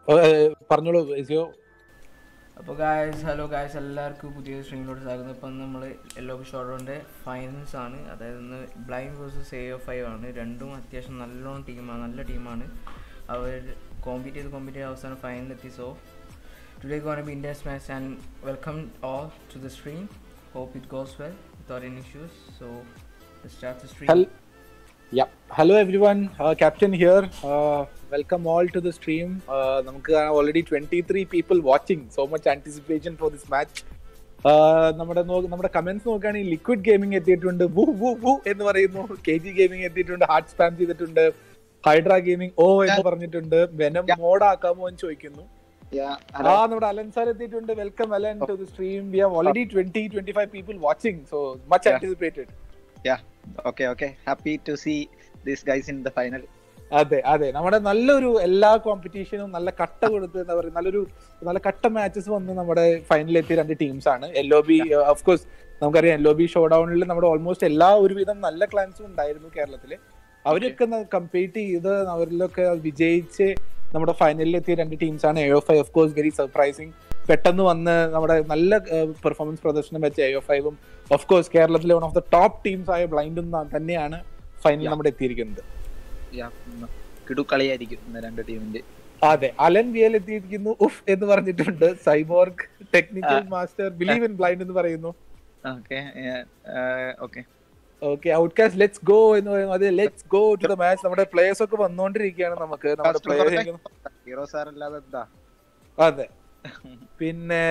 പറഞ്ഞോളൂ ഇസിയോ അപ്പോൾ guys hello guys എല്ലാവർക്കും പുതിയ സ്ട്രീമിലോട്ട് സ്വാഗതം ഇപ്പം നമ്മൾ എല്ലോ ഷോർട്ടോൻ്റെ ഫൈനൽസ് ആണ് അതായത് ഇന്ന് Blind versus A O five ആണ് രണ്ടും അത്യാവശ്യം നല്ലോണം ടീമാണ് നല്ല ടീമാണ് അവർ കോമ്പീറ്റ് ചെയ്ത് കോമ്പീറ്റ് ചെയ്ത് അവസാനം ഫൈനലെത്തി so today gonna be Indians match and welcome all to the stream hope it goes well without any issues so start the stream Hel- Yeah. Hello everyone. Uh, Captain here. Uh, welcome all to the stream. Uh, നമുക്ക് already 23 people watching. So much anticipation for this match. Uh, നമ്മുടെ നോ- നമ്മുടെ comments നോക്കുകയാണെങ്കിൽ Liquid Gaming എത്തിയിട്ടുണ്ട് woo woo woo എന്ന് പറയുന്നു K G gaming എത്തിയിട്ടുണ്ട് heart spam ചെയ്തിട്ടുണ്ട് ഹൈഡ്ര ഗെയിമിംഗ് ഓ എന്ന് പറഞ്ഞിട്ടുണ്ട് വെനം മോഡ് ആക്കാമോ എന്ന് ചോദിക്കുന്നു Yeah, ആ hello. നമ്മുടെ അലൻ സാർ എത്തിയിട്ടുണ്ട് welcome Alan to the stream we have already 20 25 people watching so much Yeah. Anticipated Yeah. Okay, okay. Happി to see these guys in the final. അതെ അതെ നമ്മുടെ നല്ലൊരു എല്ലാ കോമ്പറ്റീഷനും നല്ല കട്ട കൊടുത്ത് എന്താ പറയുക നല്ലൊരു നല്ല കട്ട മാച്ചസ് വന്ന് നമ്മുടെ ഫൈനലിൽ എത്തിയ രണ്ട് ടീംസ് ആണ് L O B of course നമുക്കറിയാം എൽ ഒ ബി ഷോ ഡൗണിൽ നമ്മുടെ ഓൾമോസ്റ്റ് എല്ലാ ഒരുവിധം നല്ല ക്ലാൻസും ഉണ്ടായിരുന്നു കേരളത്തില് അവരൊക്കെ കമ്പീറ്റ് ചെയ്ത് അവരിലൊക്കെ വിജയിച്ച് നമ്മുടെ ഫൈനലിൽ എത്തിയ രണ്ട് ടീംസ് ആണ് A of I of course very surprising പെട്ടെന്ന് വന്ന് നമ്മുടെ നല്ല പെർഫോമൻസ് പ്രദർശനം വെച്ച എ ഓഫ് ഐവും ഓഫ് കോഴ്സ് കേരളത്തിലെ one of the top teams ആയ ബ്ലൈൻഡും തന്നെയാണ് ഫൈനലിൽ Yeah. നമ്മുടെ എത്തിയിരിക്കുന്നത് Yeah. ഉം. കിടുക്കളിയായിരിക്കും ഇന്ന് രണ്ട് ടീമിന്റെ അതെ അലൻ വിയൽ എത്തിയിരിക്കുന്നു ഉഫ് എന്ന് പറഞ്ഞിട്ടുണ്ട് Cyborg technical master believe in blind എന്ന് പറയുന്നു okay okay okay outcast let's go എന്ന് പറയുന്നു അതെ let's go to the match നമ്മുടെ പ്ലേയേഴ്സ് ഒക്കെ വന്നുകൊണ്ടിരിക്കുകയാണ് നമുക്ക് നമ്മുടെ പ്ലേയേഴ്സ് ഹീറോ സാർ അല്ലാതെ എന്താ അതെ പിന്നെ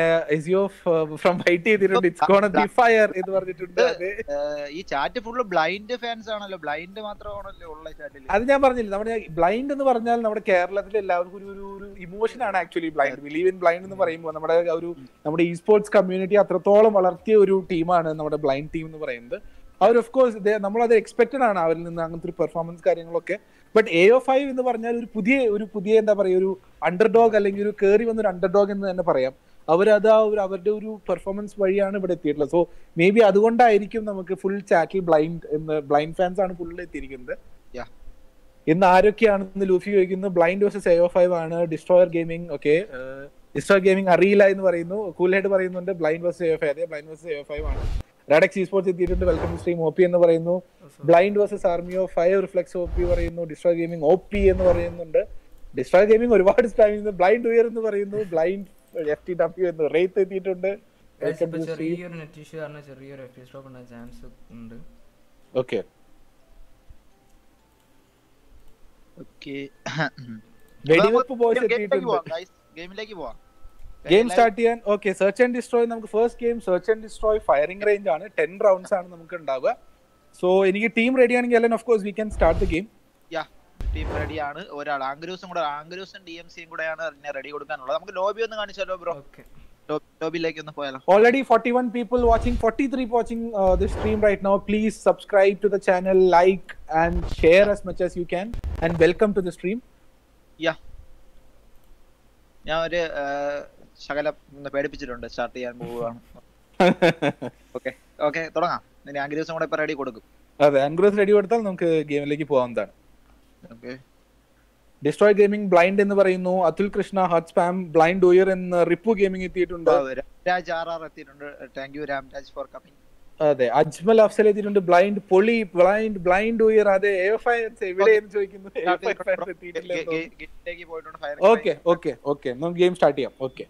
ഫ്രം ഹൈറ്റ് ചെയ്തിട്ടുണ്ട് ഇറ്റ്സ് ഗോണ ബി ഫയർ എന്ന് പറഞ്ഞിട്ടുണ്ട് അതെ ഏർ, ഈ ചാറ്റ് ഫുള്ള് ബ്ലൈൻഡ് ഫാൻസ് ആണല്ലോ ബ്ലൈൻഡ് മാത്രമാണല്ലോ ഉള്ള ചാറ്റിൽ അത് ഞാൻ പറഞ്ഞില്ല നമ്മുടെ ബ്ലൈൻഡ് എന്ന് പറഞ്ഞാൽ നമ്മുടെ കേരളത്തിൽ എല്ലാവർക്കും ഒരു ഒരു ഒരു ഇമോഷൻ ആണ് actually Blind believe in blind എന്ന് പറയുമ്പോൾ നമ്മുടെ ആ ഒരു നമ്മുടെ ഇ സ്പോർട്സ് കമ്മ്യൂണിറ്റി അത്രത്തോളം വളർത്തിയ ഒരു ടീമാണ് നമ്മുടെ ബ്ലൈൻഡ് ടീം എന്ന് പറയുന്നത് അവർ ഓഫ് കോഴ്സ് നമ്മളത് എക്സ്പെക്റ്റഡ് ആണ് അവരിൽ നിന്ന് അങ്ങനത്തെ ഒരു പെർഫോമൻസ് കാര്യങ്ങളൊക്കെ ബട്ട് എ ഒ ഫൈവ് എന്ന് പറഞ്ഞാൽ ഒരു പുതിയ ഒരു പുതിയ എന്താ പറയുക ഒരു അണ്ടർഡോഗ് അല്ലെങ്കിൽ ഒരു കയറി വന്ന ഒരു അണ്ടർഡോഗ് എന്ന് തന്നെ പറയാം അവരത് ആ ഒരു അവരുടെ ഒരു പെർഫോമൻസ് വഴിയാണ് ഇവിടെ എത്തിയിട്ടുള്ളത് സോ മേ ബി അതുകൊണ്ടായിരിക്കും നമുക്ക് ഫുൾ ചാറ്റിൽ ബ്ലൈൻഡ് എന്ന് ബ്ലൈൻഡ് ഫാൻസ് ആണ് ഫുൾ എത്തിയിരിക്കുന്നത് Yeah. ഇന്ന് ആരൊക്കെയാണെന്ന് ലൂഫി ചോദിക്കുന്നു Blind versus A O five ആണ് Destroyer Gaming okay Destroyer Gaming അറിയില്ല എന്ന് പറയുന്നു കൂൾഹെഡ് പറയുന്നുണ്ട് Blind versus A O five അതെ Blind versus A O five ആണ് റാഡക്സ് സ്പോർട്സ് എത്തിയിട്ടുണ്ട് വെൽക്കം സ്ട്രീം ഒ പി എന്ന് പറയുന്നു Blind versus Army of Five Reflex O P പറയുന്നു ഡിസ്ട്രോയർ ഗെയിമിംഗ് ഒ പി എന്ന് പറയുന്നുണ്ട് ഡിസ്ട്രോയർ ഗെയിമിംഗ് ഒരുപാട് സ്പാം ചെയ്യുന്നു ബ്ലൈൻഡ് ഉയർ എന്ന് പറയുന്നു ബ്ലൈൻഡ് എഫ് ടി ഡബ്ല്യു എന്ന് റേറ്റ് എത്തിയിട്ടുണ്ട് Guys, ഇപ്പൊ ചെറിയൊരു നെറ്റ് ഇഷ്യൂ കാരണം ചെറിയൊരു എഫ് സ്റ്റോപ്പ് ഉണ്ടാകാൻ ചാൻസ് ഉണ്ട് ഓക്കെ ഓക്കെ വെടിവെപ്പ് ബോയ്സ് എത്തിയിട്ടുണ്ട് ഗെയിമിലേക്ക് പോവാം ഗെയിം സ്റ്റാർട്ട് ചെയ്യാൻ ഓക്കെ സെർച്ച് ആൻഡ് ഡിസ്ട്രോയ് നമുക്ക് first game search and destroy firing range ആണ് ടെൻ റൗണ്ട്സ് ആണ് നമുക്ക് ഉണ്ടാവുക സോ എനിക്ക് ടീം റെഡി ആണെങ്കിൽ Allen of course we can start the game yeah team റെഡിയാണ് ഒരാൾ ആംഗ്രൂസും കൂടെ ആംഗ്രൂസും ഡി എം സിയും കൂടെയാണ് അതിനെ റെഡി കൊടുക്കാനുള്ളത് നമുക്ക് ലോബി ഒന്ന് കാണിച്ചാലോ ബ്രോ ഓക്കെ ലോബിയിലേക്ക് ഒന്ന് പോയാലോ already 41 people watching 43 watching uh, this stream right now please subscribe to the channel like and share as much as you can and welcome to the stream യാ ഞാൻ ഒരു ഏർ, ശകലം ഒന്ന് പേടിപ്പിച്ചിട്ടുണ്ട് start ചെയ്യാൻ പോവുകയാണ് okay okay തുടങ്ങാം ഇനി ആംഗ്രൂസും കൂടെ ഇപ്പൊ റെഡി കൊടുക്കും അതെ അൻഗ്രസ് റെഡി കൊടുത്താൽ നമുക്ക് ഗെയിമിലേക്ക് പോകാവുന്നതാണ് ഓക്കെ ഡിസ്ട്രോയ് ഗെയിമിംഗ് ബ്ലൈൻഡ് എന്ന് പറയുന്നു Atul Krishna heart spam Blind ഉയർ എന്ന് റിപ്പു ഗെയിമിംഗ് എത്തിയിട്ടുണ്ട് രാംരാജ് ആർ ആർ എത്തിയിട്ടുണ്ട് thank you Ramraj for coming അതെ അജ്മൽ അഫ്സൽ എത്തിയിട്ടുണ്ട് ബ്ലൈൻഡ് പൊളി ബ്ലൈൻഡ് ബ്ലൈൻഡ് ഉയർ അതെ എ ഫയൻസ് എവിടെയെന്ന് ചോദിക്കുന്നു ഗെയിമിലേക്ക് പോയിട്ടുണ്ട് ഫയർ ഓക്കെ ഓക്കെ ഓക്കെ നമുക്ക് ഗെയിം സ്റ്റാർട്ട് ചെയ്യാം ഓക്കെ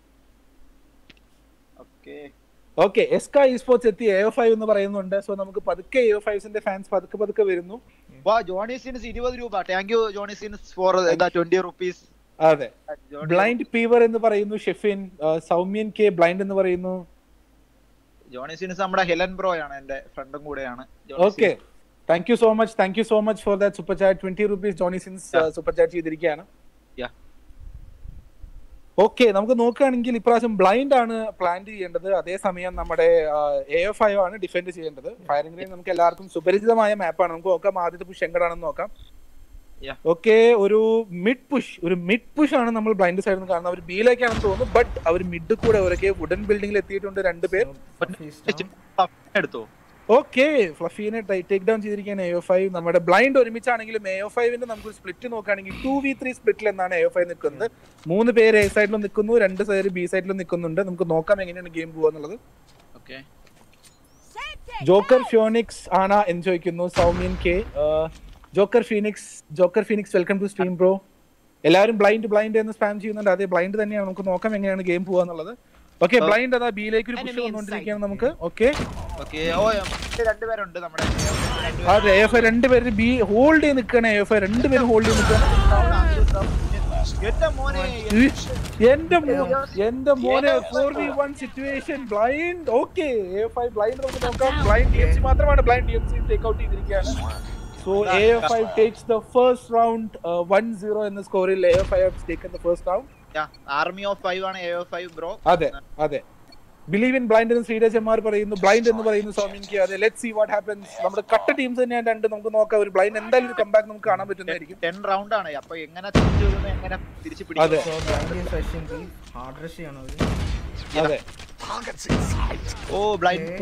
ഓക്കെ ഓക്കെ എസ്ക ഇ സ്പോർട്സ് എത്തി എ ഫൈവ് എന്ന് പറയുന്നുണ്ട് സോ നമുക്ക് പതുക്കെ എ ഫൈവ്സിന്റെ ഫാൻസ് പതുക്കെ പതുക്കെ വരുന്നു വാ ജോണി സീൻസ് ഇരുപത് രൂപ thank you Johnny Sins for twenty rupees അതെ ബ്ലൈൻഡ് പീവർ എന്ന് പറയുന്നു ഷെഫിൻ ആ, സൗമ്യൻ കെ ബ്ലൈൻഡ് എന്ന് പറയുന്നു ജോണി സീൻസ് നമ്മുടെ ഹെലൻ ബ്രോ ആണ് എന്റെ ഫ്രണ്ടും കൂടെയാണ് Johnny okay thank you so much thank you so much for that super chat twenty rupees Johnny Sins Yeah. Super chat ചെയ്തിരിക്കുകയാണ് Yeah. ഓക്കെ നമുക്ക് നോക്കുകയാണെങ്കിൽ ഇപ്രാവശ്യം ബ്ലൈൻഡ് ആണ് പ്ലാൻ ചെയ്യേണ്ടത് അതേസമയം നമ്മുടെ എ എഫ് ഐ ആണ് ഡിഫെൻഡ് ചെയ്യേണ്ടത് ഫയറിംഗ് റേഞ്ച് നമുക്ക് എല്ലാവർക്കും സുപരിചിതമായ മാപ്പാണ് നമുക്ക് നോക്കാം ആദ്യത്തെ പുഷ് എങ്ങടാണെന്ന് നോക്കാം Yeah. ഓക്കെ ഒരു മിഡ് പുഷ് ഒരു മിഡ് പുഷ് ആണ് നമ്മൾ ബ്ലൈൻഡ് സൈഡിൽ നിന്ന് കാണുന്നത് അവർ ബിയിലേക്കാണെന്ന് തോന്നുന്നു ബട്ട് അവർ മിഡ് കൂടെ അവരൊക്കെ വുഡൻ ബിൽഡിംഗിൽ എത്തിയിട്ടുണ്ട് രണ്ടുപേർ എടുത്തോ ഓക്കെ ഫ്ലഫീനെ ടേക്ക് ഡൗൺ ചെയ്തിരിക്കുകയാണ് എ ഫൈവ് നമ്മുടെ ബ്ലൈൻഡ് ഒരുമിച്ചാണെങ്കിലും എ ഫൈവിന്റെ നമുക്ക് സ്പ്ലിറ്റ് നോക്കുകയാണെങ്കിൽ ടു വി ത്രീ സ്പ്ലിറ്റിൽ എന്നാണ് എ ഫൈവ് നിൽക്കുന്നത് മൂന്ന് പേര് എ സൈഡിലും നിൽക്കുന്നു രണ്ട് പേര് ബി സൈഡിലും നിൽക്കുന്നുണ്ട് നമുക്ക് നോക്കാം എങ്ങനെയാണ് ഗെയിം പോവാന്നുള്ളത് ഓക്കെ ജോക്കർ ഫിയോണിക്സ് ആന എൻജോയ്ക്കുന്നു Saumyan K Joker Phoenix Joker Phoenix welcome to stream bro എല്ലാവരും ബ്ലൈൻഡ് ബ്ലൈൻഡ് എന്ന് സ്പാം ചെയ്യുന്നുണ്ട് അതെ ബ്ലൈൻഡ് തന്നെയാണ് നമുക്ക് നോക്കാം എങ്ങനെയാണ് ഗെയിം പോവാന്നുള്ളത് ഓക്കെ ബ്ലൈൻഡ് അതാ ബിയിലേക്ക് ഒരു പുഷ് വന്നുകൊണ്ടിരിക്കുകയാണ് നമുക്ക് ഓക്കെ ഓക്കെ ഓ ഇത് രണ്ടുപേരുണ്ട് നമ്മുടെ രണ്ടുപേരും അതെ എ എഫ് രണ്ടുപേര് ബി ഹോൾഡ് ചെയ്ത് നിൽക്കണേ എ എഫ് രണ്ടുപേരും ഹോൾഡ് ചെയ്ത് നിൽക്കണം എന്റെ മോനെ എന്റെ മോനെ എന്റെ മോനെ four v one situation Blind okay A five Blind നമുക്ക് നോക്കാം ബ്ലൈൻഡ് ഡി എം സി മാത്രമാണ് Blind D M C take out ചെയ്തിരിക്കുകയാണ് so A five takes the first round one zero എന്ന സ്കോറിൽ A five taken the first round Army of five ആണ് A of Five bro അതെ അതെ believe in blind എന്ന് Sreeraj M R പറയുന്നു Blind എന്ന് പറയുന്നു സൗമിൻക്ക് അതെ ലെറ്റ് സി വാട്ട് ഹാപ്പൻസ് നമ്മുടെ കട്ട ടീംസ് തന്നെയാണ് രണ്ട് നമുക്ക് നോക്കാം ഒരു ബ്ലൈൻഡ് എന്തായാലും ഒരു കമ്പാക്ക് നമുക്ക് കാണാൻ പറ്റുന്നതായിരിക്കും ടെൻ റൗണ്ട് ആണ് അപ്പൊ എങ്ങനെ തിരിച്ചു വരുന്നു എങ്ങനെ തിരിച്ചു അതെ. പിടിക്കും so Blind session be hard rush ചെയ്യണം അവര് അതെ ഓ Blind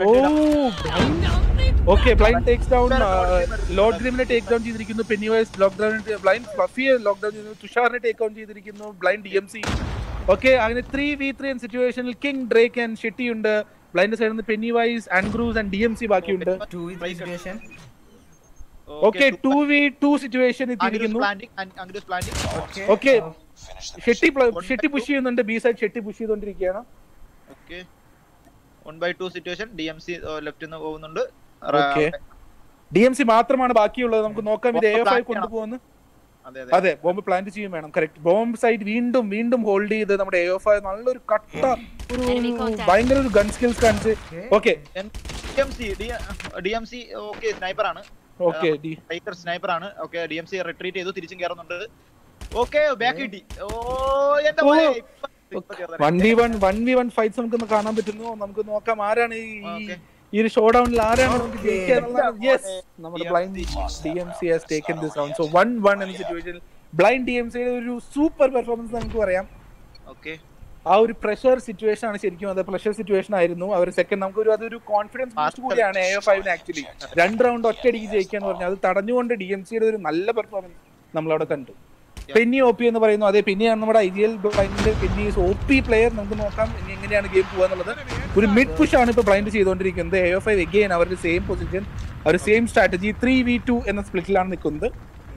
okay Blind takes down Lord ഗ്രീമിനെ ടേക്ക് ഡൗൺ ചെയ്തിരിക്കുന്നു പെന്നി വൈസ് ലോക്ക്ഡൌൺ ബ്ലൈൻഡ് ഫ്ലഫിയെ ലോക്ക്ഡൌൺ ചെയ്തു തുഷാറിനെ ടേക്ക് ഡൗൺ ചെയ്തിരിക്കുന്നു Blind D M C okay അങ്ങനെ ത്രീ വി ത്രീ എന്ന സിറ്റുവേഷനിൽ കിങ് ഡ്രേക്ക് ആൻഡ് ഷെട്ടി ഉണ്ട് ബ്ലൈൻഡ് സൈഡിൽ നിന്ന് Pennywise Andrews and D M C ബാക്കിയുണ്ട് two with situation okay two v two situation എത്തിയിരിക്കുന്നു അങ്കുസ് planting okay okay Shetty Shetty push ചെയ്യുന്നുണ്ട് ബി സൈഡ് ഷെട്ടി പുഷ് ചെയ്തുകൊണ്ടിരിക്കുകയാണ് okay one by two situation D M C left നിന്ന് പോകുന്നുണ്ട് okay D M C മാത്രമാണ് ബാക്കിയുള്ളത് നമുക്ക് നോക്കാം ഇത് എ മൊത്തം എഫ് ഐ plan ചെയ്യണം. കൊണ്ടുപോകുന്നു അതെ അതെ അതെ ബോംബ് പ്ലാന്റ് ചെയ്യും വേണം കറക്റ്റ് ബോംബ് സൈറ്റ് വീണ്ടും വീണ്ടും ഹോൾഡ് ചെയ്ത് നമ്മുടെ എ എഫ് ഐ നല്ലൊരു കട്ട ഒരു Enemy contact. ഭയങ്കര ഒരു ഗൺ സ്കിൽസ് കാണിച്ച് okay D M C D M C okay sniper ആണ് ഓക്കെ ടൈക്കർ സ്നൈപ്പർ ആണ് okay D M C retreat ചെയ്തു തിരിച്ചും കയറുന്നുണ്ട് ഓക്കെ ബാക്ക് കിട്ടി ഓ എന്റെ ഓ. മോനെ, ഇപ്പൊ- ഇപ്പൊ കേറുന്നത്. One v one one v one fights നമുക്ക് ഇന്ന് കാണാൻ പറ്റുന്നു നമുക്ക് നോക്കാം ആരാണ് ഈ ഈ- Okay. ഈ ഒരു ഷോ ഡൗണിൽ ആരാണ് നമുക്ക് Okay. ജയിക്കുക യെസ് നമ്മുടെ DMC. Blind D M C has taken this round so one one എന്ന സിറ്റുവേഷനിൽ ബ്ലൈൻഡ് ഡി എം സിയുടെ ഒരു സൂപ്പർ പെർഫോമൻസ് നമുക്ക് പറയാം ഓക്കെ ആ ഒരു പ്രഷർ സിറ്റുവേഷൻ ആണ് ശരിക്കും അത് പ്രഷർ സിറ്റുവേഷൻ ആയിരുന്നു അവർ സെക്കൻഡ് നമുക്ക് ഒരു അതൊരു കോൺഫിഡൻസ് ബൂസ്റ്റ് കൂടിയാണ് എ എഫ് ഐവിന് ആക്ച്വലി രണ്ട് റൗണ്ട് ഒറ്റയടിക്ക് ജയിക്കാന്ന് പറഞ്ഞാൽ അത് തടഞ്ഞുകൊണ്ട് ഡി എം സിയുടെ ഒരു നല്ല പെർഫോമൻസ് നമ്മളവിടെ കണ്ടു പെന്നി ഒ പി എന്ന് പറയുന്നു അതെ പെന്നിയാണ് നമ്മുടെ ഐ ജി എൽ ബ്ലൈൻഡിന്റെ പെന്നി ഒ പി പ്ലെയർ നമുക്ക് നോക്കാം ഇനി എങ്ങനെയാണ് ഗെയിം പോകാന്നുള്ളത് ഒരു മിഡ് പുഷ് ആണ് ഇപ്പൊ ബ്ലൈൻഡ് ചെയ്തുകൊണ്ടിരിക്കുന്നത് എ എഫ് ഐ എഗെയിൻ അവരുടെ സെയിം പൊസിഷൻ അവർ same strategy three v two എന്ന സ്പ്ലിറ്റിലാണ് നിൽക്കുന്നത്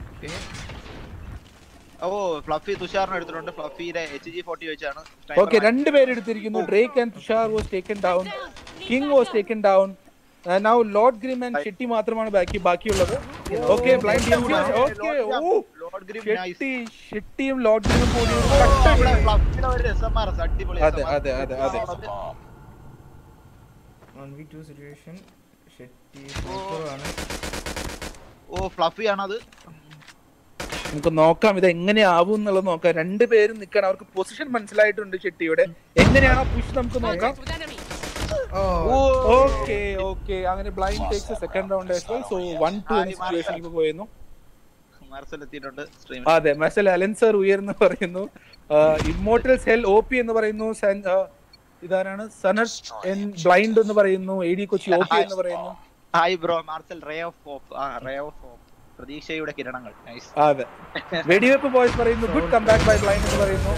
ഓ ഫ്ലഫി തുഷാറിന് എടുത്തിട്ടുണ്ട് ഫ്ലഫിയുടെ എച്ച് ജി ഫോർട്ടി വെച്ചാണ് ഓക്കെ രണ്ടുപേര് എടുത്തിരിക്കുന്നു Drake and Tushar was taken down King was taken down now Lord Grim and Shetty മാത്രമാണ് ബാക്കി ബാക്കിയുള്ളത് ഓക്കെ ബ്ലൈൻഡ് ഓക്കെ ഓ ലോർഡ് ഗ്രിം ഷെട്ടി ഷെട്ടിയും ലോർഡ് ഗ്രിമും കൂടി ഒരു ഓ, കട്ട ഇവിടെ ഫ്ലഫിയുടെ ഒരു SMR, അടിപൊളി അതെ, SMR. അതെ, അതെ, അതെ. One v two situation Shetty super ആണ് ഓ ഫ്ലഫി ആണത് നമുക്ക് നോക്കാം ഇത് എങ്ങനെയാവും എന്നുള്ളത് നോക്കാം രണ്ടുപേരും നിൽക്കണം അവർക്ക് പൊസിഷൻ മനസ്സിലായിട്ടുണ്ട് ഷെട്ടിയുടെ എങ്ങനെയാണോ പുഷ് നമുക്ക് നോക്കാം Contact with enemy. ഓ ഓക്കെ ഓക്കെ അങ്ങനെ Blind takes second round so one two എന്ന സിറ്റുവേഷൻ ഇപ്പൊ പോയിരുന്നു മാർസൽ എത്തിയിട്ടുണ്ട് സ്ട്രീം അതെ മെസൽ അലൻസർ ഉയർന്ന് പറയുന്നു ഇമ്മോർട്ടൽ സെൽ ഒ പി എന്ന് പറയുന്നു സൻ- ആ, ഇതാരാണ് സനസ് എൻ ബ്ലൈൻഡ് എന്ന് പറയുന്നു A D Kochi O P എന്ന് പറയുന്നു hi bro Marcel ray of hope ആ റേ ഓഫ് ഹോപ്പ് പ്രതീക്ഷയുടെ കിരണങ്ങൾ നൈസ് അതെ വെടിവെപ്പ് ബോയ്സ് പറയുന്നു ഗുഡ് കംബാക്ക് ബൈ ബ്ലൈൻഡ് എന്ന് പറയുന്നു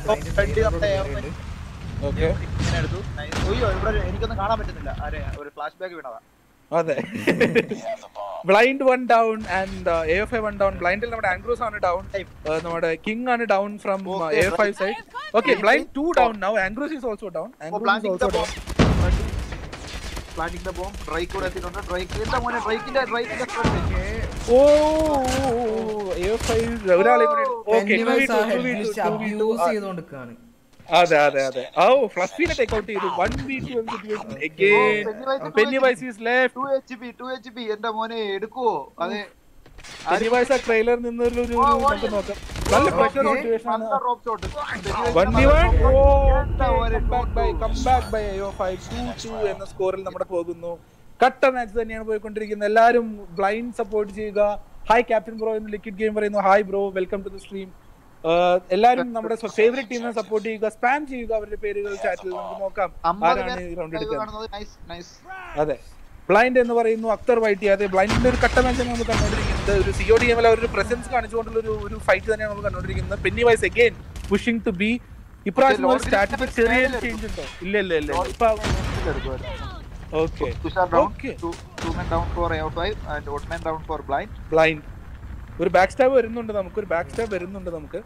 ഓക്കെ എടുത്തു Nice. അയ്യോ ഇവിടെ ഒരു- എനിക്കൊന്നും കാണാൻ പറ്റുന്നില്ല ആരെ ഒരു ഫ്ലാഷ് ബാക്ക് വീണതാ അതെ Blind one down and A F I one down ബ്ലൈൻഡിൽ നമ്മുടെ ആൻഡ്രൂസ് ആണ് ഡൗൺ നമ്മുടെ കിങ് ആണ് down from Okay, A F I side okay blind two down now Andrews is also down Andrews is planting the also down bomb planting the bomb Drake കൂടെ എത്തിയിട്ടുണ്ട് Drake എന്താ മോനെ ഡ്രൈക്കിന്റെ ഡ്രൈക്കിന്റെ front ഓ A F I ഒരാളെ കൂടി okay abuse ചെയ്തോണ്ടിരിക്കാണ് അതെ അതെ അതെ ഓ ഫ്ലഫിനെ ടേക്ക് ഔട്ട് ചെയ്തു one v two situation again Pennywise is left two H P two H P എന്റെ മോനെ എടുക്കുവോ അതെ പെന്നി വൈസ് ആ ട്രെയിലർ നിന്നൊരു ഒരു ഒരു നമുക്ക് നോക്കാം നല്ല പ്രഷർ സിറ്റുവേഷൻ ആണ് drop shot one v one comeback by അയ്യോ ഫൈവ് ടു ടു എന്ന സ്കോറിൽ നമ്മുടെ പോകുന്നു കട്ട മാച്ച് തന്നെയാണ് പോയിക്കൊണ്ടിരിക്കുന്നത് എല്ലാവരും ബ്ലൈൻഡ് സപ്പോർട്ട് ചെയ്യുക ഹായ് ക്യാപ്റ്റൻ ബ്രോ എന്ന് ലിക്വിഡ് ഗെയിം പറയുന്നു hi bro welcome to the stream എല്ലാവരും നമ്മുടെ ഫേവറേറ്റ് ടീമിനെ സപ്പോർട്ട് ചെയ്യുക സ്പാം ചെയ്യുക അവരുടെ പേരുകൾ ചാറ്റിൽ നമുക്ക് നോക്കാം ആരാണ് ഈ റൗണ്ട് എടുക്കുന്നത് നൈസ് നൈസ് അതെ ബ്ലൈൻഡ് എന്ന് പറയുന്നു അക്തർ വൈറ്റി അതെ ബ്ലൈൻഡിന്റെ ഒരു കട്ട മാച്ചാണ് നമ്മൾ കണ്ടുകൊണ്ടിരിക്കുന്നത് ഒരു സിഒ ഡി എമ്മിൽ ഒരു പ്രസൻസ് കാണിച്ചുകൊണ്ടുള്ള ഒരു ഒരു ഫൈറ്റ് തന്നെയാണ് നമ്മൾ കണ്ടുകൊണ്ടിരിക്കുന്നത് Pennywise again pushing to B ഇപ്രാവശ്യം ഒരു സ്ട്രാറ്റജി ചെറിയൊരു ചേഞ്ച് ഉണ്ടോ ഇല്ല ഇല്ല ഇല്ല ഇപ്പൊ okay Thushar down Okay. Two men down for A five and out men down for Blind Blind ഒരു ബാക്ക് സ്റ്റാബ് വരുന്നുണ്ട് നമുക്ക് ഒരു ബാക്ക് സ്റ്റാബ് വരുന്നുണ്ട് നമുക്ക്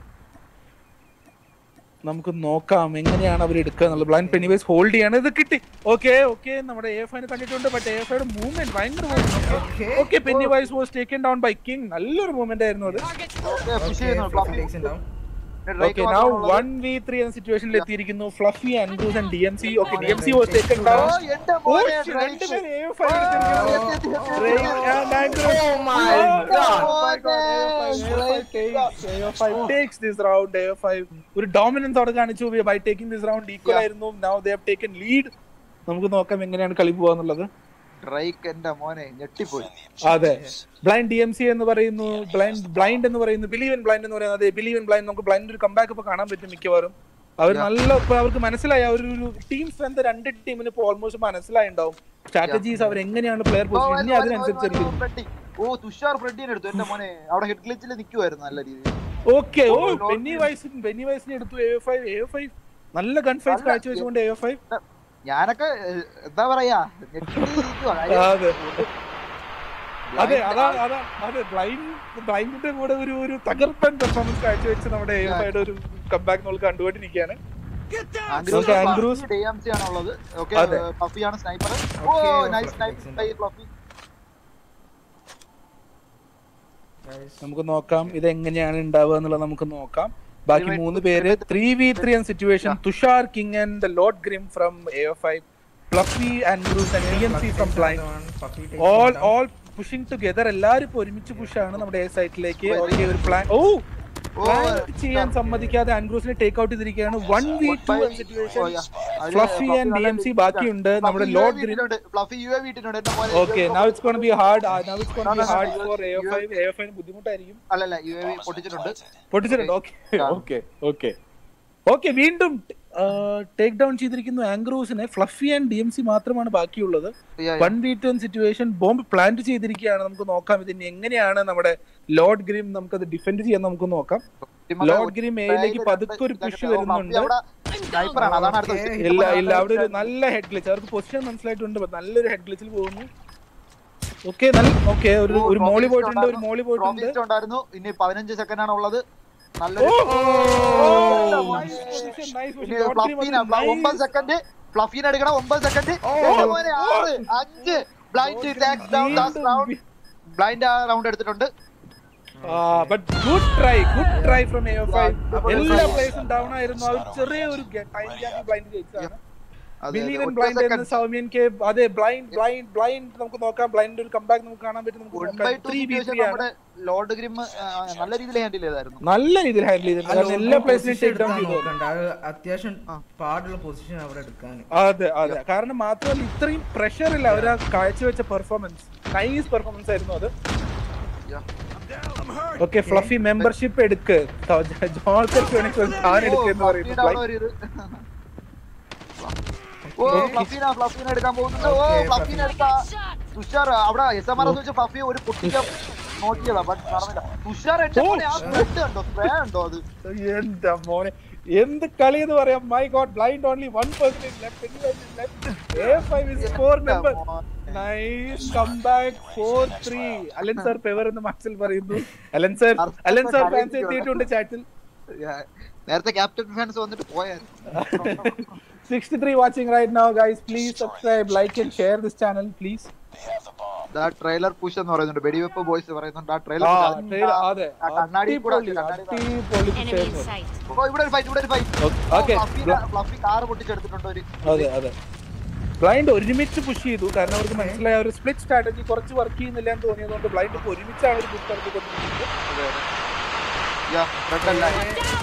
നമുക്ക് നോക്കാം എങ്ങനെയാണ് അവർ എടുക്കുക എന്നുള്ളത് ബ്ലൈൻഡ് പെനിവൈസ് ഹോൾഡ് ചെയ്യാണ് ഇത് കിട്ടി ഓക്കെ ഓക്കെ നമ്മുടെ എ ഫൈനെ കണ്ടിട്ടുണ്ട് ബട്ട് എ ഫൈയുടെ മൂവ്മെന്റ് ഭയങ്കര okay Pennywise was taken down by King നല്ലൊരു മൂവ്മെന്റ് ആയിരുന്നു അത് പുഷ് ചെയ്യുന്നു Fluffy down okay now one v three എന്ന സിറ്റുവേഷനിൽ എത്തിയിരിക്കുന്നു Fluffy Andrews and D M C okay D M C was taken down എന്റെ ഓ മോനെ shit, ഡ്രൈവ് രണ്ടുപേരും A5 എടുത്തിരിക്കുന്നു. Ray and Andrew. Oh my Oh God. my God. A5 takes- A5 takes this round. A5 ഒരു dominance അവിടെ കാണിച്ചു by taking this round equal ആയിരുന്നു now they have taken lead നമുക്ക് നോക്കാം എങ്ങനെയാണ് കളി പോവാന്നുള്ളത് ഡ്രൈക്ക് എന്റെ മോനെ ഞെട്ടിപ്പോയി അതെ ബ്ലൈൻഡ് ഡി എം സി എന്ന് പറയുന്നു ബ്ലൈൻഡ് ബ്ലൈൻഡ് എന്ന് പറയുന്നു ബിലീവ് ഇൻ ബ്ലൈൻഡ് എന്ന് പറയുന്നത് അതെ ബിലീവ് ഇൻ ബ്ലൈൻഡ് നമുക്ക് ബ്ലൈൻഡ് ഒരു കമ്പാക്ക് ഇപ്പൊ കാണാൻ പറ്റും മിക്കവാറും അവർ നല്ല ഇപ്പൊ അവർക്ക് മനസ്സിലായി അവർ ഒരു ടീം സ്ട്രെങ്ത് രണ്ട് ടീമിന് ഇപ്പൊ ഓൾമോസ്റ്റ് മനസ്സിലായിണ്ടാവും സ്ട്രാറ്റജീസ് അവർ എങ്ങനെയാണ് പ്ലെയർ ഓ, പൊസിഷൻ വരുന്നു, ഇനി വരുന്നു, അതിനനുസരിച്ചായിരിക്കും വരുന്നു, ഫ്രെഡി. ഓ തുഷാർ ഫ്രെഡിനെ എടുത്തു എന്റെ മോനെ അവിടെ ഹെഡ് ഗ്ലിച്ചിൽ നിൽക്കുമായിരുന്നു നല്ല രീതിയിൽ ഓക്കെ ഓ ഓ, Lord ബെന്നി വൈസിന് ബെന്നി വൈസിനെ എടുത്തു എ ഫൈവ് എ ഫൈവ് നല്ല ഗൺ ഫൈറ്റ് നല്ല- കാഴ്ചവെച്ചുകൊണ്ട് എ ഫൈവ് ഞാനൊക്കെ ഏഹ്, എന്താ പറയാ ഞെട്ടിയിരിക്കുവാ. കാര്യം അതെ അതെ blind അതാ അതാ അതെ ബ്ലൈൻഡ് ബ്ലൈൻഡിന്റെ കൂടെ ഒരു ഒരു തകർപ്പൻ പെർഫോമൻസ് കാഴ്ചവെച്ച് നമ്മുടെ എ ഫൈയുടെ ഒരു കമ്പാക്ക് നമ്മൾ കണ്ടുകൊണ്ടിരിക്കുകയാണ് Andrews Okay, Andrews. Fluffy DMC ആണുള്ളത്. Okay, അതെ. ഏഹ്, ഫ്ലഫിയാണ് സ്നൈപ്പർ ഓ Okay, nice Fluffy snipe takes by Fluffy നമുക്ക് നോക്കാം ഇത് എങ്ങനെയാണ് ഉണ്ടാവുക എന്നുള്ളത് നമുക്ക് നോക്കാം ബാക്കി Three by മൂന്ന് two, പേര് three by three v three എന്ന situation Thushar King and the Lord Grim from A five Fluffy and Andrews and D M C from Blind all all pushing together എല്ലാവരും ഇപ്പൊ ഒരുമിച്ച് പുഷാണ് നമ്മുടെ എ സൈറ്റിലേക്ക് okay ഒരു പ്ലാൻ ഓ ഓ, പ്ലാൻ ചെയ്യാൻ സമ്മതിക്കാതെ ആൻഡ്രൂസിനെ ടേക്ക് ഔട്ട് ചെയ്തിരിക്കുകയാണ് one v two situation Fluffy and D M C ബാക്കിയുണ്ട് നമ്മുടെ ലോഡ് ഗ്രീൻ ഫ്ലഫി യു എ വീട്ടിലുണ്ട് എന്റെ മോനെ okay now it's gonna be hard now it's gonna be hard for A five A five ബുദ്ധിമുട്ടായിരിക്കും അല്ലല്ല യു എ പൊട്ടിച്ചിട്ടുണ്ട് പൊട്ടിച്ചിട്ടുണ്ട് ഓക്കെ ഓക്കെ ഓക്കെ ഓക്കെ വീണ്ടും ടേക്ക് ഡൗൺ ചെയ്തിരിക്കുന്നു ആംഗ്രൂസിനെ Fluffy and D M C മാത്രമാണ് ബാക്കിയുള്ളത് Yeah, yeah. One v two situation bomb plant ചെയ്തിരിക്കുകയാണ് നമുക്ക് നോക്കാം ഇതിന് എങ്ങനെയാണ് നമ്മുടെ ലോഡ് ഗ്രീം നമുക്കത് ഡിഫെൻഡ് ചെയ്യാൻ നമുക്ക് നോക്കാം ലോഡ് ഗ്രീം എയിലേക്ക് പതുക്കെ ഒരു പുഷ് വരുന്നുണ്ട് സ്നൈപ്പറാണ് അതാണ് അടുത്ത Okay. വിഷയം. ഇല്ല ഇല്ല അവിടെ ഒരു നല്ല ഹെഡ് ഗ്ലിച്ച് അവർക്ക് പൊസിഷൻ മനസ്സിലായിട്ടുണ്ട് but നല്ലൊരു ഹെഡ് ഗ്ലിച്ചിൽ പോകുന്നു ഓക്കെ നല്ല ഓക്കെ ഒരു ഒരു മോളി പോയിട്ടുണ്ട് ഒരു മോളി പോയിട്ടുണ്ട് Profit ഉണ്ടായിരുന്നു ഇനി പതിനഞ്ച് സെക്കൻഡ് ആണ് ഉള്ളത് ഓ, നല്ലൊരു ഓ, nice position, nice position. ഇനി Lord Green ഫ്ലഫീന വന്ന് nice. ഒമ്പത് സെക്കൻഡ് ഫ്ലഫീന എടുക്കണം ഒമ്പത് സെക്കൻഡ് മോനെ ആറ് അഞ്ച് Blind takes down last round Blind ആ റൗണ്ട് എടുത്തിട്ടുണ്ട് but good try good try from A five Yeah. എല്ലാ പ്ലേസും ഡൗൺ ആയിരുന്നു ആ ഒരു ചെറിയ ഒരു ടൈം ഗ്യാപ്പ് ബ്ലൈൻഡ് ജയിച്ചതാണ് അതെ, ബിലീവ് ഇൻ ഒറ്റ ബ്ലൈൻഡ് second. എന്ന് സൗമ്യൻ കെ അതെ ബ്ലൈൻഡ് ബ്ലൈൻഡ് ബ്ലൈൻഡ് നമുക്ക് നോക്കാം ബ്ലൈൻഡ് ഒരു കമ്പാക്ക് നമുക്ക് കാണാൻ പറ്റും നമുക്ക് One by നോക്കാം two three v situation three ആണ് നമ്മുടെ ലോർഡ് ഗ്രിം നല്ല രീതിയിൽ ഹാൻഡിൽ ചെയ്തായിരുന്നു നല്ല രീതിയിൽ ഹാൻഡിൽ ചെയ്തിട്ടുണ്ട് കാരണം എല്ലാ പ്ലേസിനും ടേക്ക് ഡൗൺ ചെയ്തു നോക്കണ്ട അത് അത്യാവശ്യം പാടുള്ള പൊസിഷൻ അവിടെ എടുക്കാൻ അതെ അതെ കാരണം മാത്രമല്ല ഇത്രയും പ്രഷർ ഇല്ല അവരാ കാഴ്ചവെച്ച പെർഫോമൻസ് നൈസ് പെർഫോമൻസ് ആയിരുന്നു അത് ഓക്കെ ഫ്ലഫി മെമ്പർഷിപ്പ് എടുക്ക് ജോൾക്കർക്ക് വേണമെങ്കിൽ താൻ എടുക്കെന്ന് പറയുന്നു അവിടെ ഒരു ഇത്. ഓ ഫ്ലഫീന ഫ്ലഫീന എടുക്കാൻ പോകുന്നുണ്ട് ഓ Okay, ഫ്ലഫീന എടുത്ത തുഷാർ അവിടെ എസ് എം ആർ വെച്ച് ഫ്ലഫി ഒരു പൊട്ടിക്കാൻ നോക്കിയതാ ബട്ട് നടന്നില്ല തുഷാർ എന്റെ മോനെ ആ സ്പ്രെഡ് കണ്ടോ സ്പ്രേ ഉണ്ടോ അത് എന്താ മോനെ എന്ത് കളി എന്ന് പറയാം my god Blind only one percent four member nice comeback four three Alan sir power എന്ന് മനസ്സിൽ പറയുന്നു Alan sir Alan sir fans എത്തിയിട്ടുണ്ട് ചാറ്റിൽ നേരത്തെ ക്യാപ്റ്റൻ ഫാൻസ് വന്നിട്ട് പോയായിരുന്നു 63 watching right now guys please subscribe like and share this channel please trailer push എന്ന് പറയുന്നുണ്ട് വെടിവെപ്പ് ബോയ്സ് പറയുന്നുണ്ട് ആ ആ ട്രെയിലർ trailer, അതെ കണ്ണാടി കൂടെ അടിപൊളി കണ്ണാടി അടിപൊളി Enemy in ചേർന്നു sight. ഓ ഇവിടെ ഒരു ഫൈറ്റ് ഇവിടെ ഒരു ഫൈറ്റ് ഓക്കെ ഫ്ലഫി കാർ പൊട്ടിച്ചെടുത്തിട്ടുണ്ട് ഒരു അതെ അതെ ബ്ലൈൻഡ് ഒരുമിച്ച് പുഷ് ചെയ്തു കാരണം അവർക്ക് മനസ്സിലായ ഒരു സ്പ്ലിറ്റ് സ്ട്രാറ്റജി കുറച്ച് വർക്ക് ചെയ്യുന്നില്ല എന്ന് തോന്നിയതുകൊണ്ട് ബ്ലൈൻഡ് ഇപ്പൊ ഒരുമിച്ചാണ് ഒരു പുഷ് നടത്തിക്കൊണ്ടിരിക്കുന്നത് റെഡ് അല്ല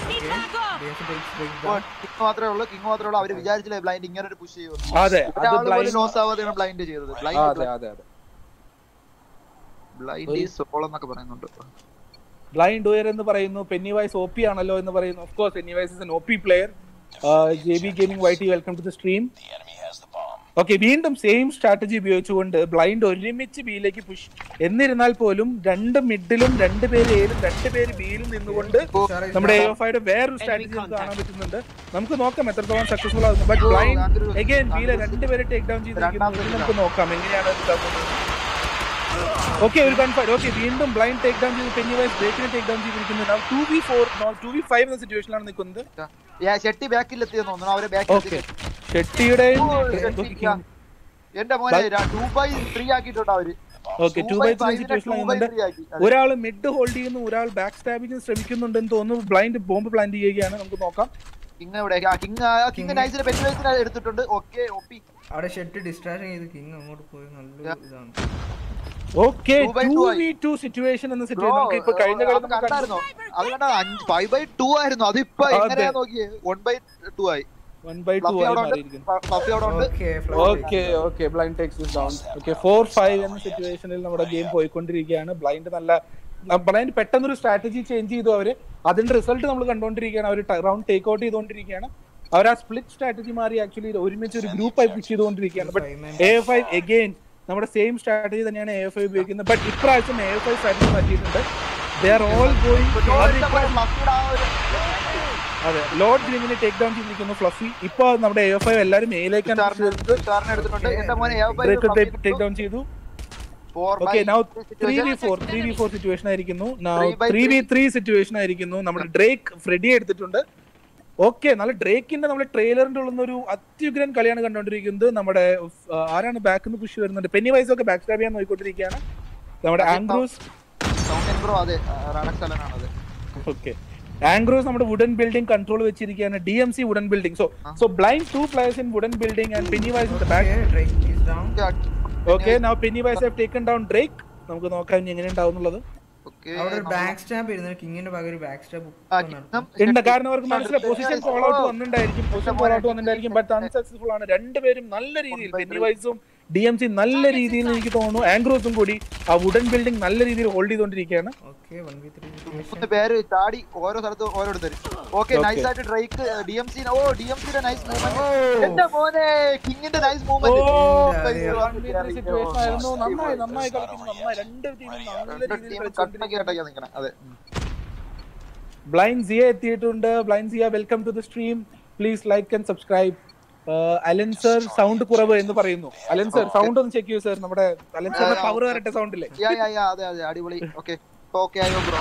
Down, കിങ് മാത്രമേ ഉള്ളൂ കിങ് മാത്രമേ ഉള്ളൂ അവര് വിചാരിച്ചില്ലേ ബ്ലൈൻഡ് ഇങ്ങനെ ഒരു പുഷ് ചെയ്യുമെന്ന് അതെ അത് ഒരാൾ പോലും ബ്ലൈൻഡ് ലോസ് ആവാതെയാണ് ബ്ലൈൻഡ് ചെയ്തത് അതെ ബ്ലൈൻഡ് അതെ അതെ ബ്ലൈൻഡ് ഈ സോൾ എന്നൊക്കെ പറയുന്നുണ്ട് ബ്ലൈൻഡ് ഡോയർ എന്ന് പറയുന്നു പെന്നി വൈസ് ഒ പി ആണല്ലോ എന്ന് പറയുന്നു of course Pennywise is N O P player J B gaming Y T welcome to the stream okay വീണ്ടും സെയിം സ്ട്രാറ്റജി ഉപയോഗിച്ചുകൊണ്ട് ബ്ലൈൻഡ് ഒരുമിച്ച് ബിയിലേക്ക് പുഷ് എന്നിരുന്നാൽ പോലും രണ്ട് മിഡിലും രണ്ട് പേര് എയിലും രണ്ട് പേര് ബിയിലും നിന്നുകൊണ്ട് നമ്മുടെ എ ഓഫ് ഐയുടെ വേറൊരു സ്ട്രാറ്റജി നമുക്ക് കാണാൻ പറ്റുന്നുണ്ട് നമുക്ക് നോക്കാം എത്രത്തോളം സക്സസ്ഫുൾ ആകുന്നു ബട്ട് ബ്ലൈൻഡ് എഗൈൻ ബിയിലെ രണ്ടുപേരെ ടേക്ക് ഡൗൺ ചെയ്തിരിക്കുന്നു ഇനി നമുക്ക് നോക്കാം എങ്ങനെയാണ് അത് ഇതാക്കുന്നത് ഓക്കെ ഒരു കൺഫൈഡ് ഓക്കെ വീണ്ടും ബ്ലൈൻഡ് ടേക്ക് ഡൗൺ ചെയ്ത് പെഞ്ഞി വൈസ് ബ്രേക്കിനെ ടേക്ക് ഡൗൺ ചെയ്തിരിക്കുന്നത് two v four two v five എന്ന സിറ്റുവേഷനിലാണ് നിൽക്കുന്നത് ഷെട്ടി ബാക്കിൽ എത്തിയെന്ന് തോന്നുന്നു അവര് ഓക്കെ ബാക്കിൽ ഷെട്ടിയുടെയും എന്റെ മോനെ ടൂ ബൈ ത്രീ ആക്കിയിട്ടുണ്ട് അവര് okay two by three situation ഒരാൾ മിഡ് ഹോൾഡ് ചെയ്യുന്നു ഒരാൾ ബാക്ക് സ്റ്റാബിങ്ങിന് ശ്രമിക്കുന്നുണ്ടെന്ന് തോന്നുന്നു ബ്ലൈൻഡ് ബോംബ് പ്ലാൻ ചെയ്യുകയാണ് നമുക്ക് നോക്കാം കിങ് ഇവിടെ കിങ് കിങ് നൈസിന് പെറ്റ് വൈസിന് എടുത്തിട്ടുണ്ട് ഓക്കെ ഒപ്പി അവിടെ ഷെട്ട് ഡിസ്ട്രാക്ഷൻ ചെയ്ത് കിങ് അങ്ങോട്ട് പോയി നല്ല ഇതാണ് okay Two by two two ആയി. വി ടു സിറ്റുവേഷൻ എന്ന Bro, സിറ്റുവേഷൻ നമുക്ക് ഇപ്പൊ കഴിഞ്ഞ കളി അത് കണ്ടായിരുന്നോ അത് കണ്ട ഫൈവ് ബൈ ടു ആയിരുന്നു അതിപ്പോ അതെ. എങ്ങനെയാ നോക്കിയേ വൺ ബൈ ടു ആയി വൺ ബൈ ടു ഫ്ലഫി ആയി അവിടെ ഉണ്ട് മാറിയിരിക്കുന്നു ഫ്ലഫി അവിടെ ഉണ്ട് okay okay okay Blind takes this down okay four five എന്ന സിറ്റുവേഷനിൽ നമ്മുടെ ഗെയിം പോയിക്കൊണ്ടിരിക്കുകയാണ് ബ്ലൈൻഡ് നല്ല ബ്ലൈൻഡ് പെട്ടെന്നൊരു സ്ട്രാറ്റജി ചേഞ്ച് ചെയ്തു അവര് അതിന്റെ റിസൾട്ട് നമ്മൾ കണ്ടുകൊണ്ടിരിക്കുകയാണ് അവർ റൗണ്ട് ടേക്ക് ഔട്ട് ചെയ്തുകൊണ്ടിരിക്കുകയാണ് അവർ ആ സ്പ്ലിറ്റ് സ്ട്രാറ്റജി മാറി ആക്ച്വലി ഒരുമിച്ച് ഒരു ഗ്രൂപ്പായി പുഷ് ചെയ്തുകൊണ്ടിരിക്കുകയാണ് but A F I again നമ്മുടെ സെയിം സ്ട്രാറ്റജി തന്നെയാണ് എ എഫ് ഐ ഉപയോഗിക്കുന്നത് ബട്ട് ഇപ്രാവശ്യം എ എഫ് ഐ സ്ട്രാറ്റജി മാറ്റിയിട്ടുണ്ട് ദേ ആർ ഓൾ ഗോയിങ് ഫ്ലഫിയുടെ ആ ഒരു അതെ ലോഡ് ഗ്രീമിനെ ടേക്ക് ഡൗൺ ചെയ്തിരിക്കുന്നു ഫ്ലഫി ഇപ്പൊ നമ്മുടെ എ എഫ് ഐ എല്ലാവരും മേലേക്കാണ് സ്റ്റാറിനെ എടുത്തിട്ടുണ്ട് എന്റെ മോനെ ടേക്ക് ഡൗൺ ചെയ്തു four okay now three v four three v four situation ആയിരിക്കുന്നു Three by three v three situation ആയിരിക്കുന്നു നമ്മുടെ ഡ്രേക്ക് ഫ്രെഡി എടുത്തിട്ടുണ്ട് ഓക്കെ നല്ല ഡ്രേക്കിന്റെ നമ്മുടെ ട്രെയിലറിന്റെ ഉള്ളുന്ന ഒരു അത്യുഗ്രൻ കളിയാണ് കണ്ടുകൊണ്ടിരിക്കുന്നത് നമ്മുടെ ആ, ആരാണ് ബാക്ക് നിന്ന് പുഷ് വരുന്നുണ്ട് പെന്നി വൈസ് ഒക്കെ ബാക്ക് സ്റ്റാബ് ചെയ്യാൻ നോക്കിക്കൊണ്ടിരിക്കുകയാണ് നമ്മുടെ ആംഗ്രൂസ് സൗണ്ട് ബ്രോ അതെ റാണക് സലനാണ് അത് ഓക്കെ ആംഗ്രോസ് നമ്മുടെ വുഡൻ ബിൽഡിംഗ് കൺട്രോൾ വെച്ചിരിക്കുകയാണ് D M C wooden building so so Blind two players in wooden building and Pennywise in the back Drake is down okay now Pennywise have taken down Drake നമുക്ക് നോക്കാം ഇനി എങ്ങനെ ഉണ്ടാവും എന്നുള്ളത് okay അവിടെ ഒരു back stab ഇരുന്നു കിങ്ങിന്റെ പകരം ഒരു ബാക്ക് സ്റ്റാബ് ഉണ്ട് കാരണം അവർക്ക് മനസ്സിലായി പൊസിഷൻ കോൾ ഔട്ട് വന്നിട്ടുണ്ടായിരിക്കും പൊസിഷൻ കോൾ ഔട്ട് വന്നിട്ടുണ്ടായിരിക്കും ബട്ട് അൺസക്സസ്ഫുൾ ആണ് രണ്ടുപേരും നല്ല രീതിയിൽ പെന്നി വൈസും ഡി എം സി നല്ല രീതിയിൽ എനിക്ക് തോന്നുന്നു ആംഗ്രോസും കൂടി ആ വുഡൻ ബിൽഡിംഗ് നല്ല രീതിയിൽ ഹോൾഡ് ചെയ്തുകൊണ്ടിരിക്കുകയാണ് ഓക്കെ വൺ ബി ത്രീ മൂന്ന് പേര് ചാടി ഓരോ സ്ഥലത്ത് ഓരോരുത്തർ ഓക്കെ Okay. നൈസ് ആയിട്ട് ഡ്രൈക്ക് ഡി എം സി ഓ ഡി എം സിയുടെ നൈസ് മൂവ്മെന്റ് എന്റെ മോനെ കിങ്ങിന്റെ നൈസ് ഓ മൂവ്മെന്റ് സിറ്റുവേഷൻ ആയിരുന്നു നന്നായി നന്നായി കളിക്കുന്നു നന്നായി രണ്ട് ടീമും നല്ല രീതിയിൽ കളിച്ചുകൊണ്ടിരിക്കുന്നു കട്ടൊക്കെ നിൽക്കണം അതെ ബ്ലൈൻഡ് സിയ എത്തിയിട്ടുണ്ട് Blind Siya welcome to the stream please like and subscribe Alan sir sound കുറവ് എന്ന് പറയുന്നു അലൻ സർ സൗണ്ട് ഒന്ന് ചെക്ക് ചെയ്യൂ സർ നമ്മുടെ അലൻ സാറിന്റെ പവർ വരട്ടെ സൗണ്ടില്ലേ യാ യാ യാ അതെ അതെ അടിപൊളി ഓക്കെ ഓക്കെ ആയോ ബ്രോ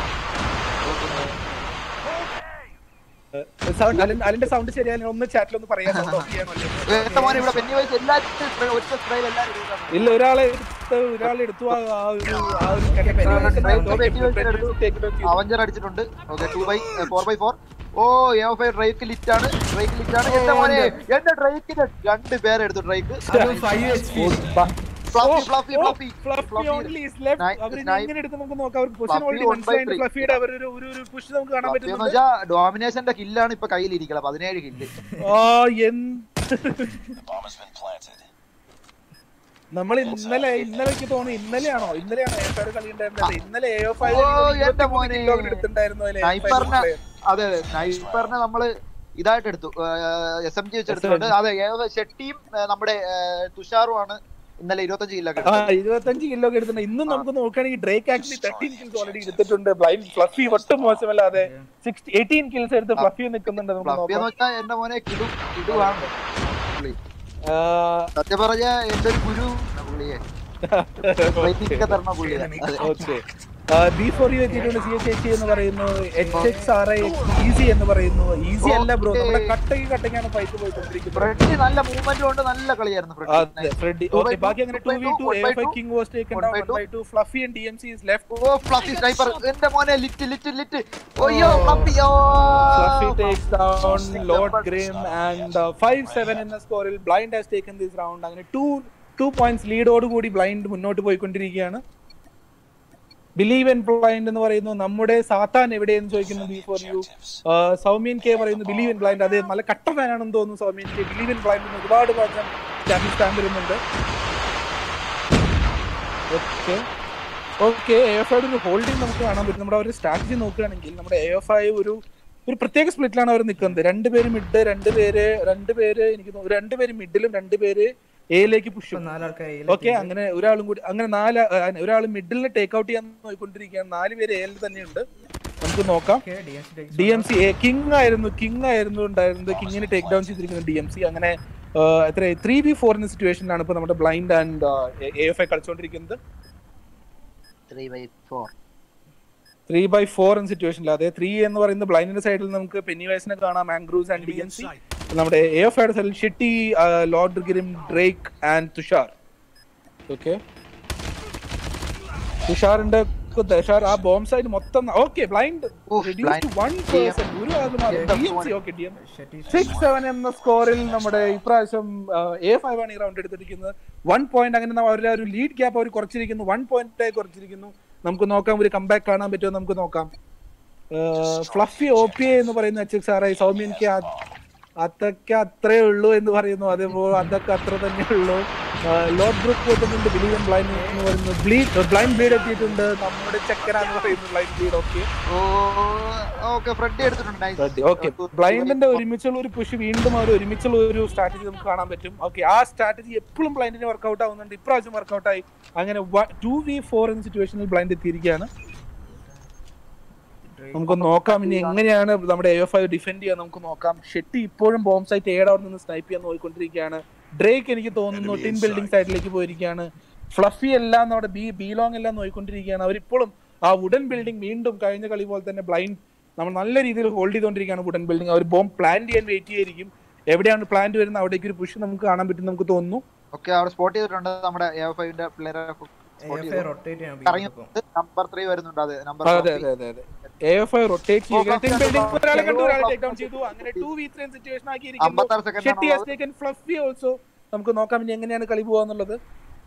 സൗണ്ട് അലൻ അലന്റെ സൗണ്ട് ശരിയായാലും ഒന്ന് ചാറ്റിൽ ഒന്ന് പറയാൻ എന്റെ മോനെ ഇവിടെ പെന്നി വയസ്സ് എല്ലാവരും ഒറ്റ സ്പ്രൈൽ എല്ലാവരും ഇടുന്നതാണ്. ഇല്ല ഒരാളെ എടുത്ത് ഒരാളെ എടുത്തു ആ ആ ഒരു ആ ഒരു connection. അവഞ്ചർ അടിച്ചിട്ടുണ്ട് okay two by four by four ഓ എ ഫൈവ് ഡ്രൈക്ക് ലിറ്റ് ആണ് ഡ്രൈക്ക് ലിറ്റ് ആണ് എന്റെ മോനെ എന്റെ ഡ്രൈക്കിന്റെ രണ്ട് പേരെടുത്തു Drake five H P Fluffy Fluffy Fluffy Fluffy only is left. Nice, അവര് nice. എങ്ങനെ എടുത്ത് നമുക്ക് നോക്കാം അവർക്ക് position Fluffy already one by മനസ്സിലായിട്ട് three. ഫ്ലഫിയുടെ അവരൊരു ഒരു ഒരു പുഷ് നമുക്ക് കാണാൻ എന്ന് പറ്റുന്നുണ്ട് വെച്ചാ ഡോമിനേഷന്റെ കില്ലാണ് ഇപ്പൊ കയ്യിലിരിക്കുന്നത് പതിനേഴ് കില്ല് ആ എന്ത് നമ്മൾ ഇന്നലെ ഇന്നലേക്ക് തോന്നി ഇന്നലെയാണോ ഇന്നലെയാണോ ഏഫാർ കളി ഉണ്ടായിരുന്നത് ഇന്നലെ എ ഓഫ് ഓ, എന്റെ മോനെ. എടുത്തിട്ടുണ്ടായിരുന്നു സ്നൈപ്പറിനെ അതെ അതെ സ്നൈപ്പറിനെ നമ്മള് ഇതായിട്ട് എടുത്തു എസ് എം ജി വെച്ചെടുത്തിട്ടുണ്ട് അതെ ഏത് ഷെട്ടിയും ഏ, നമ്മുടെ ഏ, തുഷാറുമാണ് ഇന്നലെ ഇരുപത്തഞ്ച് കില്ലൊക്കെ ആ ഇരുപത്തഞ്ച് കിലോ ഒക്കെ എടുത്തിട്ടുണ്ട് ഇന്നും നമുക്ക് നോക്കുകയാണെങ്കിൽ Drake actually thirteen kills already എടുത്തിട്ടുണ്ട് ബ്ലൈൻഡ് ഫ്ലഫി ഒട്ടും മോശമല്ലാതെ സിക്സ് എയ്റ്റീൻ കിൽസ് എടുത്ത് ഫ്ലഫി നിൽക്കുന്നുണ്ട് നമുക്ക് ഫ്ലഫി എന്ന് നോക്കാം വെച്ചാൽ എന്റെ മോനെ കിടു കിടുവാണ് പുള്ളി ആ, സത്യം പറഞ്ഞ എന്റെ ഒരു ഗുരു പുള്ളിയെ ട്രെയിനിങ് ഒക്കെ തരണ പുള്ളിയെ അതെ. ഓക്കെ ബി ഫോർ യു എത്തിയിട്ടുണ്ട് സി എച്ച് എച്ച് എന്ന് പറയുന്നു H X R I easy എന്ന് പറയുന്നു ഈസി അല്ല ബ്രോ Okay. നമ്മുടെ കട്ടയ്ക്ക് കട്ടയ്ക്കാണ് ഫൈറ്റ് പോയിക്കൊണ്ടിരിക്കുന്നത് ഫ്രെഡി നല്ല മൂവ്മെന്റും ഉണ്ട് നല്ല കളിയായിരുന്നു അതെ Freddy Freddy Two by okay two, ബാക്കി അങ്ങനെ two two by v two, two one A by five two, King was taken one down by one by two Fluffy and D M C is left ഓ Fluffy sniper എന്റെ മോനെ lit lit lit ഓയ്യോ Fluffy ഓ Fluffy takes down Lord Grim and uh, 5-7 എന്ന സ്കോറിൽ Blind has taken this round അങ്ങനെ two two points ലീഡോട് കൂടി Blind മുന്നോട്ട് പോയിക്കൊണ്ടിരിക്കുകയാണ് ബിലീവ് ഇൻ ബ്ലൈൻഡ് എന്ന് പറയുന്നു നമ്മുടെ സാത്താൻ എവിടെയെന്ന് ചോദിക്കുന്നു B four U Soumyan K പറയുന്നു ബിലീവ് ഇൻ ബ്ലൈൻഡ് അത് നല്ല കട്ട ഫാനാണെന്ന് തോന്നുന്നു Soumyan K believe in blind എന്ന് ഒരുപാട് പ്രാവശ്യം ചാമ്പ്യൻ സ്റ്റാൻഡ് വരുന്നുണ്ട് ഓക്കെ ഓക്കെ എ എഫ് ഐയുടെ ഒരു ഹോൾഡിംഗ് നമുക്ക് കാണാൻ പറ്റും നമ്മുടെ ഒരു സ്ട്രാറ്റജി നോക്കുകയാണെങ്കിൽ നമ്മുടെ എ എഫ് ഐ ഒരു ഒരു പ്രത്യേക സ്പ്ലിറ്റിലാണ് അവർ നിൽക്കുന്നത് രണ്ടുപേര് മിഡ് രണ്ടുപേര് രണ്ടുപേര് എനിക്ക് തോന്നുന്നു രണ്ടുപേര് മിഡിലും രണ്ടുപേര് എയിലേക്ക് പുഷ് ഇപ്പൊ നാലാൾക്കാർ ഓക്കെ അങ്ങനെ ഒരാളും കൂടി അങ്ങനെ നാല് ഒരാൾ മിഡിലിനെ ടേക്ക് ഔട്ട് ചെയ്യാൻ നോക്കിക്കൊണ്ടിരിക്കുകയാണ് നാല് പേര് എയിൽ തന്നെയുണ്ട് നമുക്ക് നോക്കാം ഡി എം സി കിങ് ആയിരുന്നു കിങ് ആയിരുന്നു ഉണ്ടായിരുന്നത് കിങ്ങിനെ ടേക്ക് ഡൗൺ ചെയ്തിരിക്കുന്നത് ഡി എം സി അങ്ങനെ ആ, എത്ര ത്രീ ബി ഫോർ എന്ന സിറ്റുവേഷനിലാണ് ഇപ്പൊ നമ്മുടെ blind and A F I കളിച്ചുകൊണ്ടിരിക്കുന്നത് three by four three by four എന്ന സിറ്റുവേഷനിൽ അതെ ത്രീ എന്ന് പറയുന്ന ബ്ലൈൻഡിന്റെ സൈഡിൽ നമുക്ക് പെന്നി വൈസിനെ കാണാം Andrews and D M C നമ്മുടെ എ എഫ് ഐയുടെ സൈഡിൽ Shetty Lord Grim Drake and Thushar okay തുഷാറിന്റെ തുഷാർ ആ ബോംബ് സൈഡ് മൊത്തം okay blind Oof, blind. One person ഒരു ആൾക്ക് മാത്രം D M C okay D M Shetty six seven എന്ന സ്കോറിൽ നമ്മുടെ ഇപ്രാവശ്യം എ ഫൈവ് ആണ് ഈ റൗണ്ട് എടുത്തിരിക്കുന്നത് വൺ പോയിന്റ് അങ്ങനെ നമ്മ- അവരുടെ ഒരു ലീഡ് ഗ്യാപ്പ് അവർ കുറച്ചിരിക്കുന്നു വൺ പോയിന്റ് ആയി കുറച്ചിരിക്കുന്നു നമുക്ക് നോക്കാം ഒരു കംബാക്ക് കാണാൻ പറ്റുമോ നമുക്ക് നോക്കാം ഫ്ലഫി ഒ പി എന്ന് പറയുന്ന എച്ച് എക്സ് ആർ ഐ സൗമ്യൻക്ക് അതൊക്കെ അത്രേ ഉള്ളൂ എന്ന് പറയുന്നു അതേപോലെ അതൊക്കെ അത്ര തന്നെ ഉള്ളൂ ലോഡ് ഗ്രൂപ്പ് പോയിട്ടുണ്ട് ബിലീവ് ബ്ലൈൻഡ് എന്ന് പറയുന്നു ബ്ലീഡ് ബ്ലൈൻഡ് ബ്ലീഡ് എത്തിയിട്ടുണ്ട് നമ്മുടെ ചെക്കനാന്ന് പറയുന്നു blind bleed okay okay front എടുത്തിട്ടുണ്ട് nice. ഓക്കെ ബ്ലൈൻഡിന്റെ ഒരുമിച്ചുള്ള ഒരു പുഷ് വീണ്ടും അവർ ഒരുമിച്ചുള്ള ഒരു സ്ട്രാറ്റജി നമുക്ക് കാണാൻ പറ്റും ഓക്കെ ആ സ്ട്രാറ്റജി എപ്പോഴും ബ്ലൈൻഡിന് വർക്ക്ഔട്ട് ആവുന്നുണ്ട് ഇപ്രാവശ്യം വർക്ക്ഔട്ട് ആയി അങ്ങനെ ടു വി ഫോർ എന്ന സിറ്റുവേഷനിൽ ബ്ലൈൻഡ് എത്തിയിരിക്കുകയാണ് നമുക്ക് നോക്കാം ഇനി എങ്ങനെയാണ് നമ്മുടെ എ എഫ് ഐ ഡിഫെൻഡ് ചെയ്യാൻ നമുക്ക് നോക്കാം ഷെട്ടി ഇപ്പോഴും ബോംബ് സൈറ്റ് ഏഡ് അവിടെ നിന്ന് സ്നൈപ്പ് ചെയ്യാൻ നോക്കിക്കൊണ്ടിരിക്കുകയാണ് ഡ്രേക്ക് എനിക്ക് തോന്നുന്നു ടിൻ ബിൽഡിംഗ് സൈഡിലേക്ക് പോയിരിക്കുകയാണ് ഫ്ലഫി എല്ലാം നമ്മുടെ ബി ബീലോങ് എല്ലാം നോക്കിക്കൊണ്ടിരിക്കുകയാണ് അവരിപ്പോഴും ആ വുഡൻ ബിൽഡിംഗ് വീണ്ടും കഴിഞ്ഞ കളി പോലെ തന്നെ ബ്ലൈൻഡ് നമ്മൾ നല്ല രീതിയിൽ ഹോൾഡ് ചെയ്തുകൊണ്ടിരിക്കുകയാണ് വുഡൻ ബിൽഡിംഗ് അവർ ബോംബ് പ്ലാൻ ചെയ്യാൻ വെയിറ്റ് ചെയ്യായിരിക്കും എവിടെയാണ് പ്ലാന്റ് വരുന്നത് അവിടേക്ക് ഒരു പുഷ് നമുക്ക് കാണാൻ പറ്റും നമുക്ക് തോന്നുന്നു ഓക്കെ അവിടെ സ്പോട്ട് ചെയ്തിട്ടുണ്ട് നമ്മുടെ എ ഫൈവിന്റെ പ്ലെയർ റൊട്ടേറ്റ് ചെയ്യാൻ ഇറങ്ങി നമ്പർ ത്രീ വരുന്നുണ്ട് അതെ നമ്പർ അതെ അതെ അതെ അതെ എ എഫ് ഐ റൊട്ടേറ്റ് ചെയ്യുക ടിൻ ബിൽഡിംഗ് ഒരാളെ കണ്ടു ഒരാളെ ടേക്ക് ഡൗൺ ചെയ്തു അങ്ങനെ ടു വി ത്രീ സിറ്റുവേഷൻ ആക്കിയിരിക്കുന്നു അമ്പത്താറ് second Shetty has taken Fluffy also നമുക്ക് നോക്കാം ഇനി എങ്ങനെയാണ് കളി പോവാന്നുള്ളത്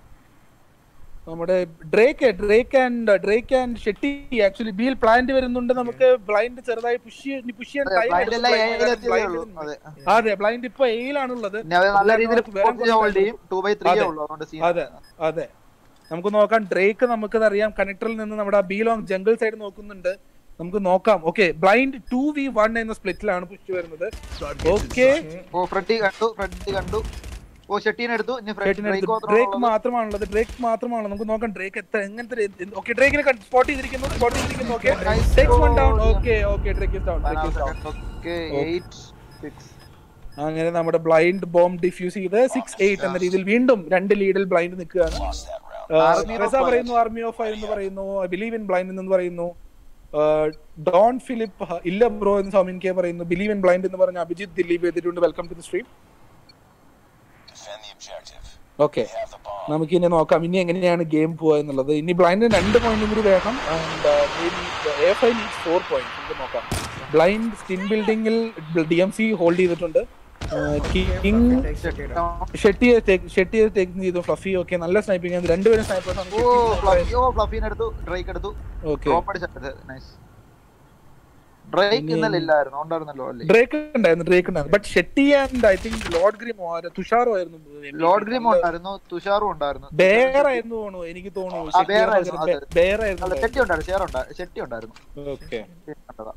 നമ്മുടെ Drake Drake and Drake and Shetty actually ബിയിൽ പ്ലാന്റ് വരുന്നുണ്ട് നമുക്ക് ബ്ലൈൻഡ് ചെറുതായി പുഷ് പുഷ് ചെയ്യാൻ time ബ്ലൈൻഡ് എടുക്കും. എല്ലാം Blind ഏഴിലെത്തിയതേ ഉള്ളൂ വരുന്നു. അതെ അതെ ബ്ലൈൻഡ് ഇപ്പൊ എയിലാണുള്ളത് പിന്നെ അവര് നല്ല രീതിയിൽ വേറെ ഹോൾഡ് ചെയ്യും ടു ബൈ ത്രീ അതെ. ഉള്ളൂ അതുകൊണ്ട് scene അതെ അതെ നമുക്ക് നോക്കാം ഡ്രേക്ക് നമുക്കത് അറിയാം കണക്ടറിൽ നിന്ന് നമ്മുടെ ബി ലോങ് ജംഗിൾ സൈഡ് നോക്കുന്നുണ്ട് നമുക്ക് നോക്കാം okay blind two v one എന്ന സ്പ്ലിറ്റിലാണ് പുഷ് വരുന്നത് ഓക്കെ ഓ ഫ്രണ്ടി കണ്ടു ഫ്രണ്ടി കണ്ടു ഓ ഷെട്ടീനെ എടുത്തു ഇനി ഫ്രണ്ട് ബ്രേക്ക് ഡ്രേക്ക് മാത്രമാണുള്ളത് ഡ്രേക്ക് മാത്രമാണുള്ളത് നമുക്ക് നോക്കാം ഡ്രേക്ക് എത്ര എങ്ങനത്തെ ഓക്കെ ഡ്രേക്കിനെ സ്പോട്ട് ചെയ്തിരിക്കുന്നു സ്പോട്ട് ചെയ്തിരിക്കുന്നു okay takes one down okay okay Drake is down Drake is down okay eight six അങ്ങനെ നമ്മുടെ ബ്ലൈൻഡ് ബോംബ് ഡിഫ്യൂസ് ചെയ്ത് സിക്സ് എയ്റ്റ് എന്ന രീതിയിൽ വീണ്ടും രണ്ട് ലീഡിൽ ബ്ലൈൻഡ് നിൽക്കുകയാണ് Army of റസ Fire. പറയുന്നു ആർമി ഓഫ് ഫയർ എന്ന് പറയുന്നു ബിലീവ് ഇൻ ബ്ലൈൻഡ് എന്ന് പറയുന്നു ഡോൺ ഫിലിപ്പ് ഹ, ഇല്ല ബ്രോ എന്ന് സൗമിൻ കെ പറയുന്നു ബിലീവ് ഇൻ ബ്ലൈൻഡ് എന്ന് പറഞ്ഞ അഭിജിത്ത് ദിലീപ് എത്തിയിട്ടുണ്ട് welcome to the stream Defend the objective. Okay They have the bomb. നമുക്ക് ഇനി നോക്കാം ഇനി എങ്ങനെയാണ് ഗെയിം പോവുക എന്നുള്ളത് ഇനി ബ്ലൈൻഡ് രണ്ട് പോയിന്റും കൂടി വേണം F I needs four point നമുക്ക് നോക്കാം ബ്ലൈൻഡ് സ്റ്റിൻ ബിൽഡിംഗിൽ ഡി എം സി ഹോൾഡ് ചെയ്തിട്ടുണ്ട് കിങ് ഷെട്ടിയെ ഷെട്ടിയെ ടേക്ക് ചെയ്തു ഫ്ലഫി ഓക്കെ നല്ല സ്നൈപ്പിംഗ് ആണ് രണ്ടുപേരും ഓ സ്നൈപ്പേഴ്സ് ഫ്ലഫി ഓ ഫ്ലഫീനെ എടുത്തു ഡ്രേക്ക് എടുത്തു ഓക്കെ ഡ്രോപ്പ് അടിച്ചത് നൈസ് ഡ്രേക്ക് ഇന്നലെ ഇല്ലായിരുന്നു ഉണ്ടായിരുന്നല്ലോ അല്ലേ ഡ്രേക്ക് ഉണ്ടായിരുന്നു ഡ്രേക്ക് ഉണ്ടായിരുന്നു but Shetty and I think Lord ഗ്രിമോ തുഷാറോ ആയിരുന്നു ലോർഡ് ഗ്രീം ഉണ്ടായിരുന്നു തുഷാറും ഉണ്ടായിരുന്നു ബേർ ആയിരുന്നു തോന്നുന്നു എനിക്ക് തോന്നുന്നു ആ, Bear ആയിരുന്നു, അതെ, അതെ. ബേർ അല്ല ആയിരുന്നു ഷെട്ടി ഉണ്ടായിരുന്നു ഷെയർ ഉണ്ടായിരുന്നു ഷെട്ടി ഉണ്ടായിരുന്നു ഓക്കെ കണ്ടതാ.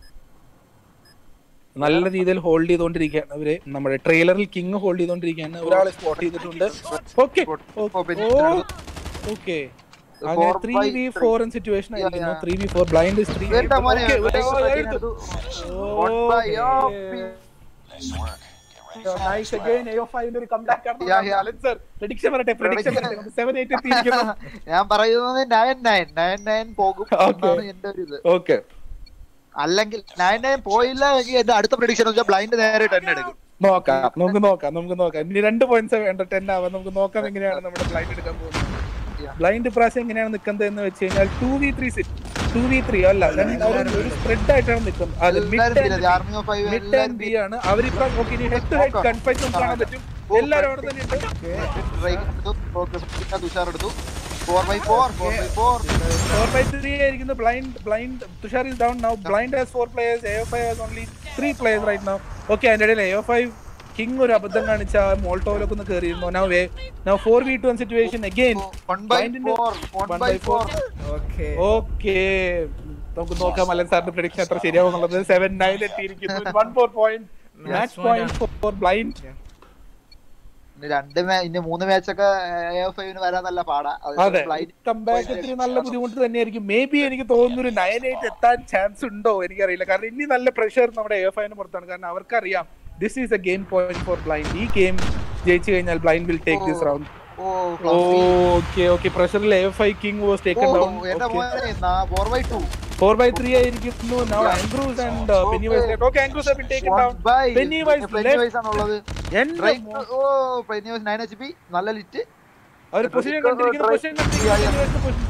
നല്ല രീതിയിൽ ഹോൾഡ് ചെയ്തുകൊണ്ടിരിക്കുകയാണ് അവര് നമ്മുടെ ട്രെയിലറിൽ കിങ് ഹോൾഡ് ചെയ്തുകൊണ്ടിരിക്കുകയാണ് ഒരാളെ സ്പോട്ട് ചെയ്തിട്ടുണ്ട് ഓക്കെ ഓ, പിന്നെ ഓക്കെ Four അങ്ങനെ three by v three. Four situation ആയിരിക്കുന്നു Yeah, yeah. Three v four blind three വേണ്ട മോനെ, ഡ്രേക്ക് ഷെട്ടീനെ എടുത്തു. One by oh, പി- Nice work. Get ready. Nice again A F ഐന്റെ ഒരു കംബാക്ക് ആണ് Yeah, yeah. Alan sir prediction പറയട്ടെ പ്രഡിക്ഷൻ പറയട്ടെ സെവൻ എയ്റ്റ് എത്തിയിരിക്കുന്നു ഞാൻ പറയുന്നത് നയൻ നയൻ നയൻ നയൻ പോകും Okay. എന്നാണ് എന്റെ ഒരു ഇത് ഓക്കെ അല്ലെങ്കിൽ നയൻ നയൻ പോയില്ല എങ്കിൽ എന്റെ അടുത്ത പ്രഡിക്ഷൻ വെച്ചാൽ ബ്ലൈൻഡ് നേരെ ടെൻ എടുക്കും നോക്കാം നമുക്ക് നോക്കാം നമുക്ക് നോക്കാം ഇനി രണ്ട് പോയിന്റ്സ് വേണ്ട ടെൻ ആവാം നമുക്ക് നോക്കാം എങ്ങനെയാണ് നമ്മുടെ ബ്ലൈൻഡ് എടുക്കാൻ പോകുന്നത് Yeah. ബ്ലൈൻഡ് പ്രാവശ്യം എങ്ങനെയാണ് നിൽക്കുന്നത് എന്ന് വെച്ച് കഴിഞ്ഞാൽ two v three two v three അല്ല രണ്ട് ഒരു- ഒരു സ്പ്രെഡ് ആയിട്ടാണ് നിൽക്കുന്നത് അത് mid army of five mid and B ആണ് അവരിപ്പോ ഓക്കെ ഇനി ഹെഡ് ടു ഹെഡ് കൺഫൈറ്റ് നമുക്ക് കാണാൻ പറ്റും എല്ലാവരും അവിടെ തന്നെ ഉണ്ട് തുഷാർ എടുത്തു four by four four by four four by three ആയിരിക്കുന്നു blind blind Thushar is down now blind has four players A F I has only three players right now okay അതിന്റെ ഇടയിൽ എ എഫ് ഐ കിങ് ഒരു അബദ്ധം കാണിച്ച മോൾട്ടോയിലൊക്കെ ഒന്ന് കയറിയിരുന്നു now way now four v two situation again one by Blindന്റെ- four one one by by four four. Okay okay നമുക്ക് നോക്കാം അലൻ സാറിന്റെ പ്രഡിക്ഷൻ എത്ര ശരിയാവും എന്നുള്ളത് സെവൻ നയൻ എത്തിയിരിക്കുന്നു one four point match point point four blind ഇനി രണ്ട് മേ ഇനി മൂന്ന് മാച്ചൊക്കെ എഫ് ഐവിന് വരാൻ നല്ല പാടാ അത് അതെ blind- കമ്പാക്ക് ഇത്തിരി നല്ല ബുദ്ധിമുട്ട് തന്നെയായിരിക്കും മേ ബി എനിക്ക് തോന്നുന്നു ഒരു നയൻ എയ്റ്റ് എത്താൻ ചാൻസ് ഉണ്ടോ എനിക്കറിയില്ല കാരണം ഇനി നല്ല പ്രഷർ നമ്മുടെ എഫ് ഐന് പുറത്താണ് കാരണം അവർക്കറിയാം this is a game point four blind ഈ ഗെയിം ജയിച്ചു കഴിഞ്ഞാൽ blind will take this round ഓ ഫ്ലഫി. ഓക്കെ ഓക്കെ പ്രഷറിൽ എഫ് ഐ കിങ് വാസ് ഓ, ടേക്കൺ ഡൗൺ എന്റെ മോനെ four by two four by three ആയിരിക്കുന്നു now Andrews and Pennywise left okay Andrews have been taken down by Pennywise left. ആണുള്ളത് എന്റെ മോ- ഓ പെന്നിവൈസ് നയൻ എച്ച് പി നല്ല lit അവര് പൊസിഷൻ കണ്ടിരിക്കുന്നു പൊസിഷൻ കണ്ടിരിക്കുന്നു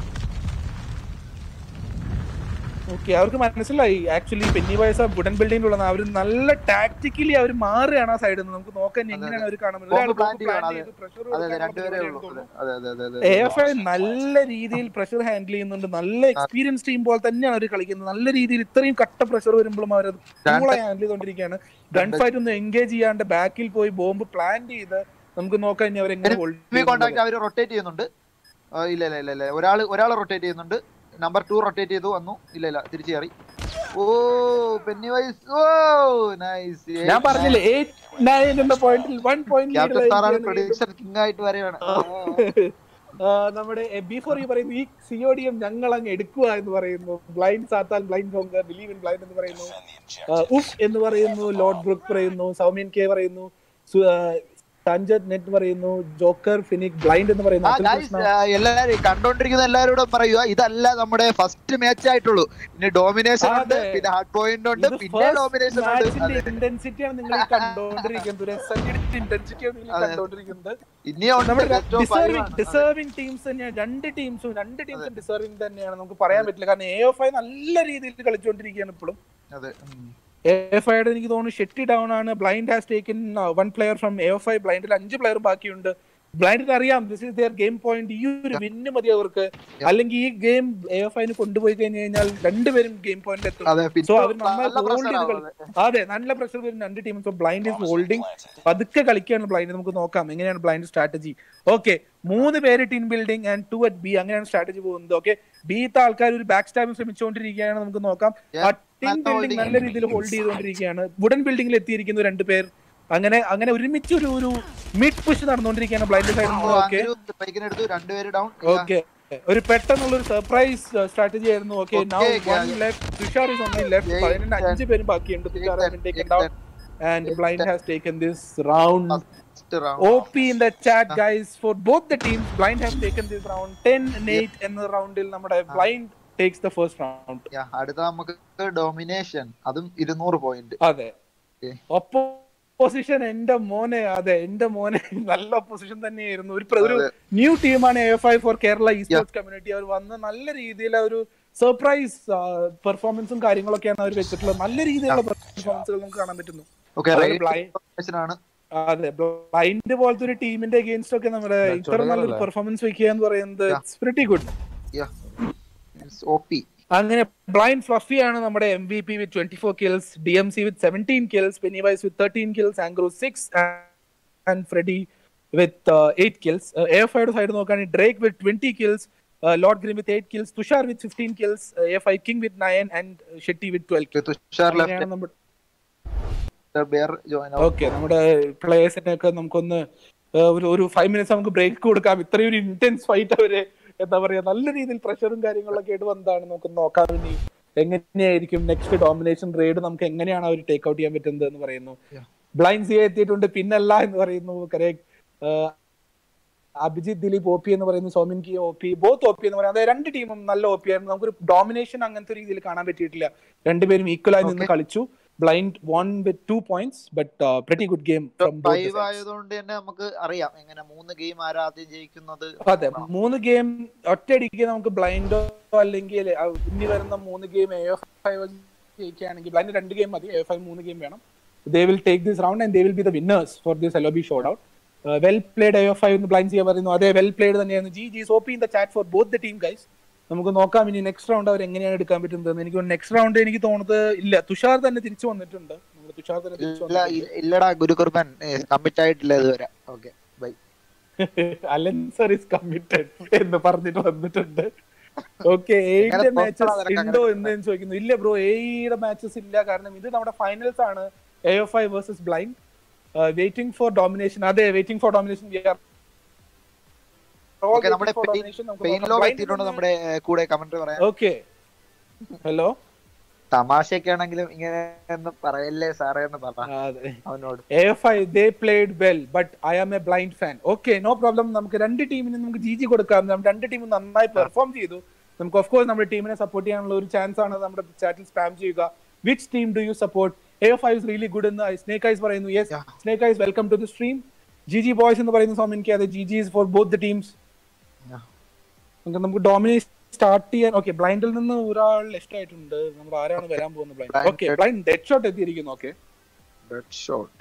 ഓക്കെ അവർക്ക് മനസ്സിലായി ആക്ച്വലി പെന്നി വയസ്സ വുഡൻ ബിൽഡിംഗിലുള്ള അവർ നല്ല ടാക്ടിക്കലി അവർ മാറുകയാണ് ആ സൈഡിൽ നിന്ന് നമുക്ക് നോക്കാൻ എങ്ങനെയാണ് അവർ കാണുന്നത് ഒരാൾ Bomb plant bomb plant ചെയ്യണം, ചെയ്ത് pressure അതെ അതെ കൊടുക്കാനുള്ള രണ്ടുപേരേ പരിപാടിയാണ് ഉള്ളൂ തോന്നുന്നു. അതെ അതെ അതെ അതെ എ എഫ് ഐ നല്ല രീതിയിൽ പ്രഷർ ഹാൻഡിൽ ചെയ്യുന്നുണ്ട് നല്ല എക്സ്പീരിയൻസ് ടീം പോലെ തന്നെയാണ് അവർ കളിക്കുന്നത് നല്ല രീതിയിൽ ഇത്രയും കട്ട പ്രഷർ വരുമ്പോഴും അവർ കൂളായി ഹാൻഡിൽ ചെയ്തുകൊണ്ടിരിക്കുകയാണ് ഗൺ ഫൈറ്റ് ഒന്നും എൻഗേജ് ചെയ്യാണ്ട് ബാക്കിൽ പോയി ബോംബ് പ്ലാൻ ചെയ്ത് നമുക്ക് നോക്കാം ഇനി അവരെങ്ങനെ hold ചെയ്യുന്നുള്ളത്. കോണ്ടാക്ട് അവർ റൊട്ടേറ്റ് ചെയ്യുന്നുണ്ട് ആ, ഇല്ല ഇല്ല ഇല്ല ഇല്ല ഒരാൾ ഒരാൾ റൊട്ടേറ്റ് ചെയ്യുന്നുണ്ട് നമ്പർ ടു റൊട്ടേറ്റ് ചെയ്തു വന്നു ഇല്ല ഇല്ല തിരിച്ചു കയറി ഓ പെന്നി വൈസ് ഓ നൈസ് ഞാൻ പറഞ്ഞില്ലേ എയ്റ്റ് നയൻ എന്ന പോയിന്റിൽ വൺ ക്യാപ്റ്റൻ സ്റ്റാറാണ് പോയിന്റ് പ്രൊഡിക്ഷൻ കിങ് ആയിട്ട് വരെയാണ് നമ്മുടെ ബിഫോർ ഈ പറയുന്നു ഈ സിഒഡിഎം ഞങ്ങൾ അങ്ങ് എടുക്കുക എന്ന് പറയുന്നു ബ്ലൈൻഡ് സാത്താൽ ബ്ലൈൻഡ് ഹോങ്കർ ബിലീവ് ഇൻ ബ്ലൈൻഡ് എന്ന് പറയുന്നു Defend the objective. ഉഫ് എന്ന് പറയുന്നു ലോർഡ് ബ്രുക്ക് പറയുന്നു സൗമ്യൻ കെ പറയുന്നു സഞ്ജത് നെറ്റ് പറയുന്നു ജോക്കർ ഫിനിക് ബ്ലൈൻഡ് എന്ന് പറയുന്നു ആ അതുൽ ഗൈസ് കൃഷ്ണ. എല്ലാരും കണ്ടോണ്ടിരിക്കുന്ന എല്ലാവരോടും പറയുക ഇതല്ല നമ്മുടെ ഫസ്റ്റ് മാച്ച് ആയിട്ടുള്ളൂ ഇനി ഡോമിനേഷൻ ഉണ്ട് അതെ. പിന്നെ ഹാർഡ് പോയിന്റ് ഉണ്ട് ഇത് പിന്നെ first ഡോമിനേഷൻ ഉണ്ട് matchന്റെ അതെ. intensity ആണ് നിങ്ങൾ ഈ കണ്ടോണ്ടിരിക്കുന്നത് ഒരു എസ്എൻഡിയുടെ ഇന്റൻസിറ്റി ആണ് നിങ്ങൾ ഈ അതെ. കണ്ടോണ്ടിരിക്കുന്നത് ഇനിയും നമ്മുടെ ഉണ്ട് best of five ഡിസേർവിംഗ് ആണ്. ഡിസേർവിംഗ് ടീംസ് തന്നെയാണ് രണ്ട് ടീംസും രണ്ട് ടീംസും ഡിസേർവിംഗ് തന്നെയാണ് നമുക്ക് പറയാൻ പറ്റില്ല കാരണം എ എഫ് ഐ നല്ല രീതിയിൽ കളിച്ചുകൊണ്ടിരിക്കുകയാണ് ഇപ്പോഴും അതെ ഉം. എ എഫ് ഐയുടെ എനിക്ക് തോന്നുന്നു ഷെട്ടി ഡൗൺ ആണ് blind has taken one player from A F I ബ്ലൈൻഡിൽ അഞ്ച് പ്ലെയർ ബാക്കിയുണ്ട് ബ്ലൈൻഡിന് അറിയാം this is their game point ഈ ഒരു വിന്ന് മതി അവർക്ക് അല്ലെങ്കിൽ ഈ ഗെയിം എ എഫ് ഐന് കൊണ്ടുപോയി കഴിഞ്ഞു കഴിഞ്ഞാൽ രണ്ടുപേരും ഗെയിം പോയിന്റ് എത്തും അതെ പിന്നെ സോ അവർ നന്നായി നല്ല ഹോൾഡ് pressure ചെയ്ത് ആവും കളി അത്. അതെ നല്ല പ്രഷർ വരും രണ്ട് ടീമും so blind is Bomb has been holding planted. പതുക്കെ കളിക്കുകയാണ് ബ്ലൈൻഡ് നമുക്ക് നോക്കാം എങ്ങനെയാണ് ബ്ലൈൻഡ് സ്ട്രാറ്റജി ഓക്കെ മൂന്ന് പേര് team building and two at B അങ്ങനെയാണ് സ്ട്രാറ്റജി പോകുന്നത് ഓക്കെ ബിത്തെ ആൾക്കാർ ഒരു ബാക്ക് സ്റ്റാബിൽ ശ്രമിച്ചുകൊണ്ടിരിക്കുകയാണ് നമുക്ക് നോക്കാം Yeah, ആ ടീം നല്ല ബിൽഡിംഗ് holding നല്ല രീതിയിൽ ഹോൾഡ് ചെയ്തുകൊണ്ടിരിക്കുകയാണ് വുഡൻ ബിൽഡിംഗിൽ എത്തിയിരിക്കുന്നു രണ്ട് പേർ അങ്ങനെ അങ്ങനെ ഒരുമിച്ച് ഒരു ഒരു മിഡ് പുഷ് നടന്നുകൊണ്ടിരിക്കുകയാണ് ബ്ലൈൻഡ് സൈഡിൽ ഓ, നിന്ന് ഓക്കെ അങ്ങനെ സ്പൈക്കിനെ എടുത്തു രണ്ടുപേര് ഡൗൺ ഓക്കെ ഒരു പെട്ടെന്നുള്ള ഒരു സർപ്രൈസ് സ്ട്രാറ്റജി ആയിരുന്നു okay now Okay, one left Thushar is only left Eight, പതിനെട്ട് അഞ്ച് ten. പേരും ബാക്കിയുണ്ട് Thushar ten, taken eight, down ten. And Eight, blind ten. Has taken this round first round OP in the chat, guys. For both the teams, Blind have taken this round. 10 and 8 എന്ന റൗണ്ടിൽ നമ്മുടെ Blind takes the first round. അടുത്ത നമുക്ക് domination അതും ഇരുന്നൂറ് point അതെ Okay. Opposition എന്റെ മോനെ അതെ എന്റെ മോനെ നല്ല ഒപ്പോസിഷൻ തന്നെയായിരുന്നു ഒരു പ്ര- ഒരു അതെ. ന്യൂ ടീമാണ് F I for Kerala esports community അവർ വന്ന് നല്ല രീതിയിൽ ഒരു സർപ്രൈസ് പെർഫോമൻസും കാര്യങ്ങളൊക്കെയാണ് അവർ വെച്ചിട്ടുള്ളത് നല്ല രീതിയിലുള്ള പെർഫോമൻസുകൾ നമുക്ക് കാണാൻ പറ്റുന്നു ഓക്കെ അവര് blind- ഡോമിനേഷൻ ആണ് അതെ ബ്ലൈൻഡ് പോലത്തെ ഒരു ടീമിന്റെ അഗേൻസ്റ്റ് ഒക്കെ നമ്മുടെ ഇത്ര നല്ലൊരു പെർഫോമൻസ് വെക്കുക എന്ന് പറയുന്നത് it's very good O P അങ്ങനെ ബ്ലൈൻഡ് ഫ്ലഫി ആണ് നമ്മുടെ M V P with twenty four kills D M C with seventeen kills Pennywise with thirteen kills Andrews six and Freddy with eight kills F ഐയുടെ side നോക്കുകയാണെങ്കിൽ Drake with twenty kills Lord green with eight kills Thushar with fifteen kills F I King with nine and Shetty with twelve kills Thushar അങ്ങനെയാണ് നമ്മുടെ left bear join okay നമ്മുടെ പ്ലേയേഴ്സിനെ ഒക്കെ നമുക്കൊന്ന് ആ, ഒരു ഒരു ഫൈവ് മിനിറ്റ്സ് നമുക്ക് ബ്രേക്ക് കൊടുക്കാം ഇത്രയും ഒരു ഇന്റൻസ് ഫൈറ്റ് അവര് എന്താ പറയാ നല്ല രീതിയിൽ പ്രഷറും കാര്യങ്ങളൊക്കെ ആയിട്ട് വന്നതാണ് നമുക്ക് നോക്കാൻ വേണ്ടി എങ്ങനെയായിരിക്കും നെക്സ്റ്റ് ഡോമിനേഷൻ റേഡ് നമുക്ക് എങ്ങനെയാണ് അവർ ടേക്ക് ഔട്ട് ചെയ്യാൻ പറ്റുന്നത് എന്ന് പറയുന്നു Yeah. ബ്ലൈൻഡ് സിയെ എത്തിയിട്ടുണ്ട് പിന്നല്ല എന്ന് പറയുന്നു correct Abhijith Dileep O P എന്ന് പറയുന്നു Somin K O P both O P എന്ന് പറയുന്നത് രണ്ട് ടീമും നല്ല ഒ പി ആയിരുന്നു നമുക്കൊരു ഡോമിനേഷൻ അങ്ങനത്തെ രീതിയിൽ കാണാൻ പറ്റിയിട്ടില്ല രണ്ടുപേരും ഈക്വൽ ആയി നിന്ന് Okay. കളിച്ചു blind one with two points but pretty good game from five ആയതുകൊണ്ട് തന്നെ നമുക്ക് അറിയാം എങ്ങനെ മൂന്ന് ഗെയിം ആരാ ആദ്യം ജയിക്കുന്നത് അതെ മൂന്ന് ഗെയിം ഒറ്റയടിക്ക് നമുക്ക് ബ്ലൈൻഡോ അല്ലെങ്കിൽ അഹ് ഇനി വരുന്ന മൂന്ന് ഗെയിം എ എഫ് ഫൈവ് ജയിക്കുകയാണെങ്കിൽ ബ്ലൈൻഡ് രണ്ട് ഗെയിം മതി എ എഫ് ഫൈവ് മൂന്ന് ഗെയിം വേണം they will take this round and they will be the winners for this L B shootout well played A F five എന്ന് blind ചെയ്യാൻ പറയുന്നു അതെ well played തന്നെയായിരുന്നു G G soapy in the chat for both the team guys നമുക്ക് നോക്കാം ഇനി next round അവർ എങ്ങനെയാണ് എടുക്കാൻ പറ്റുന്നത് എനിക്ക് നെക്സ്റ്റ് റൗണ്ട് എനിക്ക് തോന്നുന്നത് ഇല്ല തുഷാർ തന്നെ തിരിച്ചു വന്നിട്ടുണ്ട് നമ്മുടെ തുഷാർ തന്നെ തിരിച്ചു ഇല്ല വന്നിട്ടുണ്ട് ഇ- ഇല്ലടാ ഗുരുകുർബൻ കമ്മിറ്റ് ആയിട്ടില്ല ഇതുവരെ okay by Alan sir is committed എന്ന് പറഞ്ഞിട്ട് വന്നിട്ടുണ്ട് ഓക്കെ എയുടെ എങ്ങനെ മാച്ചസ് പുറത്താണ് ഉണ്ടോ അങ്ങനെ എന്ന് ഞാൻ ചോദിക്കുന്നു ഇല്ല ബ്രോ എയുടെ മാച്ചസ് ഇല്ല കാരണം ഇത് നമ്മുടെ ഫൈനൽസ് ആണ് A F I versus blind waiting for domination അതെ വെയിറ്റിംഗ് ഫോർ ഡോമിനേഷൻ ഓക്കെ നമ്മുടെ പെയിൻ ലോഗ് എത്തിയിട്ടുണ്ട് നമ്മുടെ ഏ, കൂടെ കമന്റ് പറയാൻ ഓക്കെ ഹലോ തമാശയൊക്കെ ആണെങ്കിലും ഇങ്ങനെ ഒന്നും പറയല്ലേ സാറേ എന്ന് പറ അവനോട് AFI they played well but I am a blind fan okay no problem നമുക്ക് രണ്ട് ടീമിനും നമുക്ക് ജി ജി കൊടുക്കാം നമ്മൾ രണ്ട് ടീമും നന്നായി പെർഫോം ചെയ്തു നമുക്ക് ഓഫ് കോഴ്സ് നമ്മുടെ ടീമിനെ സപ്പോർട്ട് ചെയ്യാനുള്ള ഒരു ചാൻസ് ആണ് നമ്മുടെ ചാറ്റിൽ സ്പാം ചെയ്യുക which team do you support AFI is really good എന്ന് സ്നേക്ക് ഐസ് പറയുന്നു yes Yeah. Snake eyes welcome to the stream G G boys എന്ന് പറയുന്ന സോമിൻക്ക് അതെ G G is for both the teams Yeah. നമുക്ക് നമുക്ക് dominate start ചെയ്യാൻ okay ബ്ലൈൻഡിൽ നിന്ന് ഒരാൾ ലെഫ്റ്റ് ആയിട്ടുണ്ട് നമ്മൾ ആരാണ് വരാൻ പോകുന്നത് blind Blind okay dead. Blind dead shot എത്തിയിരിക്കുന്നു okay dead shot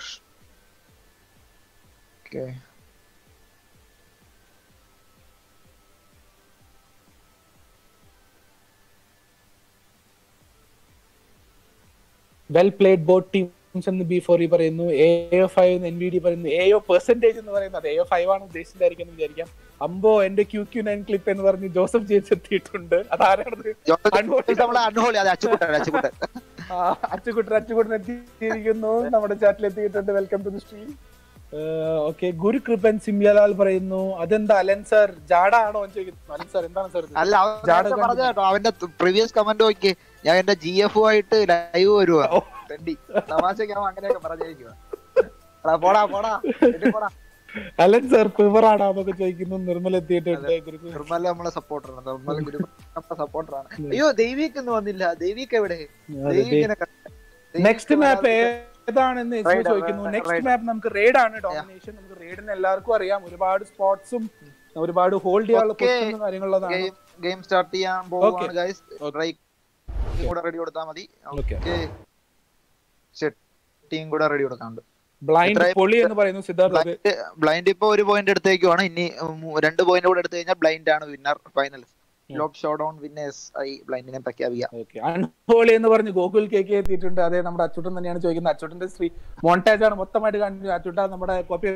okay well played boat teams എന്ന് ബി ഫോർ ഈ പറയുന്നു എ ഒ ഫൈവ് എന്ന് എൻ വി ഡി പറയുന്നു എ ഒ പെർസെന്റേജ് എന്ന് പറയുന്നത് എ ഒ ഫൈവ് ആണ് ഉദ്ദേശിച്ചിട്ടായിരിക്കും എന്ന് വിചാരിക്കാം അമ്പോ എന്റെ ക്യൂ ക്യൂ നയൻ ക്ലിപ്പ് എന്ന് പറഞ്ഞ് ജോസഫ് ജെയിംസ് എത്തിയിട്ടുണ്ട് അതാരാണത് Unholy. നമ്മളെ അൺഹോളി അതെ അച്ചുകുട്ടൻ അച്ചുകുട്ടൻ അച്ചുകുട്ടൻ അച്ചുകുട്ടൻ എത്തിയിരിക്കുന്നു നമ്മുടെ ചാറ്റിൽ എത്തിയിട്ടുണ്ട് welcome to the stream okay Guru Kripan സിംലലാൽ പറയുന്നു അതെന്താ അലൻ സർ ജാഡ ആണോ എന്ന് ചോദിക്കുന്നു അലൻ സർ എന്താണ് സർ അല്ല അവൻ ജാട നേരത്തെ പറഞ്ഞ കേട്ടോ അവന്റെ പ്രീവിയസ് കമന്റ് നോക്കി ഞാൻ എന്റെ ജി എഫ് ആയിട്ട് ലൈവ് വരുവാ ഓ. തെണ്ടി തമാശക്ക് അവൻ അങ്ങനെയൊക്കെ പറഞ്ഞിരിക്കുക എടാ, പോടാ പോടാ എടി പോടാ അലൻ സർ പിവർ ആണോ എന്നൊക്കെ ചോദിക്കുന്നു നിർമ്മൽ എത്തിയിട്ടുണ്ട് ഗുരു നിർമ്മല നമ്മളെ സപ്പോർട്ടറാണ് നിർമ്മല ഗുരു നമ്മളെ സപ്പോർട്ടറാണ് അയ്യോ ദൈവിക് ഇന്ന് വന്നില്ല ദൈവിക് എവിടെ ദൈവികിനെ കണ്ട- ദൈവിക് നെക്സ്റ്റ് മാപ്പ് വരാതെ- ഏതാണെന്ന് യശു Raid, ചോദിക്കുന്നു raid, നെക്സ്റ്റ് raid. മാപ്പ് നമുക്ക് റെയ്ഡ് ആണ് ഡോമിനേഷൻ നമുക്ക് റെയ്ഡിന് എല്ലാവർക്കും അറിയാം ഒരുപാട് സ്പോട്സും ഒരുപാട് ഹോൾഡ് ചെയ്യാനുള്ള Okay. പൊസിഷനും കാര്യങ്ങളുള്ളതാണ് ഗെയിം ഗെയിം സ്റ്റാർട്ട് ചെയ്യാൻ പോവാണ് Okay. Guys Okay. റൈറ്റ് കൂടെ റെഡി കൊടുത്താൽ മതി Okay. ടീം കൂടെ റെഡി കൊടുക്കാനുണ്ട് ബ്ലൈൻഡ് എത്രയും- പൊളി എന്ന് പറയുന്നു സിദ്ധാർത്ഥ് ബ്ലൈൻഡ് ബ്ലൈൻഡ് ഇപ്പൊ ഒരു പോയിന്റ് എടുത്തേക്കുവാണ് ഇനി ഉം, രണ്ട് പോയിന്റ് കൂടെ എടുത്തു കഴിഞ്ഞാൽ ബ്ലൈൻഡ് ആണ് winner final lock show down winners ആയി ബ്ലൈൻഡിനെ പ്രഖ്യാപിക്കാം ഓക്കെ അൺഹോളി എന്ന് പറഞ്ഞ് ഗോകുൽ കെ കെ എത്തിയിട്ടുണ്ട് അതെ നമ്മുടെ അച്ചുട്ടൻ തന്നെയാണ് ചോദിക്കുന്നത് അച്ചുട്ടന്റെ സ്ത്രീ മോണ്ടാജ് ആണ് മൊത്തമായിട്ട് കാണിച്ചു അച്ചുട്ട നമ്മുടെ കോപ്പി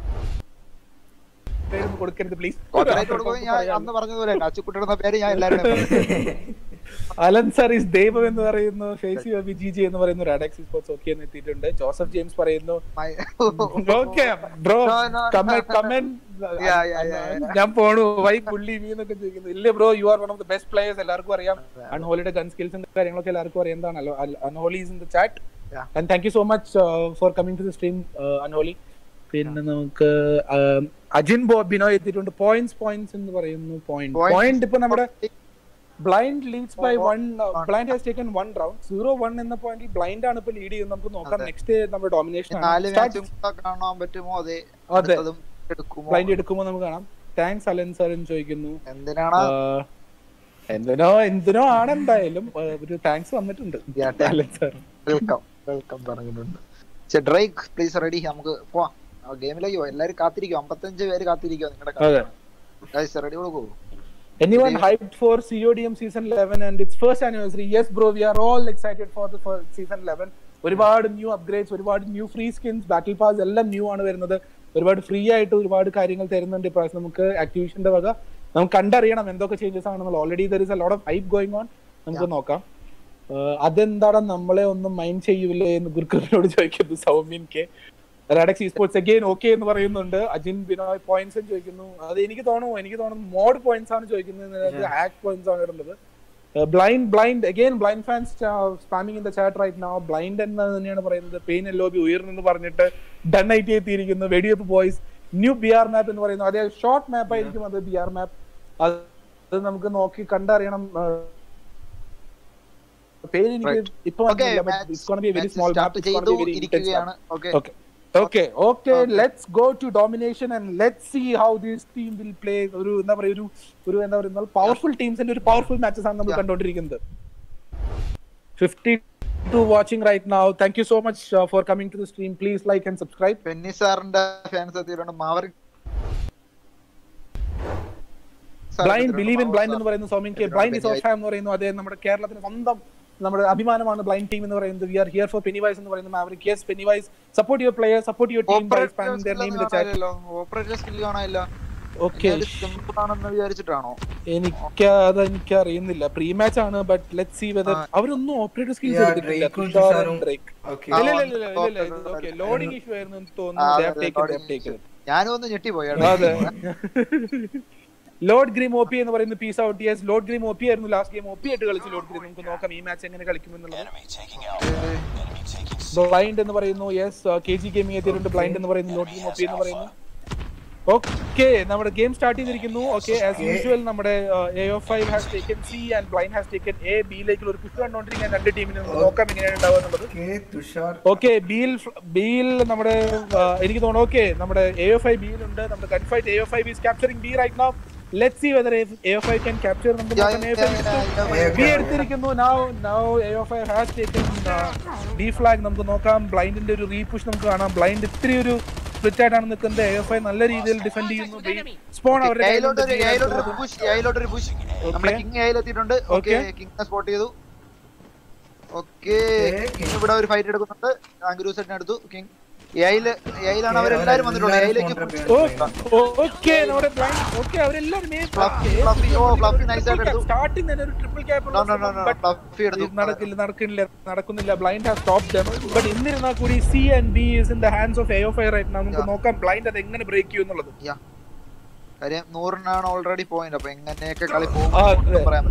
പേരൊന്നും കൊടുക്കരുത് പ്ലീസ് കോപ്പറേറ്റ് കൊടുക്കുമ്പോൾ ഞാൻ അന്ന് പറഞ്ഞതുപോലെ അച്ചുക്കുട്ടിയുടെ പേര് ഞാൻ എല്ലാവരും അലൻ സർ ഇസ് ദൈവം എന്ന് പറയുന്നു ഫേസി ബി ജി ജി എന്ന് പറയുന്നു റാഡക്സ് സ്പോർട്സ് ഓക്കെ എന്ന് എത്തിയിട്ടുണ്ട് ജോസഫ് ജെയിംസ് പറയുന്നു okay bro No, no, comment no. Comment Yeah, yeah, yeah, yeah. ഞാൻ പോണു വൈ പുള്ളി മീ എന്നൊക്കെ ചോദിക്കുന്നു ഇല്ല bro you are one of the best players എല്ലാവർക്കും അറിയാം അൺഹോളിയുടെ ഗൺ സ്കിൽസും കാര്യങ്ങളൊക്കെ എല്ലാവർക്കും അറിയാവുന്നതാണല്ലോ Unholy is in the chat Yeah. And thank you so much for coming to the stream Unholy പിന്നെ നമുക്ക് um, അജിൻ ബോ ബിനോയ് എത്തിയിട്ടുണ്ട് പോയിന്റ്സ് പോയിന്റ്സ് എന്ന് പറയുന്നു പോയിന്റ് Points. പോയിന്റ് ഇപ്പൊ നമ്മുടെ Blind leads by Oh, one one. Blind has taken one round zero one എന്ന പോയിന്റിൽ ബ്ലൈൻഡ് ആണ് ഇപ്പൊ ലീഡ് ചെയ്യുന്നത് നമുക്ക് നോക്കാം അതെ. നെക്സ്റ്റ് നമ്മുടെ ഡോമിനേഷൻ നാല് ആണ് മാച്ചും കാണാൻ പറ്റുമോ അതെ അതെ. അടുത്തതും എടുക്കുമോ ബ്ലൈൻഡ് എടുക്കുമ്പോൾ നമുക്ക് കാണാം താങ്ക്സ് അലൻ സർ എന്ന് ചോദിക്കുന്നു എന്തിനാണ് ആഹ്, എന്തിനോ എന്തിനോ ആണ് എന്തായാലും ആഹ്, ഒരു താങ്ക്സ് വന്നിട്ടുണ്ട് Yeah, thank- Alan sir welcome welcome പറഞ്ഞിട്ടുണ്ട് ഡ്രൈക്ക് പ്ലീസ് റെഡി നമുക്ക് പോവാം ഗെയിമിലേക്ക് പോവാം എല്ലാരും കാത്തിരിക്കും അമ്പത്തഞ്ച് പേര് കാത്തിരിക്കുക അതെ. നിങ്ങളുടെ റെഡി കൊടുക്കൂ Anyone Today- hyped for CODM season 11 and its first anniversary? Yes, bro. We are all excited for the first season 11. ഒരുപാട് ന്യൂ അപ്ഗ്രേഡ്സ് ഒരുപാട് new free skins battle pass എല്ലാം ന്യൂ ആണ് വരുന്നത് ഒരുപാട് ഫ്രീ ആയിട്ട് ഒരുപാട് കാര്യങ്ങൾ തരുന്നുണ്ട് ഇപ്രാവശ്യം നമുക്ക് ആക്ടിവിഷന്റെ വക നമുക്ക് കണ്ടറിയണം എന്തൊക്കെ ചേഞ്ചസ് ആണെന്നുള്ള already there is a lot of hype going on നമുക്ക് നോക്കാം ആഹ് അതെന്താണ് നമ്മളെ ഒന്നും മൈൻഡ് ചെയ്യൂലേ എന്ന് ഗുരുക്കറിനോട് ചോദിക്കുന്നു സൗമ്യൻ കെ റാഡക്സ് സ്പോർട്സ് അഗെയിൻ ഓക്കെ എന്ന് പറയുന്നുണ്ട് അജിൻ ബിനോയ് പോയിന്റ്സ് ചോദിക്കുന്നു അത് എനിക്ക് തോന്നുന്നു എനിക്ക് തോന്നുന്നു മോഡ് പോയിന്റ്സ് ആണ് ചോദിക്കുന്നത് ഹാക്ക് പോയിന്റ്സ് ആണ് ഇടുന്നത് Blind Blind again Blind fans spamming in the chat right now Blind എന്ന് തന്നെയാണ് പറയുന്നത് പെയിൻ എൽ ലോബി ഉയർന്നെന്ന് പറഞ്ഞിട്ട് ഡൺ ആയിട്ട് എത്തിയിരിക്കുന്നു വെടിവെപ്പ് boys new B R map എന്ന് പറയുന്നു അതേ ഷോർട്ട് മാപ്പ് ആയിരിക്കും അത് ബി ആർ മാപ്പ് അത് നമുക്ക് നോക്കി കണ്ടറിയണം പേര് എനിക്ക് ഇപ്പൊ ഓക്കെ വെരി സ്മോൾ സ്റ്റാർട്ട് ചെയ്തു ഇരിക്കുകയാണ് okay Okay. Okay, okay, Okay. let's go to domination and let's see how this team will play. ഒരു എന്താ പറയുക ഒരു ഒരു എന്താ പറയുക പവർഫുൾ ടീംസിന്റെ ഒരു പവർഫുൾ മാച്ചസ് ആണ് നമ്മൾ Yeah. കണ്ടുകൊണ്ടിരിക്കുന്നത് fifty two watching right now thank you so much for coming to the stream please like and subscribe Penny സാറിന്റെ ഫാൻസ് എത്തിയിട്ടുണ്ട് മാവർ ബ്ലൈൻഡ് ബിലീവ് ഇൻ ബ്ലൈൻഡ് എന്ന് പറയുന്ന Somin K Blind is off എന്ന് പറയുന്നു അതേ നമ്മുടെ കേരളത്തിന് സ്വന്തം നമ്മുടെ അഭിമാനമാണ് ബ്ലൈൻഡ് ടീം എന്ന് പറയുന്നത് we are here for Pennywise എന്ന് പറയുന്ന Maverick yes Pennywise support your player support your team by spamming their name in the chat operator skill കാണാനില്ല ഓക്കെ സിമ്പിൾ ആണെന്ന് വിചാരിച്ചിട്ടാണോ എനിക്ക് അത് എനിക്ക് അറിയുന്നില്ല പ്രീ മാച്ച് ആണ് ബട്ട് ലെറ്റ് സി വെദർ ആ. അവരൊന്നും ഓപ്പറേറ്റർ സ്കിൽസ് Yeah, എടുത്തിട്ടില്ല Drake ഉം തുഷാറും തുഷാറും. Drake Okay. ഇല്ല ആ, ഇല്ല ഇല്ല ഇല്ല ഇല്ല okay, okay okay. Loading issue ആയിരുന്നു എന്ന് ആ, തോന്നുന്നു അതെ, They have taken, they have loading taken. ഞാനും ഒന്ന് ഞെട്ടിപ്പോയി അതെ ലോഡ് ഗ്രീം ഒ പി എന്ന് പറയുന്ന peace out yes Lord Grim O P ആയിരുന്നു ലാസ്റ്റ് ഗെയിം ഒ പി ആയിട്ട് കളിച്ചു ലോഡ് ഗ്രീം നമുക്ക് നോക്കാം ഈ മാച്ച് എങ്ങനെ കളിക്കുമെന്നുള്ളത് Enemy taking Alpha. Enemy taking C. Blind എന്ന് പറയുന്നു യെസ് കെ ജി ഗെയിമിംഗ് എത്തിയിട്ടുണ്ട് ബ്ലൈൻഡ് എന്ന് പറയുന്നു ലോഡ് ഗെയിം ഒ പി എന്ന് പറയുന്നു ഓക്കെ നമ്മുടെ ഗെയിം സ്റ്റാർട്ട് ചെയ്തിരിക്കുന്നു ഓക്കെ ആസ് Okay. യൂഷ്വൽ നമ്മുടെ A of five has taken C and Blind has taken A ബിയിലേക്ക് ഒരു പുഷ് കണ്ടുകൊണ്ടിരിക്കുന്ന രണ്ട് ടീമിനെ നമുക്ക് നോക്കാം എങ്ങനെയാണ് ഉണ്ടാവുക എന്നുള്ളത് Okay, തുഷാർ ഓക്കെ ബിയിൽ ബിയിൽ നമ്മുടെ ആ, എനിക്ക് തോന്നുന്നു ഓക്കെ നമ്മുടെ എ എഫ് ഐ ബിയിൽ ഉണ്ട് നമ്മുടെ gunfight A F I B capturing B right now let see whether A F I can capture നമുക്ക് നോക്കാം എ എഫ് ഐ ബി എടുത്തിരിക്കുന്നു now now A F I has taken B flag നമുക്ക് നോക്കാം ബ്ലൈൻഡിന്റെ ഒരു റീപുഷ് നമുക്ക് കാണാം ബ്ലൈൻഡ് ഇത്തിരി ഒരു സ്പ്ലിറ്റ് ആയിട്ടാണ് നിൽക്കുന്നത് എ എഫ് ഐ നല്ല രീതിയിൽ ഡിഫെൻഡ് ചെയ്യുന്നു സ്പോൺ അവരുടെ ഏയിലോട്ടൊരു കയ്യിലുണ്ട്. ഏയിലോട്ടൊരു പുഷ് ഏയിലോട്ടൊരു പുഷ് നമ്മുടെ കിങ് ഏയിലെത്തിയിട്ടുണ്ട് ഓക്കെ Okay. കിങ്ങിനെ സ്പോട്ട് ചെയ്തു ഓക്കെ കിങ് ഇവിടെ ഒരു ഫൈറ്റ് എടുക്കുന്നുണ്ട് ആംഗ്രൂസെറ്റിനെ എടുത്തു കിങ് ഏയില് ഏയിലാണ് അവരെല്ലാരും വന്നിട്ടുള്ളത് ഏയിലേക്ക് ഓക്കെ നമ്മുടെ ബ്ലൈൻഡ് ഓക്കെ അവരെല്ലാരും Fluffy, Fluffy, ഓ, Fluffy nice ആയിട്ട് എടുത്തു. സ്റ്റാർട്ടിംഗ് തന്നെ ഒരു triple No, no, no, no, cap Fluffy എടുത്തു ഇത് നടക്കില്ല നടക്കുന്നില്ല നടക്കുന്നില്ല ബ്ലൈൻഡ് ഹാസ് സ്റ്റോപ്പ് ബട്ട് എന്നിരുന്നാൽ കൂടി C and B is in the hands of A of I right നമുക്ക് Yeah. നോക്കാം ബ്ലൈൻഡ് അത് എങ്ങനെ ബ്രേക്ക് ചെയ്യും എന്നുള്ളത് Yeah. കാര്യം നൂറിനാണ് ഓൾറെഡി പോയിന്റ് അപ്പൊ എങ്ങനെയൊക്കെ കളി ആ, പോകും അതെ. പറയാൻ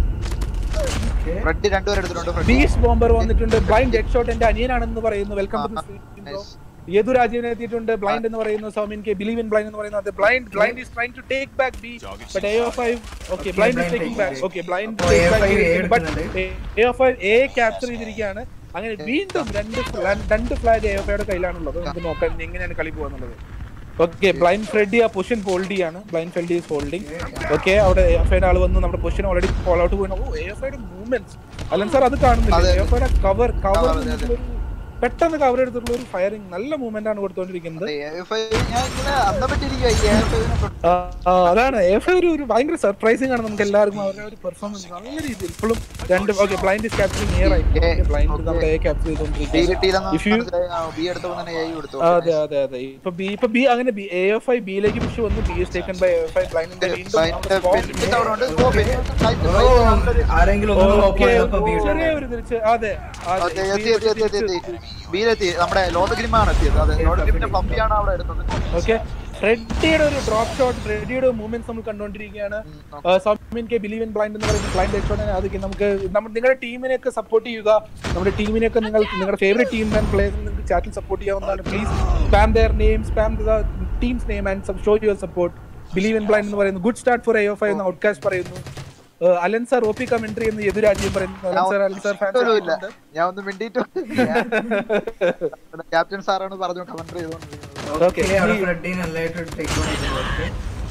പറ്റും ഫ്രെഡ് രണ്ടുപേരും എടുത്തിട്ടുണ്ട് ഫ്രെഡ് ബീസ് ബോംബർ വന്നിട്ടുണ്ട് ബ്ലൈൻഡ് ഹെഡ് ഷോട്ട് എന്റെ അനിയനാണെന്ന് പറയുന്നു വെൽക്കം ടു nice. യദുരാജീവൻ എത്തിയിട്ടുണ്ട് ബ്ലൈൻഡ് എന്ന് പറയുന്നു Saumin K believe in blind എന്ന് പറയുന്നത് Blind Blind is trying to take back B but A of I okay Okay, Blind blind is taking back taking okay Blind അപ്പോ AFI but എടുക്കുന്നുണ്ട്. A of I A capture ചെയ്തിരിക്കുകയാണ് അങ്ങനെ വീണ്ടും രണ്ട് fla- രണ്ട് flag A of ഐയുടെ കയ്യിലാണുള്ളത് നമുക്ക് നോക്കാം ഇനി എങ്ങനെയാണ് കളി പോകുന്നുള്ളത് ഓക്കെ ബ്ലൈൻഡ് ഫ്രെഡി ആ പൊസിഷൻ ഹോൾഡ് ചെയ്യാണ് Blind Freddy is holding okay അവിടെ എ എഫ് ഐയുടെ ആൾ വന്നു നമ്മുടെ പൊസിഷൻ ഓൾറെഡി ഫോൾ ഔട്ട് പോയി ഓ എ എഫ് ഐയുടെ മൂവ്മെന്റ്സ് അല്ലൻ സാർ അത് കാണുന്നില്ല അതെ, എ എഫ് ഐയുടെ കവർ കവർ അതെ, അതെ. പെട്ടെന്ന് കവർ എടുത്തിട്ടുള്ള ഒരു ഫയറിംഗ് നല്ല മൂവ്മെന്റ് ആണ് കൊടുത്തോണ്ടിരിക്കുന്നത് AFI ഞാൻ ഇങ്ങനെ അന്തപ്പെട്ടിരിക്കുക ഈ AFI നെ തൊട്ട്. ആ, ആ, അതാണ് എഫ് ഐ ഒരു ഒരു ഭയങ്കര സർപ്രൈസിംഗ് ആണ് നമുക്ക് എല്ലാവർക്കും അവരുടെ ഒരു പെർഫോമൻസ് നല്ല രീതിയിൽ ഇപ്പോഴും രണ്ട് okay Blind is capturing air ആയി Okay, ബ്ലൈൻഡ് okay. നമ്മുടെ എ ക്യാപ്ചർ B ചെയ്തോണ്ടിരിക്കുന്നത് കിട്ടിയില്ലെന്ന് If you- മനസ്സിലായി. ആ, B എടുത്തപ്പോൾ തന്നെ A എടുത്തു അതെ അതെ അതെ ഇപ്പൊ ബി ഇപ്പൊ ബി അങ്ങനെ ബി എ എഫ് ഐ ബിയിലേക്ക് പുഷ് വന്നു B is taken by F I ബ്ലൈൻഡിന്റെ വീണ്ടും Blind, നമ്മുടെ പിന്നെ spot- അവിടെ ഉണ്ട്. ഓ, പിന്നെ nice, ഓ, nice, നല്ലൊരു- ആരെങ്കിലും ഒന്ന് Okay, ഓപ്പൺ ചെയ്തപ്പോ ബി ചെറിയ ഒരു തിരിച്ച് അതെ അതെ. അതെ, എത്തി, എത്തി, എത്തി, എത്തി, എത്തി. ബിയിലെത്തി നമ്മുടെ ലോഡ് ഗ്രിമാണ് എത്തിയത് അതെ ലോഡ് ഗ്രിമിന്റെ ഫ്ലഫിയാണ് അവിടെ എടുത്തത് ഓക്കെ ഫ്രെഡിയുടെ ഒരു ഡ്രോപ്പ് ഷോട്ട് ഫ്രെഡിയുടെ മൂവ്മെന്റ്സ് നമ്മൾ കണ്ടുകൊണ്ടിരിക്കുകയാണ് Saumin K believe in blind എന്ന് പറയുന്ന ബ്ലൈൻഡ് ഹെഡ്ഷോട്ട് അതൊക്കെ നമുക്ക് നമ്മൾ നിങ്ങളുടെ ടീമിനെയൊക്കെ സപ്പോർട്ട് ചെയ്യുക നമ്മുടെ ടീമിനെയൊക്കെ നിങ്ങൾ നിങ്ങളുടെ ഫേവറേറ്റ് ടീം ആൻഡ് പ്ലേയേഴ്സിനെ നിങ്ങൾക്ക് ചാറ്റിൽ സപ്പോർട്ട് ചെയ്യാവുന്നതാണ് please spam their name spam the teams name and show your support believe in blind എന്ന് പറയുന്നു good start for A of എന്ന് ഔട്ട്കാസ്റ്റ് പറയുന്നു ഏഹ് Alan sir O P commentary എന്ന് എതിരാജ്യം പറയുന്നു അലൻ സാർ അലൻ സാർ ഒരു ഇല്ല ഫാൻസ് ഞാൻ ഒന്ന് മിണ്ടിയിട്ട് ക്യാപ്റ്റൻ സാറാണ് പറഞ്ഞു കമന്റ് ചെയ്തോണ്ടിരിക്കുന്നത് ഓക്കെ Okay, അവിടെ ഈ- ഫ്രെഡി നല്ലതായിട്ട് ടേക്ക് ഓൺ ചെയ്തു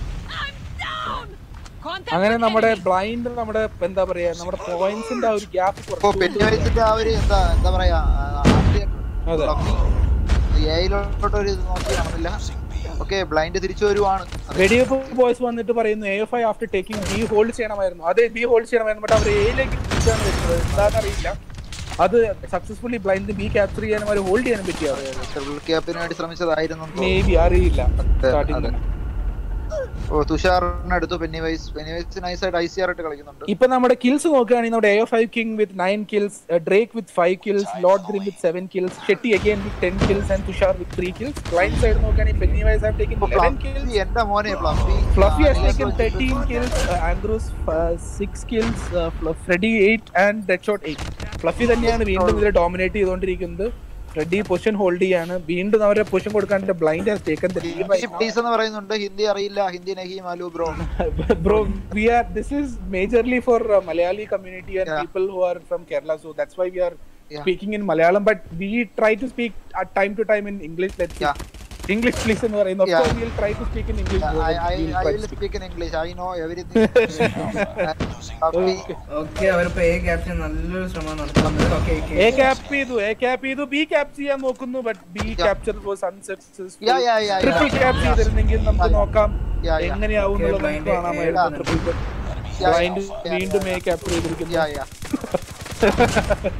അങ്ങനെ നമ്മുടെ ബ്ലൈൻഡ് നമ്മുടെ എന്താ പറയാ നമ്മുടെ പോയിന്റ്സിന്റെ ആ ഒരു ഗ്യാപ്പ് ഇപ്പൊ പെന്നി വയസ്സിന്റെ ആ ഒരു എന്താ എന്താ പറയാ അതെ. ഏയിലോട്ട് ഒരു ഇത് നോക്കി കാണുന്നില്ല ഓക്കെ ബ്ലൈൻഡ് തിരിച്ചു വരുവാണ് വെടിവെപ്പ് ബോയ്സ് വന്നിട്ട് പറയുന്നു A F I after taking B hold ചെയ്യണമായിരുന്നു അതെ ബി ഹോൾഡ് ചെയ്യണമായിരുന്നു ബട്ട് അവർ എയിലേക്ക് തിരിച്ചാണ് വരുന്നത് എന്താണെന്ന് അറിയില്ല അത് സക്സസ്ഫുള്ളി ബ്ലൈൻഡ് ബി ക്യാപ്ചർ ചെയ്യാനും അവർ ഹോൾഡ് ചെയ്യാനും പറ്റിയത് ട്രിപ്പിൾ ക്യാപ്പിന് വേണ്ടി ശ്രമിച്ചതായിരുന്നു എന്ന് മേ ബി അറിയില്ല അതെ, സ്റ്റാർട്ടിംഗ് അതെ. ഓ തുഷാറിന് അടുത്തു Pennywise Pennywise nice ആയിട്ട് ഐ സി ആർ ഇട്ട് കളിക്കുന്നുണ്ട് ഇപ്പൊ നമ്മുടെ കിൽസ് നോക്കുകയാണെങ്കിൽ നമ്മുടെ A five king with nine kills Drake with five kills Lord green with seven kills Shetty again with ten kills and Tushar with three kills clan side നോക്കുകയാണെങ്കിൽ Pennywise have taking ഇപ്പൊ eleven kills Fluffy എന്റെ മോനെ Fluffy Fluffy has taken 13 kills, uh, Andrews uh, 6 kills, uh, Fl- Freddy 8 and Deadshot 8. Fluffy തന്നെയാണ് വീണ്ടും ഇതിൽ dominate ചെയ്തുകൊണ്ടിരിക്കുന്നത് Freddy position hold ചെയ്യാണ് വീണ്ടും അവരെ പൊസിഷൻ കൊടുക്കാൻ ബ്ലൈൻഡ് ഹാസ് ടേക്കൻ പ്ലീസ് എന്ന് പറയുന്നുണ്ട് ഹിന്ദി അറിയില്ല ഹിന്ദി നഹി മാലു bro bro we are this is majorly for Malayali community and Yeah. People who are from Kerala so that's why we are Yeah. Speaking in Malayalam but we try to speak at time to time in English let's Yeah. English please എന്ന് പറയുന്നു Yeah. Of course, we'll try to speak in English. bro, I, but I, we'll I try will to speak. speak in English. I know everything. Fluffy, okay അവരിപ്പോ A captain നല്ലൊരു ശ്രമം നടത്തുന്നുണ്ട് okay A cap ചെയ്തു A cap ചെയ്തു B cap ചെയ്യാൻ നോക്കുന്നു but B capture was unsuccessful Yeah, yeah, yeah, triple yeah. Cap ചെയ്തിരുന്നെങ്കിൽ നമുക്ക് നോക്കാം Yeah, yeah. എങ്ങനെയാവും Okay, എന്നുള്ളത് blind നമുക്ക് കാണാമായിരുന്നു yeah. Triple Yeah, Blind yeah, വീണ്ടും എ ക്യാപ്ചർ ചെയ്തിരിക്കുന്നു yeah, yeah.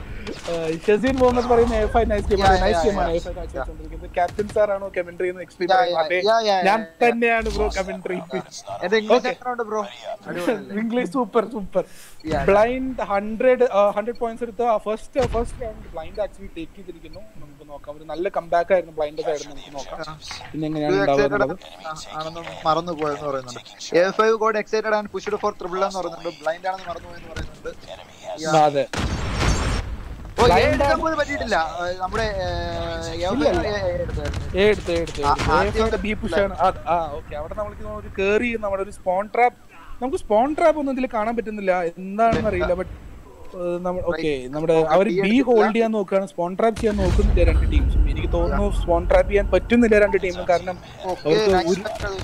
ഷസീൻ മുഹമ്മദ് പറയുന്ന A five nice game Yeah, nice yeah, ഗെയിമാണ് yeah. എ ഫൈവ് കാഴ്ചവെച്ചുകൊണ്ടിരിക്കുന്നത് ക്യാപ്റ്റൻ സാറാണോ കമന്ററി എന്ന് എക്സ്പ്ലെയിൻ Yeah, പറയുന്നത് yeah, yeah, yeah, ഞാൻ yeah. തന്നെയാണ് ബ്രോ കമന്ററി എന്റെ ഇംഗ്ലീഷ് Okay. എങ്ങനെയുണ്ട് ബ്രോ അടിപൊളിയല്ലേ English super super Yeah. Blind hundred hundred points എടുത്ത് first first round Blind actually take ചെയ്തിരിക്കുന്നു നമുക്ക് നോക്കാം ഒരു നല്ല കംബാക്ക് ആയിരുന്നു ബ്ലൈൻഡ് സൈഡ് നമുക്ക് നോക്കാം പിന്നെ എങ്ങനെയാണ് ഉണ്ടാവുക എന്നുള്ളത് ആണെന്ന് മറന്നു പോയെന്ന് പറയുന്നുണ്ട് A five god excited and pushed for triple എന്ന് പറയുന്നുണ്ട് ബ്ലൈൻഡ് ആണെന്ന് മറന്നു പോയെന്ന് പറയുന്നുണ്ട് Yeah. അതെ ഓ, Blind ഏഴ് ആണ്. എടുക്കാൻ പറ്റിയിട്ടില്ല ആ, നമ്മുടെ ഇല്ല, ഇല്ല. ഏ എടുത്ത് ഏ എടുത്ത് ആ, ആദ്യം ബി പുഷാണ് ആ ഓക്കെ അവിടെ നമ്മൾക്ക് ഒരു കേറി നമ്മുടെ ഒരു സ്പോൺ ട്രാപ്പ് നമുക്ക് സ്പോൺ ട്രാപ്പ് ഒന്നും ഇതിൽ കാണാൻ പറ്റുന്നില്ല എന്താണെന്ന് അറിയില്ല ബട്ട് നമ്മൾ ഓക്കെ നമ്മുടെ അവർ ബി ഹോൾഡ് ചെയ്യാൻ നോക്കുകയാണ് സ്പോൺ ട്രാപ്പ് ചെയ്യാൻ നോക്കുന്നില്ല രണ്ട് ടീംസും എനിക്ക് തോന്നുന്നു സ്പോൺ ട്രാപ്പ് ചെയ്യാൻ പറ്റുന്നില്ല രണ്ട് ടീമും കാരണം അവർക്ക് ഒരു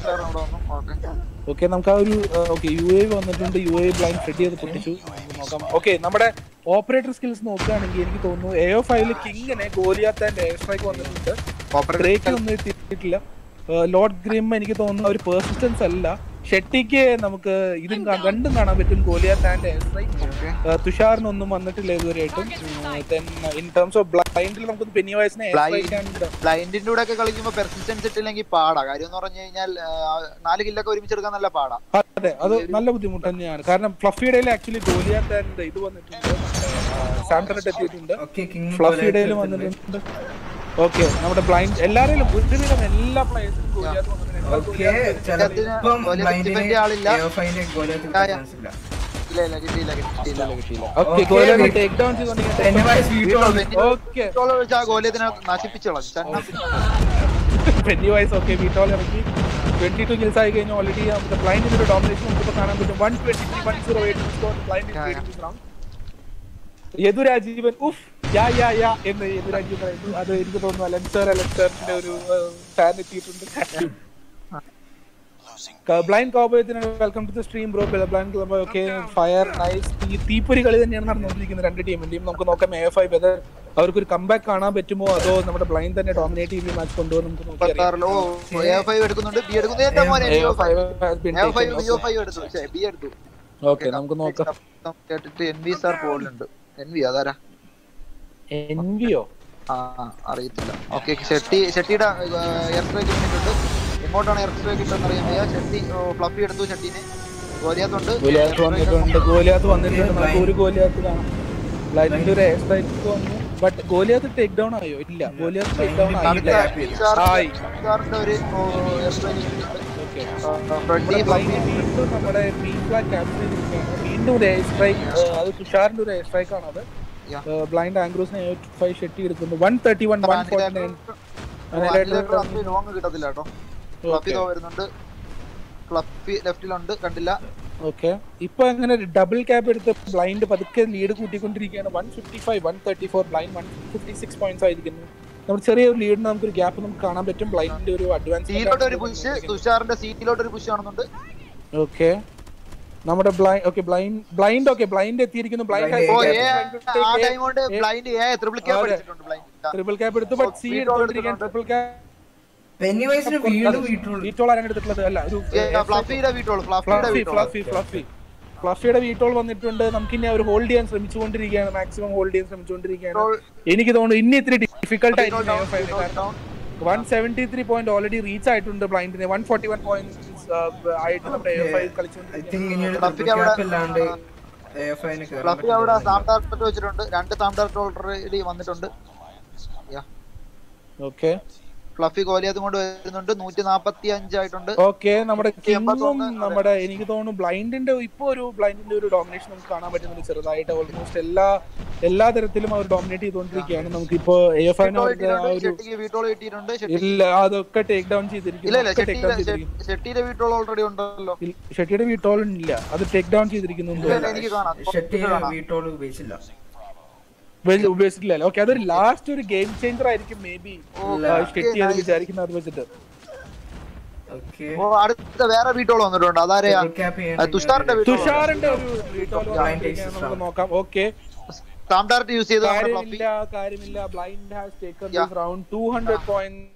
ഓക്കെ നമുക്ക് ആ ഒരു ഓക്കെ യു എ വന്നിട്ടുണ്ട് യു എ ബ്ലൈൻഡ് സെറ്റ് ചെയ്ത് പൊട്ടിച്ചു നമുക്ക് നോക്കാം ഓക്കെ നമ്മുടെ ഓപ്പറേറ്റർ സ്കിൽസ് നോക്കുകയാണെങ്കിൽ എനിക്ക് തോന്നുന്നു എ ഓ ഫൈവില് കിങ്ങിനെ ഗോലിയാത്ത എയർ സ്ട്രൈക്ക് വന്നിട്ടുണ്ട് ബ്രേക്ക് ഒന്നും എത്തിയിട്ടില്ല ലോർഡ് ഗ്രിം എനിക്ക് തോന്നുന്നു ഒരു പെർസിസ്റ്റൻസ് അല്ല ഷെട്ടിക്ക് നമുക്ക് ഇതും കാ- രണ്ടും കാണാൻ പറ്റും ഗോലിയാത്ത് ആൻഡ് എയർ സ്ട്രൈക്ക് തുഷാറിനൊന്നും വന്നിട്ടില്ല ഇതുവരെയായിട്ടും ദെൻ ഇൻ ടേംസ് ഓഫ് ബ്ലൈൻഡിൽ നമുക്ക് പെനി വയസ്സിനെ എയർ സ്ട്രൈക്ക് ആൻഡ് ബ്ലൈൻഡിന്റെ കൂടെ ഒക്കെ കളിക്കുമ്പോ പെർസിസ്റ്റൻസ് ഇട്ടില്ലെങ്കിൽ പാടാ കാര്യം എന്ന് പറഞ്ഞു കഴിഞ്ഞാൽ ആ, നാല് കില്ലൊക്കെ ഒരുമിച്ചെടുക്കാൻ നല്ല പാടാ അതെ അത് നല്ല ബുദ്ധിമുട്ട് തന്നെയാണ് കാരണം ഫ്ലഫിയുടെ ആക്ച്വലി ഗോലിയാത്ത് ആൻഡ് ഇത് വന്നിട്ടുണ്ട് സാംസണിട്ട് എത്തിയിട്ടുണ്ട് ഓക്കെ കിങ് ഫ്ലഫിയുടെ വന്നിട്ടുണ്ട് ഓക്കെ നമ്മുടെ ബ്ലൈൻഡ് എല്ലാവരെയും ഒരുവിധം എല്ലാ പ്ലേയേഴ്സും ഗോലിയാത്ത് ഓക്കെ വന്നിട്ടുണ്ട് ചിലപ്പം വലിയ ബ്ലൈൻഡിന് defend ആളില്ല. എയോഫൈന്റെ ഗോളിയത്ത് ആ, ചാൻസ് ഇല്ല ഇല്ല ഇല്ല കിട്ടിയില്ല കിട്ടിയില്ല okay Okay, Goliath we- take down ചെയ്തുകൊണ്ടിരിക്കുന്നത് Anyways, we told- ഓക്കെ ഇഷ്ടമുള്ള വെച്ച് ആ ഗോലിയത്തിനെ നശിപ്പിച്ചു കളഞ്ഞു ചന്ന ട്വന്റി വയസ്സ് ഓക്കെ വീട്ടോൾ ഇറക്കി ട്വന്റി ടു കിൽസ് ആയി കഴിഞ്ഞാൽ ഓൾറെഡി നമുക്ക് ബ്ലൈൻഡിന്റെ ഒരു ഡോമിനേഷൻ നമുക്ക് കാണാൻ പറ്റും one twenty three one zero eight score Blind Yadurajeevan ഉഫ് യാ യാ യാ എന്ന് യദുരാജീവൻ പറയുന്നു അത് എനിക്ക് തോന്നുന്നു അലൻസർ അലൻസറിന്റെ ഒരു ഫാൻ എത്തിയിട്ടുണ്ട് ബ്ലൈൻഡ് കോബോയത്തിന് welcome to the stream bro Blind Cowboy okay fire nice തീപ്പൊരി കളി തന്നെയാണ് നടന്നുകൊണ്ടിരിക്കുന്നത് രണ്ട് ടീമിന്റെയും നമുക്ക് നോക്കാം എ എഫ് ഐ വെതർ അവർക്ക് ഒരു കംബാക്ക് കാണാൻ പറ്റുമോ അതോ നമ്മുടെ ബ്ലൈൻഡ് തന്നെ ഡോമിനേറ്റ് ചെയ്ത് മാച്ച് കൊണ്ടുപോകും നമുക്ക് നോക്കിയറിയാം ഓ എ ഫൈവ് എടുക്കുന്നുണ്ട് ബി എടുക്കുന്നു എന്റെ മോനെ A F I has been A five taken. B O five എടുത്തു ബി എടുത്തു ഓക്കെ നമുക്ക് നോക്കാം കേട്ടിട്ട് എൻ വി സാർ പോലുണ്ട് എൻ വി അതാരാ എൻവിയോ ആ ആ, അറിയത്തില്ല ഓക്കെ ഷെട്ടി ഷെട്ടിയുടെ എയർ സ്ട്രൈക്ക് കിട്ടിയിട്ടുണ്ട് എങ്ങോട്ടാണ് എയർ സ്ട്രൈക്ക് കിട്ടുമെന്ന് അറിയാൻ വയ്യ ഷെട്ടി ഫ്ലഫി എടുത്തു ഷെട്ടിനെ ഗോലിയാത്തുണ്ട് ഗോലിയാത്ത് വന്നിട്ടുണ്ട് ഗോലിയാത്ത് വന്നിട്ടുണ്ട് നമുക്ക് ഒരു ഗോലിയാത്ത് കാണാം ബ്ലൈൻഡിന്റെ ഒരു എയർ സ്ട്രൈക്ക് വന്നു ബട്ട് ഗോലിയാത്ത് ടേക്ക് ഡൗൺ ആയോ ഇല്ല ഗോലിയാത്ത് ടേക്ക് ഡൗൺ ആയില്ല ആയി സാറിന്റെ ഒരു എയർ സ്ട്രൈക്ക് കിട്ടിയിട്ടുണ്ട് ഓക്കെ ഫ്രണ്ടി ബ്ലൈൻഡ് വീണ്ടും നമ്മുടെ ബി ഫ്ലാഗ് ക്യാപ്ചർ ചെയ്തിരിക്കുകയാണ് വീണ്ടും ഒരു എയർ സ്ട്രൈക്ക് അത് തുഷാറിന്റെ ഒരു എയർ സ്ട്രൈക്ക് ആണ് അത് Yeah. ബ്ലൈൻഡ് ആംഗ്രോസിനെ എയ്റ്റ് ഫൈവ് ഷെട്ടി എടുക്കുന്നു one thirty one one forty nine long കിട്ടത്തില്ല കേട്ടോ ഫ്ലഫി Okay. ദോ വരുന്നുണ്ട് ഫ്ലഫി ലെഫ്റ്റിലുണ്ട് കണ്ടില്ല ഓക്കെ ഇപ്പൊ അങ്ങനെ ഡബിൾ ക്യാപ്പ് എടുത്ത് ബ്ലൈൻഡ് പതുക്കെ ലീഡ് കൂട്ടിക്കൊണ്ടിരിക്കുകയാണ് one fifty five one thirty four Blind one fifty six points ആയിരിക്കുന്നു നമ്മുടെ ചെറിയ ഒരു ലീഡിന് നമുക്ക് ഒരു ഗ്യാപ്പ് നമുക്ക് കാണാൻ പറ്റും ബ്ലൈൻഡിന്റെ ഒരു സീറ്റിലോട്ട് ഒരു പുഷ് അഡ്വാൻസ് തുഷാറിന്റെ സീറ്റിലോട്ട് ഒരു പുഷ് കാണുന്നുണ്ട് ഓക്കെ നമ്മുടെ Blind okay Blind Blind okay Blind എത്തിയിരിക്കുന്നു ബ്ലൈൻഡ് ഓ Blind ഏ ആ ടൈം കൊണ്ട് ബ്ലൈൻഡ് ഏ ട്രിപ്പിൾ ക്യാപ്പ് അതെ. അടിച്ചിട്ടുണ്ട് ബ്ലൈൻഡ് ട്രിപ്പിൾ ക്യാപ്പ് എടുത്തു ബട്ട് സി Beat all എടുത്തോണ്ടിരിക്കാൻ എടുത്തിട്ടുണ്ട്. ട്രിപ്പിൾ ക്യാപ്പ് പെന്നി വയസ്സിന് വീണ്ടും വീട്ടുള്ളൂ വീട്ടോൾ ആരാണ് എടുത്തിട്ടുള്ളത് അല്ല ഒരു ഫ്ലഫിയുടെ വീട്ടോളൂ ഫ്ലഫിയുടെ ഫ്ലഫി വീട്ടോളൂ ഫ്ലഫി ഫ്ലഫി ഫ്ലഫിയുടെ വീട്ടോൾ വന്നിട്ടുണ്ട് നമുക്ക് ഇനി അവർ ഹോൾഡ് ചെയ്യാൻ ശ്രമിച്ചുകൊണ്ടിരിക്കുകയാണ് മാക്സിമം ഹോൾഡ് ചെയ്യാൻ ശ്രമിച്ചുകൊണ്ടിരിക്കുകയാണ് എനിക്ക് തോന്നുന്നു ഇനി ഇത്തിരി ഡിഫിക്കൽട്ട് ആയിരിക്കും one seventy three point already reach ആയിട്ടുണ്ട് ബ്ലൈൻഡിന് വൺ ഫോർട്ടി വൺ പോയിന്റ് ആയിട്ട് നമ്മുടെ ഐ കളിച്ചുകൊണ്ടിരിക്കുന്നത് തിങ്ക് ഇനി ഒരു ഫ്ലഫി triple അവിടെ- cap ഇല്ലാണ്ട് എയോഫൈന് ഫ്ലഫി അവിടെ സാം ടാർട്ട് വെച്ചിട്ടുണ്ട് രണ്ട് സാം ടാർട്ട് ഓൾറെഡി വന്നിട്ടുണ്ട് ഓക്കെ ഫ്ലഫി കോലിയതും കൊണ്ട് വരുന്നുണ്ട് നൂറ്റി നാപ്പത്തി അഞ്ചായിട്ടുണ്ട് ഓക്കെ നമ്മുടെ കിങ്ങും എൺപത്തൊന്ന്, അതെ. നമ്മുടെ എനിക്ക് തോന്നുന്നു ബ്ലൈൻഡിന്റെ ഇപ്പൊ ഒരു ബ്ലൈൻഡിന്റെ ഒരു ഡോമിനേഷൻ നമുക്ക് കാണാൻ പറ്റുന്നുണ്ട് ചെറുതായിട്ട് ഓൾമോസ്റ്റ് എല്ലാ എല്ലാ തരത്തിലും അവർ ഡോമിനേറ്റ് ചെയ്തുകൊണ്ടിരിക്കുകയാണ് നമുക്കിപ്പോ എ എഫ് ഐന് അവർക്ക് ആ ഒരു ഷെട്ടിക്ക് വീട്ടോൾ കിട്ടിയിട്ടുണ്ട് ഷെട്ടി ഇല്ല അതൊക്കെ ടേക്ക് ഡൗൺ ഇല്ല ചെയ്തിരിക്കുന്നു ഇല്ല ഒക്കെ ടേക്ക് ഡൗൺ ഷെട്ടിയുടെ ചെയ്തിരിക്കുന്നു ഷെട്ടിയുടെ വീട്ടോൾ ഓൾറെഡി ഉണ്ടല്ലോ ഇല്ല, ഷെട്ടിയുടെ വീട്ടോളം ഇല്ല അത് ടേക്ക് ഡൗൺ ചെയ്തിരിക്കുന്നു എന്ന് ഇല്ല, തോന്നുന്നു. ഇല്ല, എനിക്ക് കാണാം ഷെട്ടി കാണാം. വീട്ടോട് ഉപയോഗിച്ചില്ല വലിയ ഉപയോഗിച്ചിട്ടില്ല ഓക്കെ അതൊരു ലാസ്റ്റ് ഒരു ഗെയിം ചേഞ്ചർ ആയിരിക്കും മേ ബി ഷെട്ടി അത് വിചാരിക്കുന്ന അത് വെച്ചിട്ട് ഓക്കെ ഓ അടുത്ത വേറെ വീട്ടോൾ വന്നിട്ടുണ്ട് അതാരെയാ ആ, തുഷാറിന്റെ വീട്ടോൾ തുഷാറിന്റെ ഒരു വീട്ടോളം Blind വന്നിരിക്കുകയാണ്. takes നമുക്ക് നോക്കാം ഓക്കെ സാം ടാർട്ട് യൂസ് ചെയ്ത് നമ്മുടെ ഫ്ലഫി കാര്യമില്ല കാര്യമില്ല Blind has taken Yeah. This round 200 point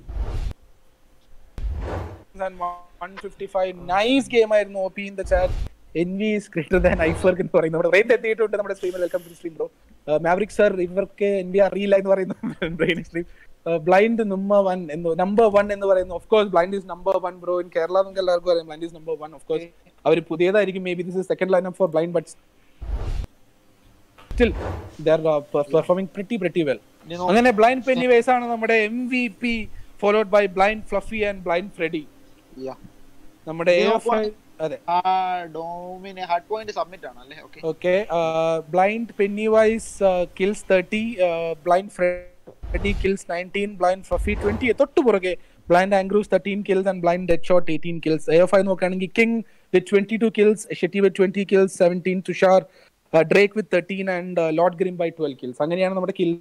and 155 nice game ആയിരുന്നു OP in the chat NV is greater than ഐഫർക്ക് എന്ന് പറയുന്നത് നമ്മുടെ റേറ്റ് എത്തിയിട്ടുണ്ട് നമ്മുടെ സ്ട്രീമിൽ welcome to stream bro Maverick sir ഇവർക്ക് എന്റെ അറിയില്ല എന്ന് പറയുന്നു brain stream Blind number one എന്ന് നമ്പർ വൺ എന്ന് പറയുന്നു of course Blind is number one bro in Kerala നമുക്ക് എല്ലാവർക്കും അറിയാം Blind is number one of course അവർ പുതിയതായിരിക്കും may be this second line for Blind but still they're performing pretty pretty well ഇനി no- അങ്ങനെ Blind Pennywise ആണ് നമ്മുടെ M V P followed by Blind Fluffy and Blind Freddy Yeah. നമ്മുടെ ഇനി AFI നോക്കുവാണെങ്കിൽ- അതെ ആ ഡോമിന് ഹാർഡ് പോയിന്റ് സബ്മിറ്റ് ആണ് അല്ലേ okay Okay. Uh, blind Pennywise uh, kills 30. Uh, blind Freddy kills 19. Blind Fluffy 20. തൊട്ട് പുറകെ ബ്ലൈൻഡ് ആംഗ്രൂസ് thirteen kills and Blind dead Deadshot eighteen kills A F I നോക്കുകയാണെങ്കിൽ King with twenty two kills Shetty with twenty kills seventeen Tushar Drake with thirteen and Lord Grim by twelve kills അങ്ങനെയാണ് നമ്മുടെ kill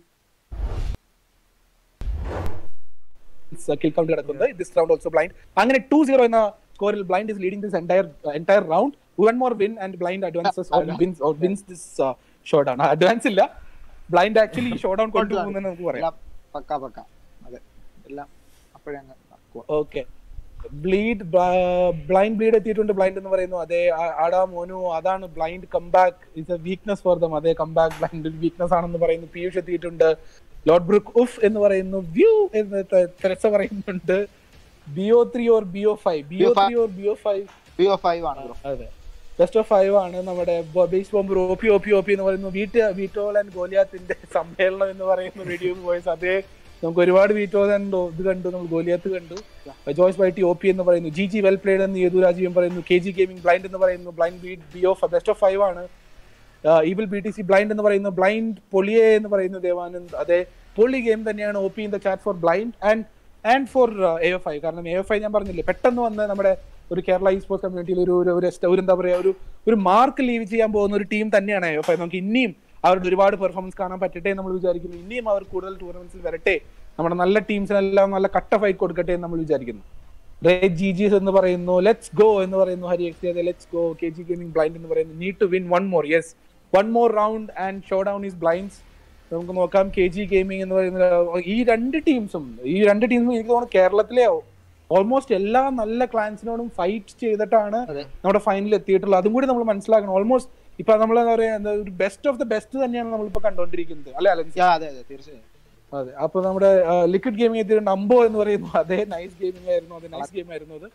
kill count കിടക്കുന്നത് this round also Blind അങ്ങനെ two zero എന്ന സ്കോറിൽ Blind is leading this entire entire round one more win and Blind advances wins wins this show down advance ഇല്ല Blind actually showdown കൊണ്ടുപോകുന്നെന്ന് നമുക്ക് പറയാം എല്ലാം പക്ക പക്ക അതെ എല്ലാം അപ്പോഴേ അങ്ങ് നടക്കുവാ. ഓക്കെ ബ്ലീഡ് ബ്ലൈൻഡ് ബ്ലീഡ് എത്തിയിട്ടുണ്ട് ബ്ലൈൻഡ് എന്ന് പറയുന്നു അതെ ആ- ആടാ മോനു അതാണ് Blind comeback is a weakness for them അതെ കംബാക്ക് ബ്ലൈൻഡ് വീക്ക്നെസ് ആണെന്ന് പറയുന്നു പീയൂഷ് എത്തിയിട്ടുണ്ട് ലോർഡ് ബ്രുക്ക് ഉഫ് എന്ന് പറയുന്നു വ്യൂ എന്ന് തെ- തെരസ പറയുന്നുണ്ട് BO three or BO five BO three or BO five PO five ആണ് ബ്രോ അതെ ബെസ്റ്റ് ഓഫ് ഫൈവ് ആണ് നമ്മുടെ base bomb O P O P O P എന്ന് പറയുന്നു വീട്ട് വീറ്റോൾ ആൻഡ് ഗോലിയാത്തിന്റെ സമ്മേളനം എന്ന് പറയുന്ന വീഡിയോ വോയിസ് അതേ നമുക്ക് ഒരുപാട് വീറ്റോൾ ആൻഡ് ഇത് കണ്ടു നമ്മൾ ഗോലിയാത്ത് കണ്ടു ജോയ്സ് വൈറ്റി ഒ പി എന്ന് പറയുന്നു ജി ജി വെൽ പ്ലേഡ് എന്ന് യേതു രാജീവൻ പറയുന്നു കെ ജി ഗെയിമിംഗ് ബ്ലൈൻഡ് എന്ന് പറയുന്നു ബ്ലൈൻഡ് ബീറ്റ് ബി ഓഫ് ബെസ്റ്റ് ഓഫ് ഫൈവ് ആണ് evil B T C Blind എന്ന് പറയുന്നു ബ്ലൈൻഡ് പൊളിയെ എന്ന് പറയുന്നു ദേവാനന്ദ് അതെ പൊളി ഗെയിം തന്നെയാണ് O P in the chat for Blind and and for A F I കാരണം എ എഫ് ഐ ഞാൻ പറഞ്ഞില്ലേ പെട്ടെന്ന് വന്ന് നമ്മുടെ ഒരു കേരള ഈ സ്പോർട്സ് കമ്മ്യൂണിറ്റിയിൽ ഒരു ഒരു- ഒരു est- ഒരു എന്താ പറയാ ഒരു ഒരു മാർക്ക് ലീവ് ചെയ്യാൻ പോകുന്ന ഒരു ടീം തന്നെയാണ് എ എഫ് ഐ നമുക്ക് ഇനിയും അവരുടെ ഒരുപാട് പെർഫോമൻസ് കാണാൻ പറ്റട്ടെ എന്ന് നമ്മൾ വിചാരിക്കുന്നു ഇനിയും അവർ കൂടുതൽ ടൂർണമെന്റ്സിൽ വരട്ടെ നമ്മുടെ നല്ല ടീംസിനെല്ലാം നല്ല കട്ട ഫൈറ്റ് കൊടുക്കട്ടെ എന്ന് നമ്മൾ വിചാരിക്കുന്നു റേറ്റ് ജി ജിസ് എന്ന് പറയുന്നു ലെറ്റ്സ് ഗോ എന്ന് പറയുന്നു ഹരി എക്സ് അതെ let's go K G gaming Blind എന്ന് പറയുന്നു need to win one more yes one more round and showdown is Blind's നമുക്ക് നോക്കാം കെ ജി ഗെയിമിംഗ് എന്ന് പറയുന്ന ഈ രണ്ട് ടീംസും ഈ രണ്ട് ടീംസും എനിക്ക് തോന്നുന്നു കേരളത്തിലെ ഓൾമോസ്റ്റ് എല്ലാ നല്ല ക്ലാൻസിനോടും ഫൈറ്റ് ചെയ്തിട്ടാണ് അതെ. നമ്മുടെ ഫൈനലിൽ എത്തിയിട്ടുള്ളത് അതും കൂടി നമ്മൾ മനസ്സിലാക്കണം ഓൾമോസ്റ്റ് ഇപ്പൊ നമ്മൾ എന്താ പറയാ എന്താ ഒരു ബെസ്റ്റ് ഓഫ് ദ ബെസ്റ്റ് തന്നെയാണ് നമ്മളിപ്പോ കണ്ടോണ്ടിരിക്കുന്നത് അല്ലെ അലൻസ് Yeah, അതെ അതെ തീർച്ചയായും അതെ അപ്പൊ നമ്മുടെ ലിക്വിഡ് ഗെയിമിംഗ് എത്തിയിട്ടുണ്ട് അമ്പോ എന്ന് പറയുന്നു അതേ നൈസ് ഗെയിമിംഗ് ആയിരുന്നു അത് നൈസ് ഗെയിം ആയിരുന്നു അത്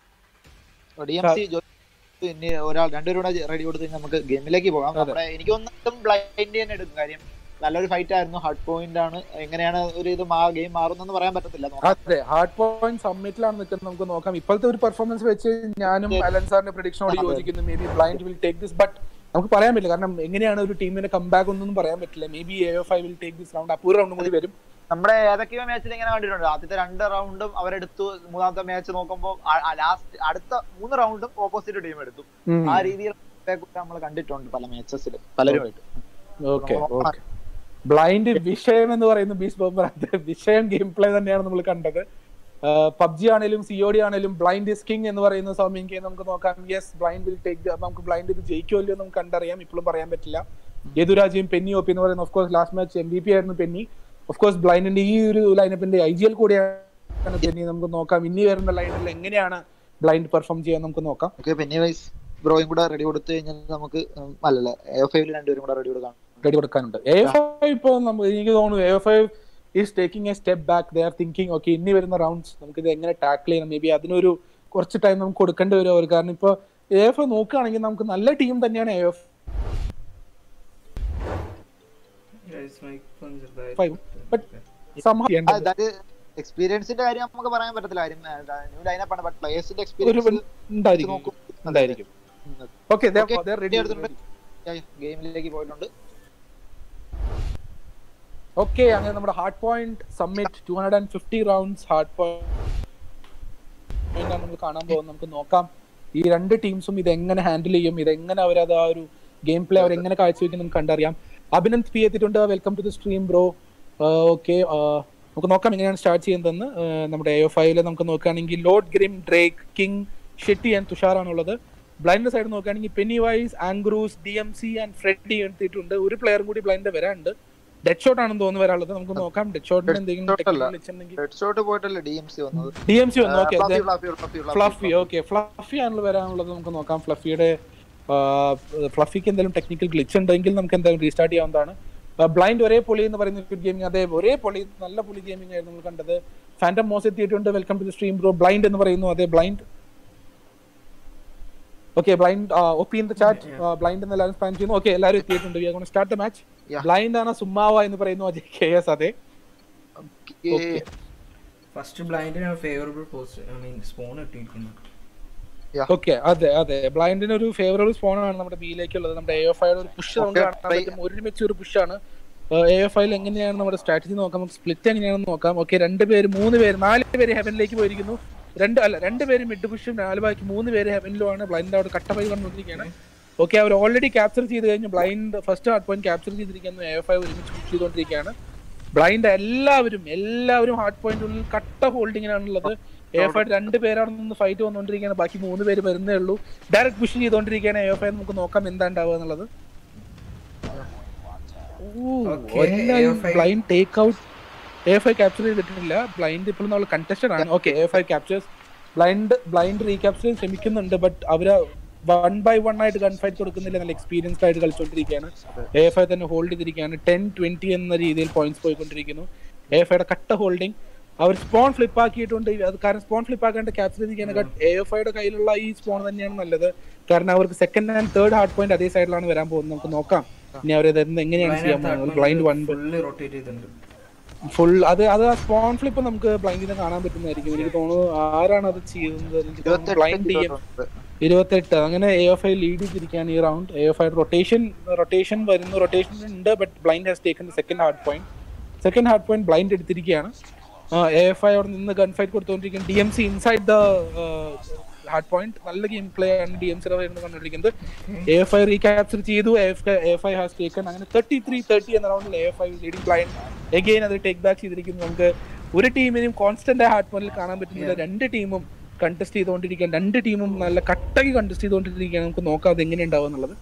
ഡി എം സി ഇനി ഒരാൾ രണ്ടുപേരും കൂടെ റെഡി കൊടുത്ത് കഴിഞ്ഞാൽ നമുക്ക് ഗെയിമിലേക്ക് പോകാം അതെ. നമ്മുടെ എനിക്ക് തോന്നുന്നു ബ്ലൈൻഡ് തന്നെ എടുക്കും കാര്യം നല്ലൊരു ഫൈറ്റ് ആയിരുന്നു ഹാർഡ് പോയിന്റ് ആണ് എങ്ങനെയാണ് ഒരു ഇത് ഗെയിം മാറുന്നെന്ന് പറയാൻ പറ്റത്തില്ല നോക്കാം. അതെ ഹാർഡ് പോയിന്റ് സബ്മിറ്റിലാണ് നിൽക്കുന്നത് നമുക്ക് നോക്കാം ഇപ്പോഴത്തെ ഒരു പെർഫോമൻസ് വെച്ച് ഞാനും അലൻ സാറിന്റെ പ്രഡിക്ഷനോട് അതെ. യോജിക്കുന്നു may be Blind will take this but നമുക്ക് പറയാൻ പറ്റില്ല കാരണം എങ്ങനെയാണ് ഒരു ടീമിന്റെ കംബാക്ക് ഒന്നും പറയാൻ പറ്റില്ല may be A F I will take this round അപ്പൂർ റൗണ്ടും കൂടി വരും നമ്മുടെ ഏതൊക്കെയോ മാച്ചിൽ ഇങ്ങനെ കണ്ടിട്ടുണ്ട് ആദ്യത്തെ രണ്ട് റൗണ്ടും അവരെടുത്തു മൂന്നാമത്തെ മാച്ച് നോക്കുമ്പോൾ ലാസ്റ്റ് അടുത്ത മൂന്ന് റൗണ്ടും ഓപ്പോസിറ്റ് ടീം എടുത്തു ഉം. ആ രീതിയിൽ നമ്മൾ കണ്ടിട്ടുണ്ട് പല മാച്ചസിൽ പലരുമായിട്ട് ഓക്കെ ഓക്കെ ബ്ലൈൻഡ് വിഷയം എന്ന് പറയുന്ന ബീസ് ബോംബർ അത് വിഷയം ഗെയിം പ്ലേ തന്നെയാണ് നമ്മൾ കണ്ടത് പബ്ജി ആണെങ്കിലും സി ഒ ഡി ആണെങ്കിലും ബ്ലൈൻഡ് ഇസ് കിങ് എന്ന് പറയുന്ന സൗമ്യക്ക് നമുക്ക് നോക്കാം യെസ് ബ്ലൈൻഡ് വിൽ ടേക്ക് നമുക്ക് ബ്ലൈൻഡ് ഇത് ജയിക്കുമോ ഇല്ലയോ നമുക്ക് കണ്ടറിയാം ഇപ്പോഴും പറയാൻ പറ്റില്ല യദുരാജയും പെന്നി ഒപ്പി എന്ന് പറയുന്ന of course last match M V P ആയിരുന്നു പെന്നി ഓഫ് കോഴ്സ് ബ്ലൈൻഡിന്റെ ഈ ഒരു ലൈനപ്പിന്റെ ഐ ജി എൽ കൂടിയാണ് പെന്നി നമുക്ക് നോക്കാം ഇനി വരുന്ന ലൈനിൽ എങ്ങനെയാണ് ബ്ലൈൻഡ് പെർഫോം ചെയ്യാൻ നമുക്ക് നോക്കാം ഓക്കെ പെന്നി വൈസ് ബ്രോയും കൂടെ റെഡി കൊടുത്തു കഴിഞ്ഞാൽ നമുക്ക് ഉം, അല്ലല്ല എഫ് ഐയിൽ രണ്ടുപേരും കൂടെ റെഡി കൊടുക്കാം റെഡി കൊടുക്കാനുണ്ട് എ എഫ് ഐ ഇപ്പൊ നമുക്ക് എനിക്ക് തോന്നുന്നു A F I is taking a step back they are thinking okay ഇനി വരുന്ന റൗണ്ട്സ് നമുക്ക് ഇത് എങ്ങനെ ടാക്കിൾ ചെയ്യണം മേ ബി അതിനൊരു കുറച്ച് ടൈം നമുക്ക് കൊടുക്കേണ്ടി വരും അവർ കാരണം ഇപ്പൊ എ എഫ് ഐ നോക്കുകയാണെങ്കിൽ നമുക്ക് നല്ല ടീം തന്നെയാണ് A F Guys, my phone's right. Five but സംഭവം അതായത് എക്സ്പീരിയൻസിന്റെ കാര്യം നമുക്ക് പറയാൻ പറ്റത്തില്ല കാര്യം ന്യൂ ലൈനപ്പ് ആണ് ബട്ട് പ്ലേയേഴ്സിന്റെ ഒരു എക്സ്പീരിയൻസ് ഉണ്ടായിരിക്കും നോക്കും ഉണ്ടായിരിക്കും ഓക്കെ Okay, റെഡി എടുത്തിട്ടുണ്ട്. ഗെയിമിലേക്ക് പോയിട്ടുണ്ട് ഓക്കെ അങ്ങനെ നമ്മുടെ hard point submit two hundred and fifty rounds hard point ആണ് നമ്മൾ കാണാൻ പോകുന്നത് നമുക്ക് നോക്കാം ഈ രണ്ട് ടീംസും ഇത് എങ്ങനെ ഹാൻഡിൽ ചെയ്യും ഇത് എങ്ങനെ അവരത് ആ ഒരു ഗെയിം പ്ലേ അവർ എങ്ങനെ കാഴ്ചവെക്കും നമുക്ക് കണ്ടറിയാം അഭിനന്ദ് പി എത്തിയിട്ടുണ്ട് welcome to the stream bro okay നമുക്ക് നോക്കാം എങ്ങനെയാണ് സ്റ്റാർട്ട് ചെയ്യുന്നതെന്ന് ആ, നമ്മുടെ എ എഫ് ഐയിൽ നമുക്ക് നോക്കുകയാണെങ്കിൽ Lord Grim Drake King Shetty and തുഷാറാണുള്ളത് ബ്ലൈൻഡ് സൈഡ് നോക്കുകയാണെങ്കിൽ പെനി വൈസ് ആംഗ്രൂസ് D M C and Freddy എത്തിയിട്ടുണ്ട് ഒരു പ്ലെയറും കൂടി ബ്ലൈൻഡ് വരാനുണ്ട് ഡെഡ് ഷോട്ട് ആണെന്ന് തോന്നുന്നു വരാനുള്ളത് നമുക്ക് നോക്കാം ഡെഡ് ഷോട്ടിന് എന്തെങ്കിലും Dead shot അല്ല. technical glitch ഉണ്ടെങ്കിൽ ഹെഡ് ഷോട്ട് പോയിട്ടല്ലേ ഡി എം സി വന്നത് ഡി എം സി വന്നു okay Fluffy, fluffy, fluffy, fluffy. Fluffy okay Fluffy ആണല്ലോ വരാനുള്ളത് നമുക്ക് നോക്കാം ഫ്ലഫിയുടെ ഫ്ലഫിക്ക് എന്തെങ്കിലും ടെക്നിക്കൽ ഗ്ലിച്ച് ഉണ്ടെങ്കിൽ നമുക്ക് എന്തായാലും റീസ്റ്റാർട്ട് ചെയ്യാവുന്നതാണ് ബ്ലൈൻഡ് ഒരേ പൊളി എന്ന് പറയുന്ന ക്വിറ്റ് ഗെയിമിംഗ് അതെ ഒരേ പൊളി നല്ല പൊളി ഗെയിമിംഗ് ആയിരുന്നു നമ്മൾ കണ്ടത് ഫാൻറ്റം മോസ് എത്തിയിട്ടുണ്ട് welcome to the stream bro Blind എന്ന് പറയുന്നു അതെ Blind okay Blind OP in the chat Blind എന്ന് എല്ലാവരും സ്പാൻ ചെയ്യുന്നു ഓക്കെ എല്ലാവരും എത്തിയിട്ടുണ്ട് we are gonna start the match Yeah. Blind ആണ് സുമ്മാവ എന്ന് പറയുന്നു അജയ് കെ എസ് അതെ Okay. ഫസ്റ്റ് ബ്ലൈൻഡിനാണ് favourable post I mean spawn ഇട്ടിരിക്കുന്നത് ഓക്കെ അതെ അതെ ബ്ലൈൻഡിന് ഒരു ഫേവറബിൾ സ്പോൺ ആണ് നമ്മുടെ ബിയിലേക്കുള്ളത് നമ്മുടെ എ എഫ് ഐയുടെ ഒരു പുഷ് നമുക്ക് Okay, കാണാൻ try. പറ്റും ഒരുമിച്ച് ഒരു പുഷാണ് എ എഫ് ഐയിൽ എങ്ങനെയാണ് നമ്മുടെ സ്ട്രാറ്റജി നോക്കാം നമുക്ക് സ്പ്ലിറ്റ് എങ്ങനെയാണെന്ന് നോക്കാം ഓക്കെ രണ്ട് പേര് മൂന്ന് പേര് നാല് പേര് ഹെവനിലേക്ക് പോയിരിക്കുന്നു രണ്ട് അല്ല രണ്ട് പേര് മിഡ് പുഷും നാല് ബാക്കി മൂന്ന് പേര് ഹെവനിലും ആണ് ബ്ലൈൻഡ് അവിടെ കട്ട പൈ വന്നുകൊണ്ടിരിക്കുകയാണ് ഓക്കെ അവർ ഓൾറെഡി ക്യാപ്ചർ ചെയ്ത് കഴിഞ്ഞു Blind first hard point capture ചെയ്തിരിക്കുന്നു എ എഫ് ഐ ഒരുമിച്ച് പുഷ് ചെയ്തുകൊണ്ടിരിക്കുകയാണ് ബ്ലൈൻഡ് എല്ലാവരും എല്ലാവരും ഹാർഡ് പോയിന്റിനുള്ളിൽ കട്ട ഹോൾഡിങ്ങിനാണുള്ളത് എ എഫ് ഐ രണ്ട് പേരവിടെ നിന്ന് ഫൈറ്റ് വന്നുകൊണ്ടിരിക്കുകയാണ് ബാക്കി മൂന്ന് പേര് വരുന്നേ ഉള്ളൂ ഡയറക്റ്റ് പുഷ് ചെയ്തുകൊണ്ടിരിക്കുകയാണ് എ എഫ് ഐ നമുക്ക് നോക്കാം എന്താ ഉണ്ടാവുക എന്നുള്ളത് Okay, AFI Blind take out A F I capture ചെയ്തിട്ടില്ല ബ്ലൈൻഡ് ഇപ്പോൾ നമ്മൾ കണ്ടസ്റ്റഡ് ആണ് okay A F I captures Blind Blind recapture ചെയ്യാൻ ശ്രമിക്കുന്നുണ്ട് ബട്ട് അവര് വൺ ബൈ വൺ ആയിട്ട് ഗൺ ഫൈറ്റ് കൊടുക്കുന്നില്ല നല്ല എക്സ്പീരിയൻസ്ഡ് ആയിട്ട് കളിച്ചുകൊണ്ടിരിക്കുകയാണ് എ എഫ് ഐ തന്നെ ഹോൾഡ് ചെയ്തിരിക്കുകയാണ് ടെൻ ട്വന്റി എന്ന രീതിയിൽ പോയിന്റ്സ് പോയിക്കൊണ്ടിരിക്കുന്നു എ എഫ് ഐയുടെ കട്ട ഹോൾഡിംഗ് അവർ സ്പോൺ ഫ്ലിപ്പ് ആക്കിയിട്ടുണ്ട് അത് കാരണം സ്പോൺ ഫ്ലിപ്പ് ആക്കാണ്ട് ക്യാപ്ചർ ചെയ്തിരിക്കുകയാണ് എ എഫ് ഐയുടെ കയ്യിലുള്ള ഈ സ്പോൺ തന്നെയാണ് നല്ലത് കാരണം അവർക്ക് second and third hard point അതേ സൈഡിലാണ് വരാൻ പോകുന്നത് നമുക്ക് നോക്കാം ഇനി അവർ എങ്ങനെയാണ് ചെയ്യാൻ പോകുന്നത് ബ്ലൈൻഡ് വൺ ഫുള്ള് റൊട്ടേറ്റ് ചെയ്തിട്ടുണ്ട് ഫുൾ അത് അത് ആ സ്പോൺ ഫ്ലിപ്പ് നമുക്ക് ബ്ലൈൻഡിനെ കാണാൻ പറ്റുന്നതായിരിക്കും എനിക്ക് തോന്നുന്നു ആരാണ് അത് ചെയ്യുന്നത് ബ്ലൈൻഡ് ഡി എം ഇരുപത്തെട്ട് അങ്ങനെ എ എഫ് ഐ ലീഡ് ചെയ്തിരിക്കുകയാണ് ഈ round A F I rotation rotation വരുന്നു റൊട്ടേഷൻ ഉണ്ട് but Blind has taken second hard point second hard point Blind എടുത്തിരിക്കുകയാണ് എ എഫ് ഐ അവിടെ നിന്ന് ഗൺ ഫൈറ്റ് കൊടുത്തുകൊണ്ടിരിക്കുന്നത് D M C inside the hard point നല്ല game play ആണ് D M സിയുടെ കണ്ടുകൊണ്ടിരിക്കുന്നത് എ എഫ് ഐ റീക്യാപ്ചർ ചെയ്തു A F I has taken അങ്ങനെ തേർട്ടി ത്രീ തേർട്ടി എന്ന റൗണ്ടിൽ A F I leading Blind again അത് ടേക്ക് ബാക്ക് ചെയ്തിരിക്കുന്നു നമുക്ക് ഒരു ടീമിനും കോൺസ്റ്റന്റ് ഹാർഡ് പോയിന്റിൽ കാണാൻ പറ്റുന്നില്ല രണ്ട് ടീമും കണ്ടസ്റ്റ് ചെയ്തുകൊണ്ടിരിക്കുകയാണ് രണ്ട് ടീമും നല്ല കട്ടക്ക് കണ്ടസ്റ്റ് ചെയ്തുകൊണ്ടിരിക്കുകയാണ് നമുക്ക് നോക്കാം അത് എങ്ങനെ ഉണ്ടാവും എന്നുള്ളത്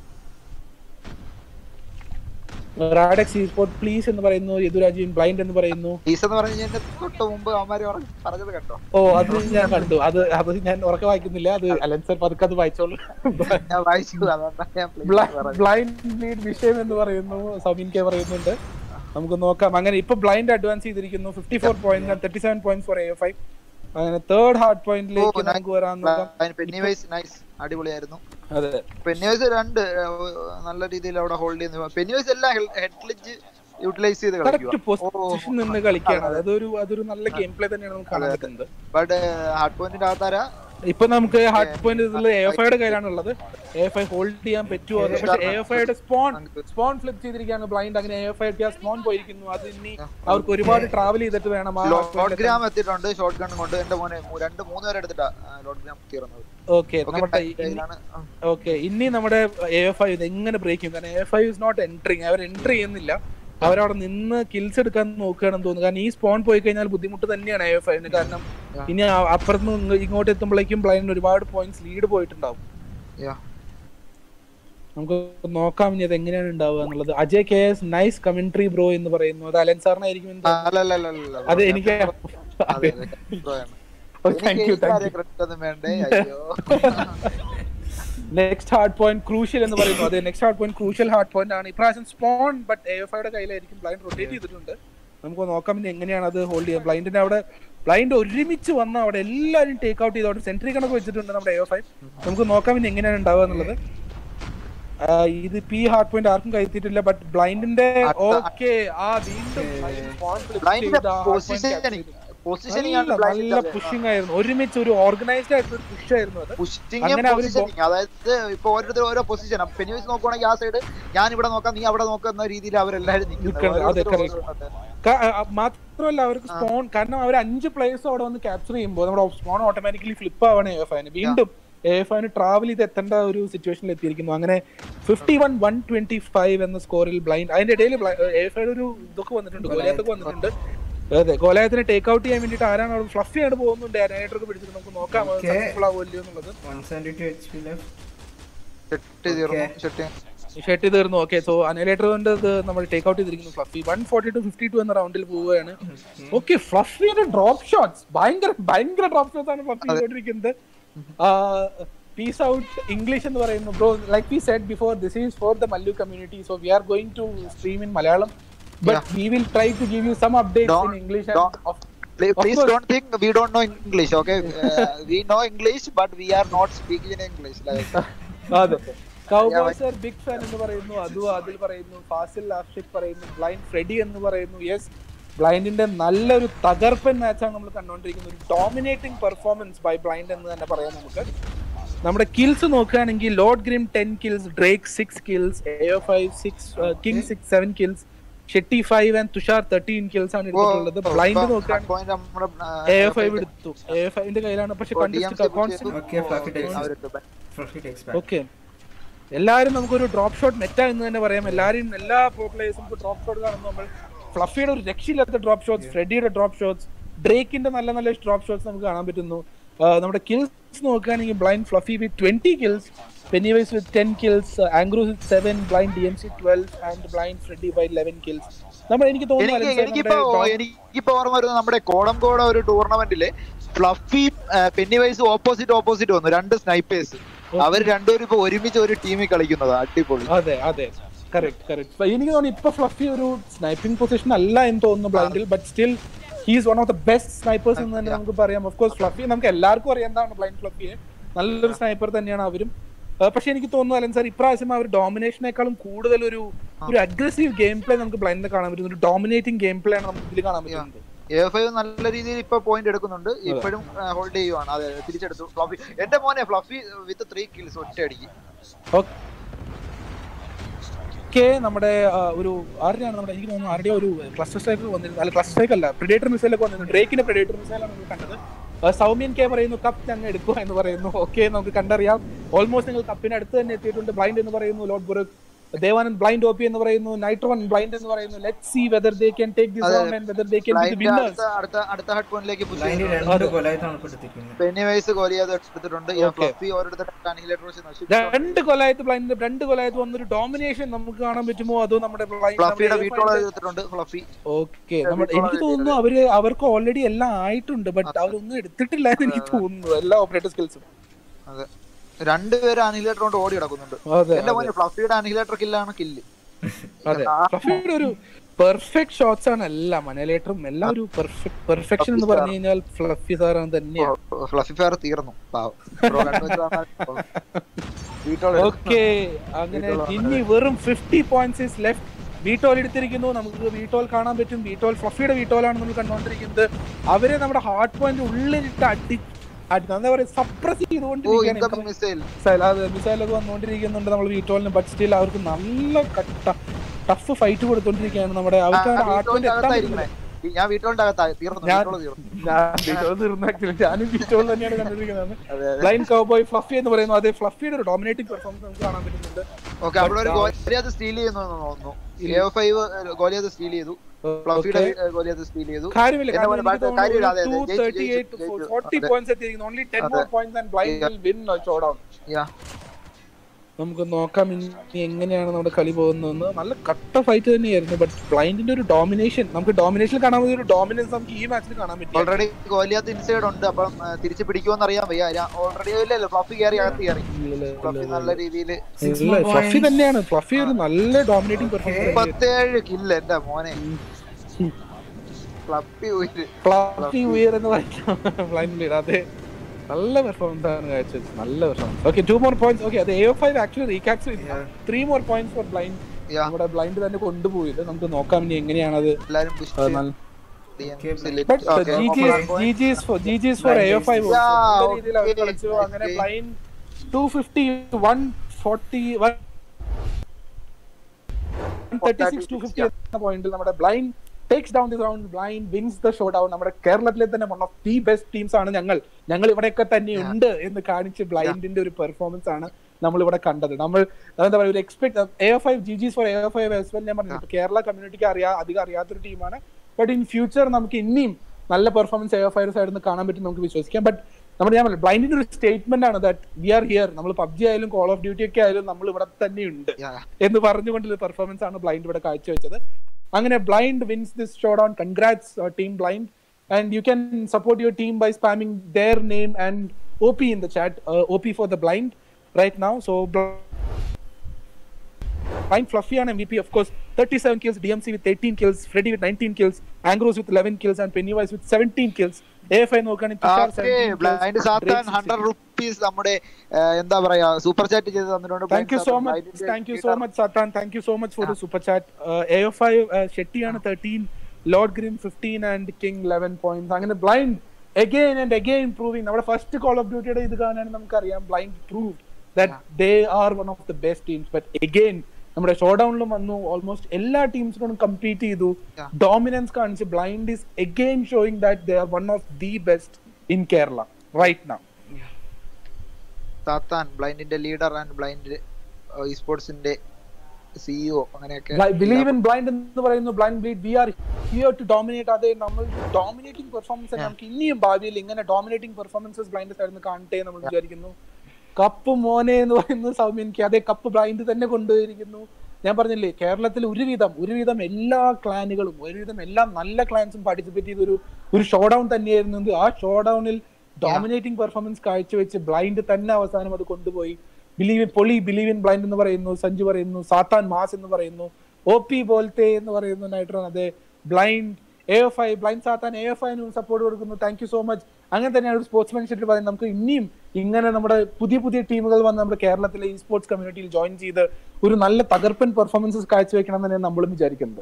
റാഡക്സ് ഈ സ്പോർട്ട് പ്ലീസ് എന്ന് പറയുന്നു യദുരാജീൻ ബ്ലൈൻഡ് എന്ന് പറയുന്നു ടീസ് എന്ന് പറഞ്ഞു കഴിഞ്ഞാൽ തൊട്ട് മുമ്പ് അവന്മാര് പറഞ്ഞ- പറഞ്ഞത് കണ്ടോ ഓ അത് ഞാൻ കണ്ടു അത് അത് ഞാൻ ഉറക്കെ വായിക്കുന്നില്ല അത് അലൻ സർ പതുക്കെ അത് വായിച്ചോളൂ ഞാൻ വായിച്ചു അതുകൊണ്ടാണ് ഞാൻ please പറഞ്ഞത്. ബ്ലൈൻഡ് ലീഡ് വിഷയം എന്ന് പറയുന്നു സൗമിൻ കെ പറയുന്നുണ്ട് നമുക്ക് നോക്കാം അങ്ങനെ ഇപ്പൊ ബ്ലൈൻഡ് അഡ്വാൻസ് ചെയ്തിരിക്കുന്നു fifty four point thirty seven point four A five അങ്ങനെ തേർഡ് ഹാർഡ് പോയിന്റിലേക്ക് ഓ, നമുക്ക് വരാൻ നോക്കാം പെന്നിവൈസ് നൈസ് അടിപൊളിയായിരുന്നു അതെ പെന്നിവൈസ് രണ്ട് ഏഹ്, നല്ല രീതിയിൽ അവിടെ ഹോൾഡ് ചെയ്യുന്നു പെന്നിവൈസ് എല്ലാം ഹെഡ്ലിജ് യൂട്ടിലൈസ് ചെയ്ത് കറക്റ്റ് കളിക്കുക പൊസിഷൻ നിന്ന് കളിക്കുകയാണ് അതൊരു അതൊരു നല്ല ഗെയിം പ്ലേ തന്നെയാണ് നമുക്ക് കാണാൻ പറ്റുന്നത് ബട്ട് ഹാർഡ് പോയിന്റിന്റെ ആൾക്കാരാ ഇപ്പൊ നമുക്ക് ഹാർഡ് പോയിന്റ് എ എഫ് ഐയുടെ കയ്യിലാണുള്ളത് എ എഫ് ഐ ഹോൾഡ് ചെയ്യാൻ പറ്റുമോ എന്ന്. പക്ഷെ എ എഫ് ഐയുടെ സ്പോൺ സ്പോൺ ഫ്ലിപ്പ് ചെയ്തിരിക്കുകയാണ് ബ്ലൈൻഡ് അങ്ങനെ എ എഫ് ഐക്ക് ആ സ്പോൺ പോയിരിക്കുന്നു അത് ഇനി അവർക്ക് ഒരുപാട് ട്രാവൽ ചെയ്തിട്ട് വേണം ആ ലോഡ് ഗ്രാം എത്തിയിട്ടുണ്ട് ഷോർട്ട് ഗൺ കൊണ്ട് എന്റെ മോനെ മൂ- രണ്ട് മൂന്ന് പേരെ എടുത്തിട്ടാ ലോഡ് ഗ്രാം തീർന്നത് ഓക്കെ നമ്മുടെ ഇനി- കയ്യിലാണ് ഓക്കെ ഇനി നമ്മുടെ എ എഫ് ഐ ഇത് എങ്ങനെ ബ്രേക്ക് ചെയ്യും കാരണം A F I is not entering അവർ എൻട്രി ചെയ്യുന്നില്ല അവരവിടെ നിന്ന് കിൽസ് എടുക്കാൻ നോക്കുകയാണെന്ന് തോന്നുന്നു കാരണം ഈ സ്പോൺ പോയി കഴിഞ്ഞാൽ ബുദ്ധിമുട്ട് തന്നെയാണ് എ എഫ് ഐന് കാരണം ഇനി ആ- അപ്പുറത്ത് നിന്ന് ഇങ്ങോട്ട് എത്തുമ്പോഴേക്കും ബ്ലൈൻഡ് ഒരുപാട് പോയിന്റ്സ് ലീഡ് പോയിട്ടുണ്ടാവും Yeah. നമുക്ക് നോക്കാം ഇനി അത് എങ്ങനെയാണ് ഉണ്ടാവുക എന്നുള്ളത് Ajay K S nice commentary bro എന്ന് പറയുന്നു അത് അലൻ സാറിനായിരിക്കും എന്ന് തോന്നുന്നു. അല്ല, അല്ല, അല്ല, അല്ല, അല്ല. അത് എനിക്ക് അതെ, അതെ, bro ആണ്. താങ്ക് എനിക്ക് യു ഈ താങ്ക് കാര്യം credit ഒന്നും വേണ്ടേ അയ്യോ നെക്സ്റ്റ് ഹാർഡ് പോയിന്റ് ക്രൂഷ്യൽ എന്ന് പറയുന്നു അതെ next hard point crucial hard point ആണ് ഇപ്രാവശ്യം സ്പോൺ ബട്ട് എ എഫ് ഐയുടെ കയ്യിലായിരിക്കും ബ്ലൈൻഡ് റൊട്ടേറ്റ് ചെയ്തിട്ടുണ്ട് നമുക്ക് നോക്കാം ഇനി എങ്ങനെയാണ് അത് ഹോൾഡ് ചെയ്യുക ബ്ലൈൻഡിന്റെ അവിടെ ബ്ലൈൻഡ് ഒരുമിച്ച് വന്ന് അവിടെ എല്ലാവരും ടേക്ക് ഔട്ട് ചെയ്ത് അവിടെ സെൻട്രി കണക്ക് വെച്ചിട്ടുണ്ട് നമ്മുടെ എ എഫ് ഐ നമുക്ക് നോക്കാം ഇനി എങ്ങനെയാണ് ഉണ്ടാവുക എന്നുള്ളത് ആ, ഇത് പി ഹാർഡ് പോയിന്റ് ആർക്കും കയറ്റിയിട്ടില്ല ബട്ട് ബ്ലൈൻഡിന്റെ ഓക്കെ ആ വീണ്ടും spawn flip ബ്ലൈൻഡിന്റെ ചെയ്ത് ആ hard point capture പൊസിഷനിങ് ചെയ്തു. പൊസിഷനിങ് നല്ല ആണ് നല്ല പുഷിംഗ് ആയിരുന്നു ഒരുമിച്ച് ഒരു ഓർഗനൈസ്ഡ് ആയിട്ടുള്ള ഒരു പുഷ് ആയിരുന്നു അത് പുഷിങ് അങ്ങനെ അവര് പൊസിഷനിങ് അതായത് ഇപ്പൊ ഓരോരുത്തർ ഓരോ പൊസിഷൻ പെനിവൈസ് നോക്കുവാണെങ്കിൽ ആ സൈഡ് ഞാൻ ഇവിടെ നോക്കാം നീ അവിടെ നോക്കുന്ന രീതിയിൽ അവരെല്ലാരും നിൽക്കുന്നത്. അതെ, correct. ക- ആ, മാത്രമല്ല അവർക്ക് സ്പോൺ കാരണം അവർ അഞ്ച് പ്ലേയേഴ്സ് അവിടെ വന്ന് ക്യാപ്ചർ ചെയ്യുമ്പോൾ നമ്മുടെ സ്പോൺ ഓട്ടോമാറ്റിക്കലി ഫ്ലിപ്പ് ആവാണ് എ എഫ് ഐന് വീണ്ടും എ എഫ് ഐന് ട്രാവൽ ചെയ്ത് എത്തേണ്ട ഒരു സിറ്റുവേഷനിൽ എത്തിയിരിക്കുന്നു അങ്ങനെ fifty one one twenty five എന്ന സ്കോറിൽ ബ്ലൈൻഡ് അതിന്റെ ഇടയിൽ എ എഫ് ഐയുടെ ഒരു ഇതൊക്കെ വന്നിട്ടുണ്ട് ഗോലയത്തൊക്കെ വന്നിട്ടുണ്ട് അതെ ഗോലയത്തിനെ ടേക്ക് ഔട്ട് ചെയ്യാൻ വേണ്ടിയിട്ട് ആരാണ് അവിടെ ഫ്ലഫി ആയിട്ട് പോകുന്നുണ്ട് ആനായിട്ടൊക്കെ പിടിച്ചിട്ട് നമുക്ക് നോക്കാം Okay. സക്സസ്ഫുൾ ആവുമല്ലോ എന്നുള്ളത് one seventy two H P left Shetty തീർന്നു ഷെട്ട് ഷെട്ട് തീർന്നു ഓക്കെ സോ അനലേറ്റർ കൊണ്ട് ഇത് നമ്മൾ ടേക്ക് ഔട്ട് ചെയ്തിരിക്കുന്നു Fluffy one forty two fifty two എന്ന റൗണ്ടിൽ പോവുകയാണ് ഓക്കെ ഫ്ലഫിയുടെ ഡ്രോപ്പ് ഷോട്ട്സ് ഭയങ്കര ഭയങ്കര ഡ്രോപ്പ് ഷോട്ട്സ് ആണ് ഫ്ലഫി ചെയ്തുകൊണ്ടിരിക്കുന്നത് പീസ് ഔട്ട് ഇംഗ്ലീഷ് എന്ന് പറയുന്നു bro like we said before this is for the Mallu community so we are going to stream in Malayalam but we will try to give you some updates in Don't- English don't- Please, Of please course. don't think we don't know English, okay? Uh, we know English, but we are not speaking in English. Like, അതെ cowboys big fan എന്ന് പറയുന്നു അതു അതിൽ പറയുന്നു ഫാസിൽ ആഷിഖ് പറയുന്നു blind Freddy എന്ന് പറയുന്നു yes ബ്ലൈൻഡിന്റെ നല്ലൊരു തകർപ്പൻ മാച്ചാണ് നമ്മൾ കണ്ടുകൊണ്ടിരിക്കുന്നത് ഒരു ഡോമിനേറ്റിംഗ് പെർഫോമൻസ് ബൈ ബ്ലൈൻഡ് എന്ന് തന്നെ പറയാം നമുക്ക് നമ്മുടെ കിൽസ് നോക്കുകയാണെങ്കിൽ Lord Grim ten kills Drake six kills A five six King six seven kills Shetty five and Tushar thirteen kills ആണ് എടുത്തിട്ടുള്ളത് ബ്ലൈൻഡ് നോക്കുകയാണെങ്കിൽ point നമ്മുടെ, uh, എ ഫൈവ് എടുത്തു എ ഫൈവിന്റെ കയ്യിലാണ് പക്ഷെ ഓ, DMC push ചെയ്തു. Okay, Fluffy takes- അവരെടുത്തു. Fluffy takes back. ഓക്കെ എല്ലാരും നമുക്കൊരു ഡ്രോപ്പ് ഷോട്ട് മെറ്റ എന്ന് തന്നെ പറയാം എല്ലാരും എല്ലാ പ്രോ പ്ലേയേഴ്സും ഡ്രോപ്പ് ഷോട്ട് കാണുമ്പോൾ നമ്മൾ ഫ്ലഫിയുടെ ഒരു രക്ഷയില്ലാത്ത ഡ്രോപ്പ് ഷോട്ട്സ് ഫ്രെഡിയുടെ ഡ്രോപ്പ് ഷോട്ട്സ് ഡ്രേക്കിന്റെ നല്ല നല്ല ഡ്രോപ്പ് ഷോട്ട്സ് നമുക്ക് കാണാൻ പറ്റുന്നു ആ, നമ്മുടെ കിൽസ് നോക്കുകയാണെങ്കിൽ Blind Fluffy with twenty kills Pennywise with ten kills ആംഗ്രൂസ് with seven Blind D M C twelve and Blind Freddy by eleven kills നമ്മൾ എനിക്ക് തോന്നുന്നു എനിക്ക് അലൻ സാർ എനിക്കിപ്പോ നമ്മുടെ എനിക്കിപ്പോ ഓർമ്മ വരുന്നത് നമ്മുടെ കോടംകോട ഒരു ടൂർണമെന്റില് Fluffy Pennywise opposite opposite വന്നു രണ്ട് സ്നൈപ്പേഴ്സ് അവർ രണ്ടുപേരും ഇപ്പൊ ഒരുമിച്ച് ഒരു ടീമിൽ കളിക്കുന്നത് അടിപൊളി അതെ അതെ കറക്റ്റ് കറക്റ്റ് എനിക്ക് തോന്നുന്നു ഇപ്പൊ ഫ്ലഫി ഒരു സ്നൈപ്പിംഗ് പൊസിഷൻ അല്ല എന്ന് തോന്നുന്നു ബ്ലൈൻഡിൽ but still he's one of the best snipers എന്ന് തന്നെ നമുക്ക് പറയാം ഓഫ് കോഴ്സ് ഫ്ലഫി നമുക്ക് എല്ലാവർക്കും അറിയാം എന്താണ് ബ്ലൈൻഡ് ഫ്ലഫിയെ നല്ലൊരു സ്നൈപ്പർ തന്നെയാണ് അവരും ആ, പക്ഷെ എനിക്ക് തോന്നുന്നു അലൻ സാർ ഇപ്രാവശ്യം അവർ ഡോമിനേഷനേക്കാളും കൂടുതൽ ഒരു ഒരു അഗ്രസീവ് ഗെയിം പ്ലേ നമുക്ക് ബ്ലൈൻഡിൽ കാണാൻ പറ്റുന്നു ഒരു ഡോമിനേറ്റിംഗ് ഗെയിം പ്ലേ ആണ് നമുക്ക് ഇതിൽ കാണാൻ പറ്റുന്നത് എ ഫൈവ് നല്ല രീതിയിൽ ഇപ്പൊ പോയിന്റ് എടുക്കുന്നുണ്ട് ഇപ്പോഴും ഹോൾഡ് ചെയ്യുവാണ് അതെ തിരിച്ചെടുത്തു ഫ്ലഫി എന്റെ മോനെ ഫ്ലഫി വിത്ത് ത്രീ കിൽസ് ഒറ്റ അടിക്ക് ഓക്കെ നമ്മുടെ ആ, ഒരു ആരുടെയാണ് നമ്മുടെ എനിക്ക് തോന്നുന്നു ആരുടെ ഒരു ക്ലസ്റ്റർ സ്ട്രൈക്ക് വന്നിരുന്നു അല്ല ക്ലസ്റ്റർ സ്ട്രൈക്ക് അല്ല പ്രിഡേറ്റർ മിസൈലൊക്കെ വന്നിരുന്നു ഡ്രേക്കിന്റെ പ്രിഡേറ്റർ മിസൈലാണ് നമ്മൾ കണ്ടത് ആ, സൗമ്യൻ കെ പറയുന്നു കപ്പ് ഞങ്ങൾ എടുക്കുക എന്ന് പറയുന്നു ഓക്കെ നമുക്ക് കണ്ടറിയാം ഓൾമോസ്റ്റ് നിങ്ങൾ കപ്പിന് അടുത്ത് തന്നെ എത്തിയിട്ടുണ്ട് ബ്ലൈൻഡ് എന്ന് പറയുന്നു Lord Burak Devanand Blind O P എന്ന് പറയുന്നു നൈട്രോൺ ബ്ലൈൻഡ് എന്ന് പറയുന്നു let see whether they can take this അതെ. Round and whether they can be the Blind winners അടുത്ത അടുത്ത അടുത്ത ഹെഡ് പോയിന്റിലേക്ക് പുഷ് Blind ചെയ്യുന്നു രണ്ട് കൊലായത്താണ് ഇപ്പൊ എടുത്തിരിക്കുന്നത് പെന്നി വൈസ് ഗോലിയാതെ എടുത്തിട്ടുണ്ട് Okay. ഫ്ലഫി ഓരോരുത്തരുടെ അനിഹിലേറ്റർ വെച്ച് നശിപ്പിച്ചു രണ്ട് കൊലായത്ത് ബ്ലൈൻഡ് രണ്ട് കൊലായത്ത് വന്നൊരു ഡോമിനേഷൻ നമുക്ക് കാണാൻ പറ്റുമോ അതോ നമ്മുടെ ഫ്ലഫിയുടെ blind- വീട്ടോളം എടുത്തിട്ടുണ്ട് ഫ്ലഫി ഓക്കെ നമ്മൾ എനിക്ക് തോന്നുന്നു അവര് അവർക്ക് ഓൾറെഡി എല്ലാം ആയിട്ടുണ്ട് ബട്ട് അവരൊന്നും എടുത്തിട്ടില്ല എന്ന് എനിക്ക് തോന്നുന്നു എല്ലാ ഓപ്പറേറ്റർ സ്കിൽസും അതെ രണ്ടുപേരും അനിഹിലേറ്റർ കൊണ്ട് ഓടി കിടക്കുന്നുണ്ട് അതെ എന്റെ മോനെ ഫ്ലഫിയുടെ അനിഹിലേറ്റർ കില്ലാണ് കില്ല് അതെ ഫ്ലഫിയുടെ ഒരു പെർഫെക്റ്റ് ഷോട്ട്സ് ആണ് എല്ലാം മനലേറ്ററും എല്ലാം ഒരു പെർഫെക്റ്റ് പെർഫെക്ഷൻ എന്ന് പറഞ്ഞു കഴിഞ്ഞാൽ ഫ്ലഫി സാറാണ് തന്നെയാണ് ഫ്ലഫി ഫെയർ തീർന്നു പാവം Bro, കണ്ടുവച്ച് വന്നാൽ വീട്ടോളം എടുത്തു. ഓക്കെ അങ്ങനെ ഇനി വെറും ഫിഫ്റ്റി പോയിന്റ്സ് ഇസ് ലെഫ്റ്റ് വീട്ടോൽ എടുത്തിരിക്കുന്നു നമുക്ക് വീട്ടോൽ കാണാൻ പറ്റും വീട്ടോൽ ഫ്ലഫിയുടെ വീട്ടോലാണ് നമ്മൾ കണ്ടുകൊണ്ടിരിക്കുന്നത് അവരെ നമ്മുടെ ഹാർട്ട് പോയിന്റ് ഉള്ളിലിട്ട് അടി അടി എന്താ പറയുക സപ്രസ് ഓ ചെയ്തുകൊണ്ടിരിക്കുകയാണ് ഇൻകമിംഗ് മിസൈൽ മിസൈൽ അത് മിസൈലൊക്കെ വന്നുകൊണ്ടിരിക്കുന്നുണ്ട് നമ്മൾ വീട്ടോളിന് ബട്ട് സ്റ്റിൽ അവർക്ക് നല്ല ടഫ് ഫൈറ്റ് കൊടുത്തോണ്ടിരിക്കുകയാണ് നമ്മുടെ അവർക്ക് അവരുടെ ഹാർട്ട് പോയിന്റ് എത്താൻ പറ്റുന്നില്ല. ഞാൻ വീട്ടോളിന്റെ അകത്തായി തീർന്നു ഞാൻ- വീട്ടോള് തീർന്നു ഞാൻ വീട്ടോൾ തീർന്നു actually. ഞാനും വീട്ടോൾ തന്നെയാണ് കണ്ടിരിക്കുന്നത് അതെ അതെ ബ്ലൈൻഡ് കൗബോയ് ഫ്ലഫി എന്ന് പറയുന്നു അതെ ഫ്ലഫിയുടെ ഒരു ഡോമിനേറ്റിംഗ് പെർഫോമൻസ് നമുക്ക് കാണാൻ പറ്റുന്നുണ്ട് ഓക്കെ അവിടെ ഒരു ഗോലിയാത് സ്റ്റീൽ ചെയ്യുന്നു എന്ന് തോന്നുന്നു എ ഫൈവ് ഗോലിയാത് സ്റ്റീൽ ചെയ്തു ഫ്ലഫിയുടെ Okay. ഗോലിയാത് സ്റ്റീൽ ചെയ്തു കാര്യമില്ല എന്നെ പോലെ ബാറ്റ് കാര്യമില്ല, അതെ, അതെ, ജയിച്ചു, ജയിച്ചു, ജയിച്ചു. ഫോർട്ടി അതെ. പോയിന്റ്സ് എത്തിയിരിക്കുന്നു ഓൺലി ടെൻ അതെ. More points and Blind will win showdown yeah നമുക്ക് നോക്കാം ഇനി എങ്ങനെയാണ് നമ്മുടെ കളി പോകുന്നതെന്ന് നല്ല കട്ട ഫൈറ്റ് തന്നെയായിരുന്നു ബട്ട് ബ്ലൈൻഡിന്റെ ഒരു ഡോമിനേഷൻ നമുക്ക് ഡോമിനേഷൻ കാണാൻ പറ്റിയ ഒരു ഡോമിനൻസ് നമുക്ക് ഈ മാച്ചിൽ കാണാൻ പറ്റി ഓൾറെഡി ഗോലിയാത്ത് ഇൻസൈഡ് ഉണ്ട് അപ്പം ആ, തിരിച്ച് പിടിക്കുമെന്ന് അറിയാൻ വയ്യ ഓൾറെഡി ഇല്ലല്ലോ ഫ്ലഫി കയറി അകത്ത് കയറി ഫ്ലഫി നല്ല രീതിയിൽ Six more ഫ്ലഫി points. തന്നെയാണ് ഫ്ലഫി ഒരു നല്ല ഡോമിനേറ്റിംഗ് പെർഫോമൻസ് മുപ്പത്തേഴ് കില്ല എന്റെ മോനെ ഫ്ലഫി ഉയര് ഫ്ലഫി ഉയർ എന്ന് പറയുന്നത് ബ്ലൈൻഡ് ലീഡ് അതെ നല്ല പെർഫോമൻസ് ആണ് കാഴ്ചവെച്ചത് നല്ല performance okay two more points okay അത് A five actually recapture three more points for Blind yeah നമ്മുടെ ബ്ലൈൻഡ് തന്നെ കൊണ്ടുപോയത് നമുക്ക് നോക്കാം ഇനി എങ്ങനെയാണത് എല്ലാരും push ആ, ചെയ്തു. നല്ല- Okay, But uh, Okay, GG one is point. GG is for GG is for Blind AO5 is- also. Yeah, നല്ല രീതിയിൽ അവർ okay, കളിച്ചു അങ്ങനെ okay. ബ്ലൈൻഡ് 250 140 136 250 എന്ന പോയിന്റിൽ നമ്മുടെ Blind takes down the round Blind wins the showdown നമ്മുടെ കേരളത്തിലെ തന്നെ one of the best teams ആണ് ഞങ്ങൾ ഞങ്ങൾ ഇവിടെയൊക്കെ തന്നെ ഉണ്ട് എന്ന് കാണിച്ച് ബ്ലൈൻഡിന്റെ ഒരു പെർഫോമൻസ് ആണ് നമ്മൾ ഇവിടെ കണ്ടത് നമ്മൾ എന്താ പറയുക ഒരു expect A five G G's for A five S well ഞാൻ പറഞ്ഞു ഇപ്പൊ കേരള കമ്മ്യൂണിറ്റിക്ക് അറിയാ അധികം അറിയാത്തൊരു ടീമാണ് ബട്ട് ഇൻ ഫ്യൂച്ചർ നമുക്ക് ഇനിയും നല്ല പെർഫോമൻസ് എ ഫൈവ് സൈഡിൽ നിന്ന് കാണാൻ പറ്റും നമുക്ക് വിശ്വസിക്കാം ബട്ട് നമ്മുടെ ഞാൻ പറഞ്ഞു ബ്ലൈൻഡിന്റെ ഒരു സ്റ്റേറ്റ്മെന്റ് ആണ് ദാറ്റ് വി ആർ ഹിയർ നമ്മൾ പബ്ജി ആയാലും കോൾ ഓഫ് ഡ്യൂട്ടി ഒക്കെ ആയാലും നമ്മൾ ഇവിടെ തന്നെ ഉണ്ട് എന്ന് പറഞ്ഞുകൊണ്ടുള്ള പെർഫോമൻസ് ആണ് ബ്ലൈൻഡ് ഇവിടെ കാഴ്ചവെച്ചത് അങ്ങനെ Blind wins this showdown congrats team Blind and you can support your team by spamming their name and OP in the chat. Uh, OP for the blind right now. So Bl- Blind Fluffy on MVP, of course, 37 kills, DMC with 18 kills, Freddy with 19 kills, Angros with 11 kills, and Pennywise with 17 kills. AFI നോക്കുകയാണെങ്കിൽ Tushar 17 kills, Blind സാത്താൻ Drake 16 hundred rupees നമ്മുടെ ആ, എന്താ പറയാ super chat ചെയ്ത് തന്നിട്ടുണ്ട് Thank you so much. Thank you so much, Satan. Thank you so much for the super chat. Uh, AO5 uh, Shetty ആണ് 13, Lord Grim 15 and King 11 points. അങ്ങനെ Blind again and again proving നമ്മുടെ first Call of ഡ്യൂട്ടിയുടെ ഇത് കാണാൻ നമുക്കറിയാം Blind prove that they are one of the best teams but again നമ്മുടെ ഷോ ഡൗണിലും വന്നു ഓൾമോസ്റ്റ് എല്ലാ ടീംസിനോടും കമ്പീറ്റ് ചെയ്തു Yeah. ഡോമിനൻസ് കാണിച്ച് Blind is again showing that they are one of the best in Kerala right now സാത്താൻ ബ്ലൈൻഡിന്റെ ലീഡർ ആൻഡ് ബ്ലൈൻഡ് ഇ സ്പോർട്സിന്റെ സിഇഒ അങ്ങനെയൊക്കെ ബിലീവ് ഇൻ ബ്ലൈൻഡ് എന്ന് പറയുന്നു blind Bleed we are here to dominate അതെ നമ്മൾ ഡോമിനേറ്റിംഗ് പെർഫോമൻസ് നമുക്ക് ഇനിയും ഭാവിയിൽ ഇങ്ങനെ ഡോമിനേറ്റിംഗ് പെർഫോമൻസസ് ബ്ലൈൻഡ് സൈഡിൽ കാണട്ടെ നമ്മൾ വിചാരിക്കുന്നു കപ്പ് മോനെ എന്ന് പറയുന്ന സൗമ്യനിക്ക് അതേ കപ്പ് ബ്ലൈൻഡ് തന്നെ കൊണ്ടുപോയിരിക്കുന്നു ഞാൻ പറഞ്ഞില്ലേ കേരളത്തിൽ ഒരുവിധം ഒരുവിധം എല്ലാ ക്ലാനുകളും ഒരുവിധം എല്ലാ നല്ല ക്ലാൻസും പാർട്ടിസിപ്പേറ്റ് ചെയ്ത ഒരു ഒരു ഷോ ഡൗൺ തന്നെയായിരുന്നു ആ ഷോ ഡൗണിൽ ഡോമിനേറ്റിംഗ് പെർഫോമൻസ് കാഴ്ചവെച്ച് ബ്ലൈൻഡ് തന്നെ അവസാനം അത് കൊണ്ടുപോയി ബിലീവ് ഇൻ പൊളി ബിലീവ് ഇൻ ബ്ലൈൻഡ് എന്ന് പറയുന്നു സഞ്ജു പറയുന്നു സാത്താൻ മാസ് എന്ന് പറയുന്നു ഒ പി പോലത്തെ എന്ന് പറയുന്നു നൈട്രോൺ അതെ Blind A F I Blind സാത്താൻ എ എഫ് ഐനും സപ്പോർട്ട് കൊടുക്കുന്നു താങ്ക് യു സോ മച്ച് അങ്ങനെ തന്നെയാണ് ഒരു സ്പോർട്സ്മാൻഷിപ്പിൽ പറയുന്നത് നമുക്ക് ഇനിയും ഇങ്ങനെ നമ്മുടെ പുതിയ പുതിയ ടീമുകൾ വന്ന് നമ്മുടെ കേരളത്തിലെ ഈ സ്പോർട്സ് കമ്മ്യൂണിറ്റിയിൽ ജോയിൻ ചെയ്ത് ഒരു നല്ല തകർപ്പൻ പെർഫോമൻസസ് കാഴ്ചവെക്കണം തന്നെയാണ് നമ്മളും വിചാരിക്കുന്നത്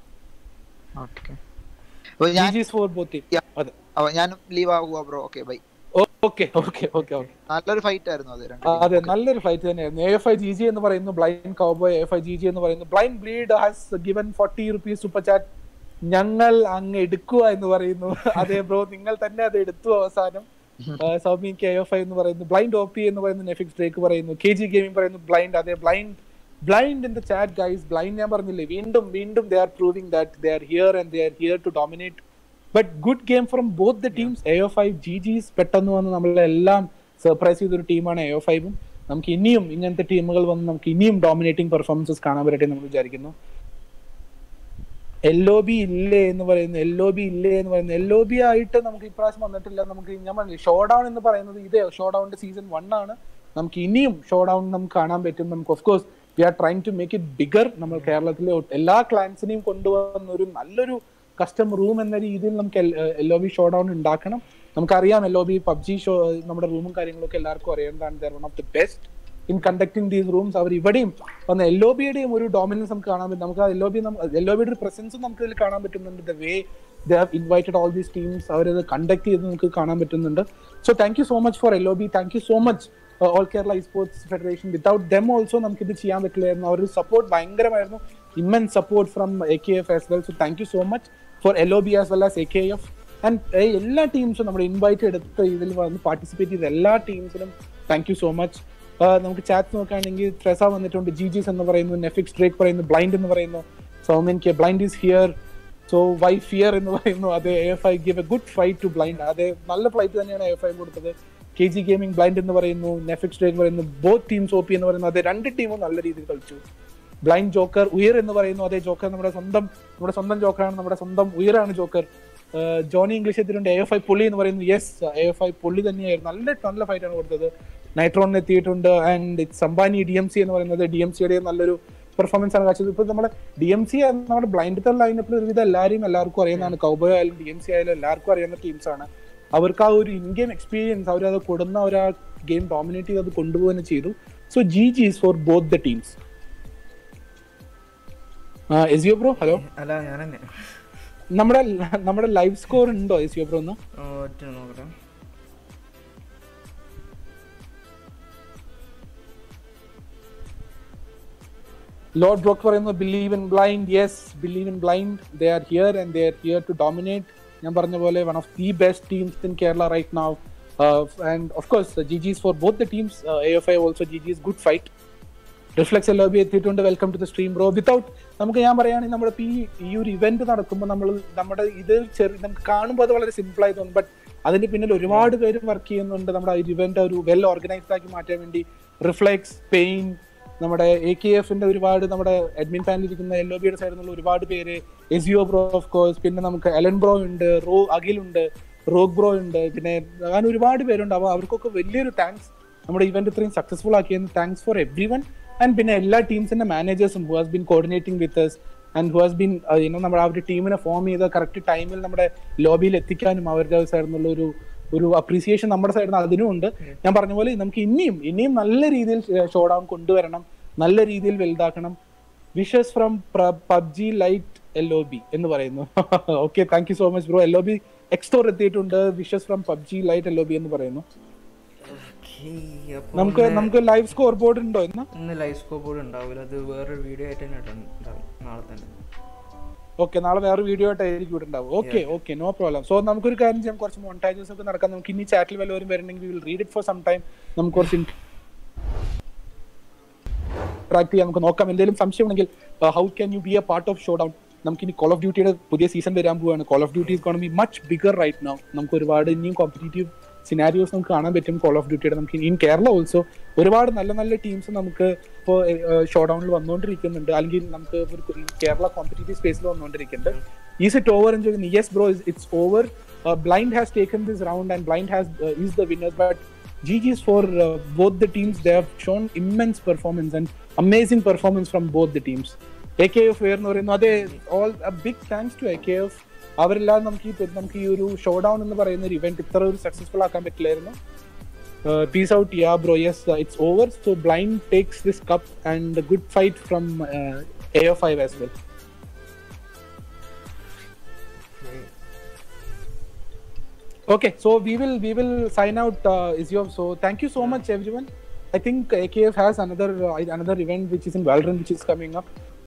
ഓക്കെ അപ്പൊ ഞാൻ ഫോർ ബോത്തി Yeah. അതെ അപ്പൊ ഞാനും ലീവ് ആകുക bro okay bye okay okay okay okay നല്ലൊരു ഫൈറ്റ് ആയിരുന്നു അത് രണ്ട് ആ, അതെ നല്ലൊരു ഫൈറ്റ് തന്നെയായിരുന്നു A F I G G എന്ന് പറയുന്നു Blind Cowboy F I G G എന്ന് പറയുന്നു blind Bleed has given forty rupees super chat ഞങ്ങൾ അങ്ങ് എടുക്കുക എന്ന് പറയുന്നു അതെ ബ്രോ നിങ്ങൾ തന്നെ അത് എടുത്തു അവസാനം സൗമ്യ കെ എഫ് ഐ എന്ന് പറയുന്നു ബ്ലൈൻഡ് ഒ പി എന്ന് പറയുന്നു നെഫിക്സ് ഡ്രേക്ക് പറയുന്നു കെ ജി ഗെയിമിംഗ് പറയുന്നു ബ്ലൈൻഡ് അതെ Blind Blind in the chat guys Blind ഞാൻ പറഞ്ഞില്ലേ വീണ്ടും വീണ്ടും they are proving that they are here and they are here to dominate but good game from both the teams A O five G G's പെട്ടെന്ന് വന്ന് നമ്മളെല്ലാം surprise ചെയ്തൊരു ടീമാണ് A O ഫൈവും നമുക്ക് ഇനിയും ഇങ്ങനത്തെ ടീമുകൾ വന്ന് നമുക്ക് ഇനിയും ഡോമിനേറ്റിംഗ് പെർഫോമൻസസ് കാണാൻ പറ്റട്ടെ എന്ന് നമ്മൾ വിചാരിക്കുന്നു എൽ ഒ ബി ഇല്ലേ എന്ന് പറയുന്നു എൽ ഒ ബി ഇല്ലേ എന്ന് പറയുന്നു എൽ ഒ ബി ആയിട്ട് നമുക്ക് ഇപ്രാവശ്യം വന്നിട്ടില്ല നമുക്ക് ഞാൻ പറഞ്ഞില്ല ഷോ ഡൗൺ എന്ന് പറയുന്നത് ഇതേ ഷോ ഡൗണിന്റെ സീസൺ വൺ ആണ് നമുക്ക് ഇനിയും ഷോ ഡൗൺ നമുക്ക് കാണാൻ പറ്റും നമുക്ക് of course we are trying to make it bigger നമ്മൾ കേരളത്തിലെ ഒട്ട് എല്ലാ ക്ലാൻസിനെയും കൊണ്ടുവന്ന ഒരു നല്ലൊരു കസ്റ്റം റൂം എന്ന രീതിയിൽ നമുക്ക് L O B showdown ഉണ്ടാക്കണം നമുക്കറിയാം L O B PUBG show നമ്മുടെ റൂമും കാര്യങ്ങളൊക്കെ എല്ലാവർക്കും അറിയേണ്ടതാണ് they're one of the best in conducting these rooms അവർ ഇവിടെയും വന്ന എൽ ഒ ബിയുടെയും ഒരു ഡോമിനൻസ് നമുക്ക് കാണാൻ പറ്റും നമുക്ക് L O B L O ബിയുടെ ഒരു പ്രസൻസും നമുക്ക് ഇതിൽ കാണാൻ പറ്റുന്നുണ്ട് the way they have invited all these teams അവരത് കണ്ടക്ട് ചെയ്ത് നമുക്ക് കാണാൻ പറ്റുന്നുണ്ട് so thank you so much for L O B thank you so much all Kerala sports federation without them also നമുക്ക് ഇത് ചെയ്യാൻ പറ്റില്ലായിരുന്നു അവരുടെ സപ്പോർട്ട് ഭയങ്കരമായിരുന്നു immense support from A K F as well so thank you so much for L O B as well as A K F and എല്ലാ ടീംസും നമ്മുടെ invite എടുത്ത് ഇതിൽ വന്ന് പാർട്ടിസിപ്പേറ്റ് ചെയ്ത എല്ലാ ടീംസിനും താങ്ക് യു സോ മച്ച് നമുക്ക് ചാറ്റ് നോക്കുകയാണെങ്കിൽ ട്രെസ വന്നിട്ടുണ്ട് ജി ജിസ് എന്ന് പറയുന്നു നെഫിക്സ് ഡ്രേക്ക് പറയുന്നു ബ്ലൈൻഡ് എന്ന് പറയുന്നു Souman K Blind is here so why fear എന്ന് പറയുന്നു അതെ A F I give a good fight to Blind അതെ നല്ല ഫ്ലൈറ്റ് തന്നെയാണ് എഫ് ഐ കൊടുത്തത് കെ ജി ഗെയിമിംഗ് ബ്ലൈൻഡ് എന്ന് പറയുന്നു നെഫിക്സ് ഡ്രേക്ക് പറയുന്നു ബോത്ത് ടീംസ് ഒ പി എന്ന് പറയുന്നു അതെ രണ്ട് ടീമും നല്ല രീതിയിൽ കളിച്ചു ബ്ലൈൻഡ് ജോക്കർ ഉയർ എന്ന് പറയുന്നു അതെ ജോക്കർ നമ്മുടെ സ്വന്തം നമ്മുടെ സ്വന്തം ജോക്കറാണ് നമ്മുടെ സ്വന്തം ഉയരാണ് ജോക്കർ ജോണി ഇംഗ്ലീഷ് എത്തിയിട്ടുണ്ട് എ എഫ് ഐ പുള്ളി എന്ന് പറയുന്നു യെസ് എ എഫ് ഐ പുള്ളി തന്നെയായിരുന്നു നല്ല നല്ല ഫൈറ്റ് ആണ് കൊടുത്തത് നൈട്രോണിന് എത്തിയിട്ടുണ്ട് and it's Ambani D M C എന്ന് പറയുന്നത് ഡി എം സിയുടെ നല്ലൊരു പെർഫോമൻസ് ആണ് കാഴ്ചത് ഇപ്പൊ നമ്മുടെ ഡി എം സി നമ്മുടെ ബ്ലൈൻഡ് ലൈനപ്പിൽ ഒരുവിധം എല്ലാവരെയും എല്ലാവർക്കും അറിയുന്നതാണ് കൗബോയ് ആയാലും ഡി എം സി ആയാലും എല്ലാവർക്കും അറിയുന്ന ടീംസ് ആണ് അവർക്ക് ആ ഒരു ഇൻ ഗെയിം എക്സ്പീരിയൻസ് അവരത് കൊടുന്ന അവർ ആ ഗെയിം ഡോമിനേറ്റ് ചെയ്ത് അത് കൊണ്ടുപോകുന്നത് ചെയ്തു so G G is for both the teams Ezio bro hello അല്ല ഞാൻ തന്നെ നമ്മുടെ നമ്മുടെ ലൈവ് സ്കോർ ഉണ്ടോ എസിയോ ബ്രോ ഒന്ന് ഒറ്റ നോക്കട്ടെ ലോർഡ് ബ്രോക്ക് പറയുന്നു believe in Blind yes believe in Blind they are here and they are here to dominate ഞാൻ പറഞ്ഞ പോലെ one of the best teams in Kerala right now and of course G G's for both the teams A F I also G G's good fight Reflex L B എത്തിയിട്ടുണ്ട് welcome to the stream bro without നമുക്ക് ഞാൻ പറയുകയാണെങ്കിൽ നമ്മുടെ ഈ ഈ ഒരു event നടക്കുമ്പോൾ നമ്മൾ നമ്മുടെ ഇത് ചെറിയ നമുക്ക് കാണുമ്പോൾ അത് വളരെ സിമ്പിൾ ആയി തോന്നും ബട്ട് അതിന്റെ പിന്നിൽ ഒരുപാട് പേര് വർക്ക് ചെയ്യുന്നുണ്ട് നമ്മുടെ ഈ ഇവന്റ് ഒരു വെൽ ഓർഗനൈസ്ഡ് ആക്കി മാറ്റാൻ വേണ്ടി റിഫ്ലെക്സ് പെയിൻ നമ്മുടെ എ കെ എഫിന്റെ ഒരുപാട് നമ്മുടെ അഡ്മിൻ പാനലിൽ ഇരിക്കുന്ന എൽ ഒ ബിയുടെ സൈഡിൽ നിന്നുള്ള ഒരുപാട് പേര് എസിയോ ബ്രോ ഓഫ് കോഴ്സ് പിന്നെ നമുക്ക് എലൻ ബ്രോ ഉണ്ട് റോ അഖിൽ ഉണ്ട് റോഗ് ബ്രോ ഉണ്ട് പിന്നെ അങ്ങനെ ഒരുപാട് പേരുണ്ട് അപ്പോൾ അവർക്കൊക്കെ വലിയൊരു താങ്ക്സ് നമ്മുടെ ഇവന്റ് ഇത്രയും സക്സസ്ഫുൾ ആക്കിയതിന് thanks for everyone and പിന്നെ എല്ലാ ടീംസിന്റെ മാനേജേഴ്സും who has been coordinating with us and who has been you know നമ്മുടെ ആ ഒരു ടീമിനെ ഫോം ചെയ്ത കറക്റ്റ് ടൈമിൽ നമ്മുടെ ലോബിയിൽ എത്തിക്കാനും അവരുടെ സൈഡിൽ നിന്നുള്ള ഒരു ഒരു അപ്രീസിയേഷൻ നമ്മുടെ സൈഡിൽ നിന്ന് അതിനും ഉണ്ട് ഞാൻ പറഞ്ഞ പോലെ നമുക്ക് ഇനിയും ഇനിയും നല്ല രീതിയിൽ ഷോ ഡൗൺ കൊണ്ടുവരണം നല്ല രീതിയിൽ വലുതാക്കണം wishes from PUBG Lite L O B എന്ന് പറയുന്നു okay thank you so much bro L O B എക്സ്റ്റോർ എത്തിയിട്ടുണ്ട് wishes from PUBG Lite L O B എന്ന് പറയുന്നു Okay, അപ്പൊ നമുക്ക് ഇന്ന് നമുക്ക് ലൈവ് സ്കോർ ബോർഡ് ഉണ്ടോ ഇന്ന് ഇന്ന് ലൈവ് സ്കോപ്പ് ബോർഡ് ഉണ്ടാവില്ല അത് വേറൊരു വീഡിയോ ആയിട്ട് തന്നെ ഇടണം- ഉണ്ടാവും നാളെ തന്നെ ഓക്കെ നാളെ വേറെ വീഡിയോ ആയിട്ടായിരിക്കും ഇവിടെ ഉണ്ടാവും okay okay no problem so നമുക്കൊരു കാര്യം ചെയ്യാം കുറച്ച് മോണ്ടാജസ് ഒക്കെ നടക്കാം നമുക്ക് ഇനി ചാറ്റിൽ വല്ലവരും വരുന്നെങ്കിൽ will read it for some time നമുക്ക് കുറച്ച് ട്രാക്ക് ചെയ്യാം നമുക്ക് നോക്കാം എന്തെങ്കിലും സംശയം ഉണ്ടെങ്കിൽ how can you be a part of showdown നമുക്ക് ഇനി കോൾ ഓഫ് ഡ്യൂട്ടിയുടെ പുതിയ സീസൺ വരാൻ പോവാണ് Call of Duty is be much bigger right now നമുക്ക് ഒരുപാട് ഇനിയും കോമ്പറ്റീറ്റീവ് സിനാരിയോസ് നമുക്ക് കാണാൻ പറ്റും കോൾ ഓഫ് ഡ്യൂട്ടിയുടെ നമുക്ക് ഇൻ കേരള ഓൾസോ ഒരുപാട് നല്ല നല്ല ടീംസ് നമുക്ക് ഇപ്പോൾ ഷോ ഡൗണിൽ വന്നുകൊണ്ടിരിക്കുന്നുണ്ട് അല്ലെങ്കിൽ നമുക്ക് ഒരു കേരള കോമ്പറ്റീറ്റീവ് സ്പേസിൽ വന്നുകൊണ്ടിരിക്കുന്നുണ്ട് ഈസ് ഇറ്റ് ഓവർ എന്ന് ചോദിക്കുന്നത് yes bro it's over Blind has taken this round and Blind has is the winner but GG's for uh, both the teams. They have shown immense performance and amazing performance from both the teams. AKF എന്ന് പറയുന്നു അതെ all big thanks to AKF അവരില്ലാതെ നമുക്ക് ഈ നമുക്ക് ഈ ഒരു show down എന്ന് പറയുന്ന ഒരു ഇവന്റ് ഇത്ര ഒരു സക്സസ്ഫുൾ ആക്കാൻ പറ്റില്ലായിരുന്നു peace out yeah bro yes it's over so Blind takes this cup and good fight from A F five as well Okay, so we will we will sign out uh, Isyov. So thank you so much, everyone. I think AKF has another uh, another event which is in Valorant, which is coming up.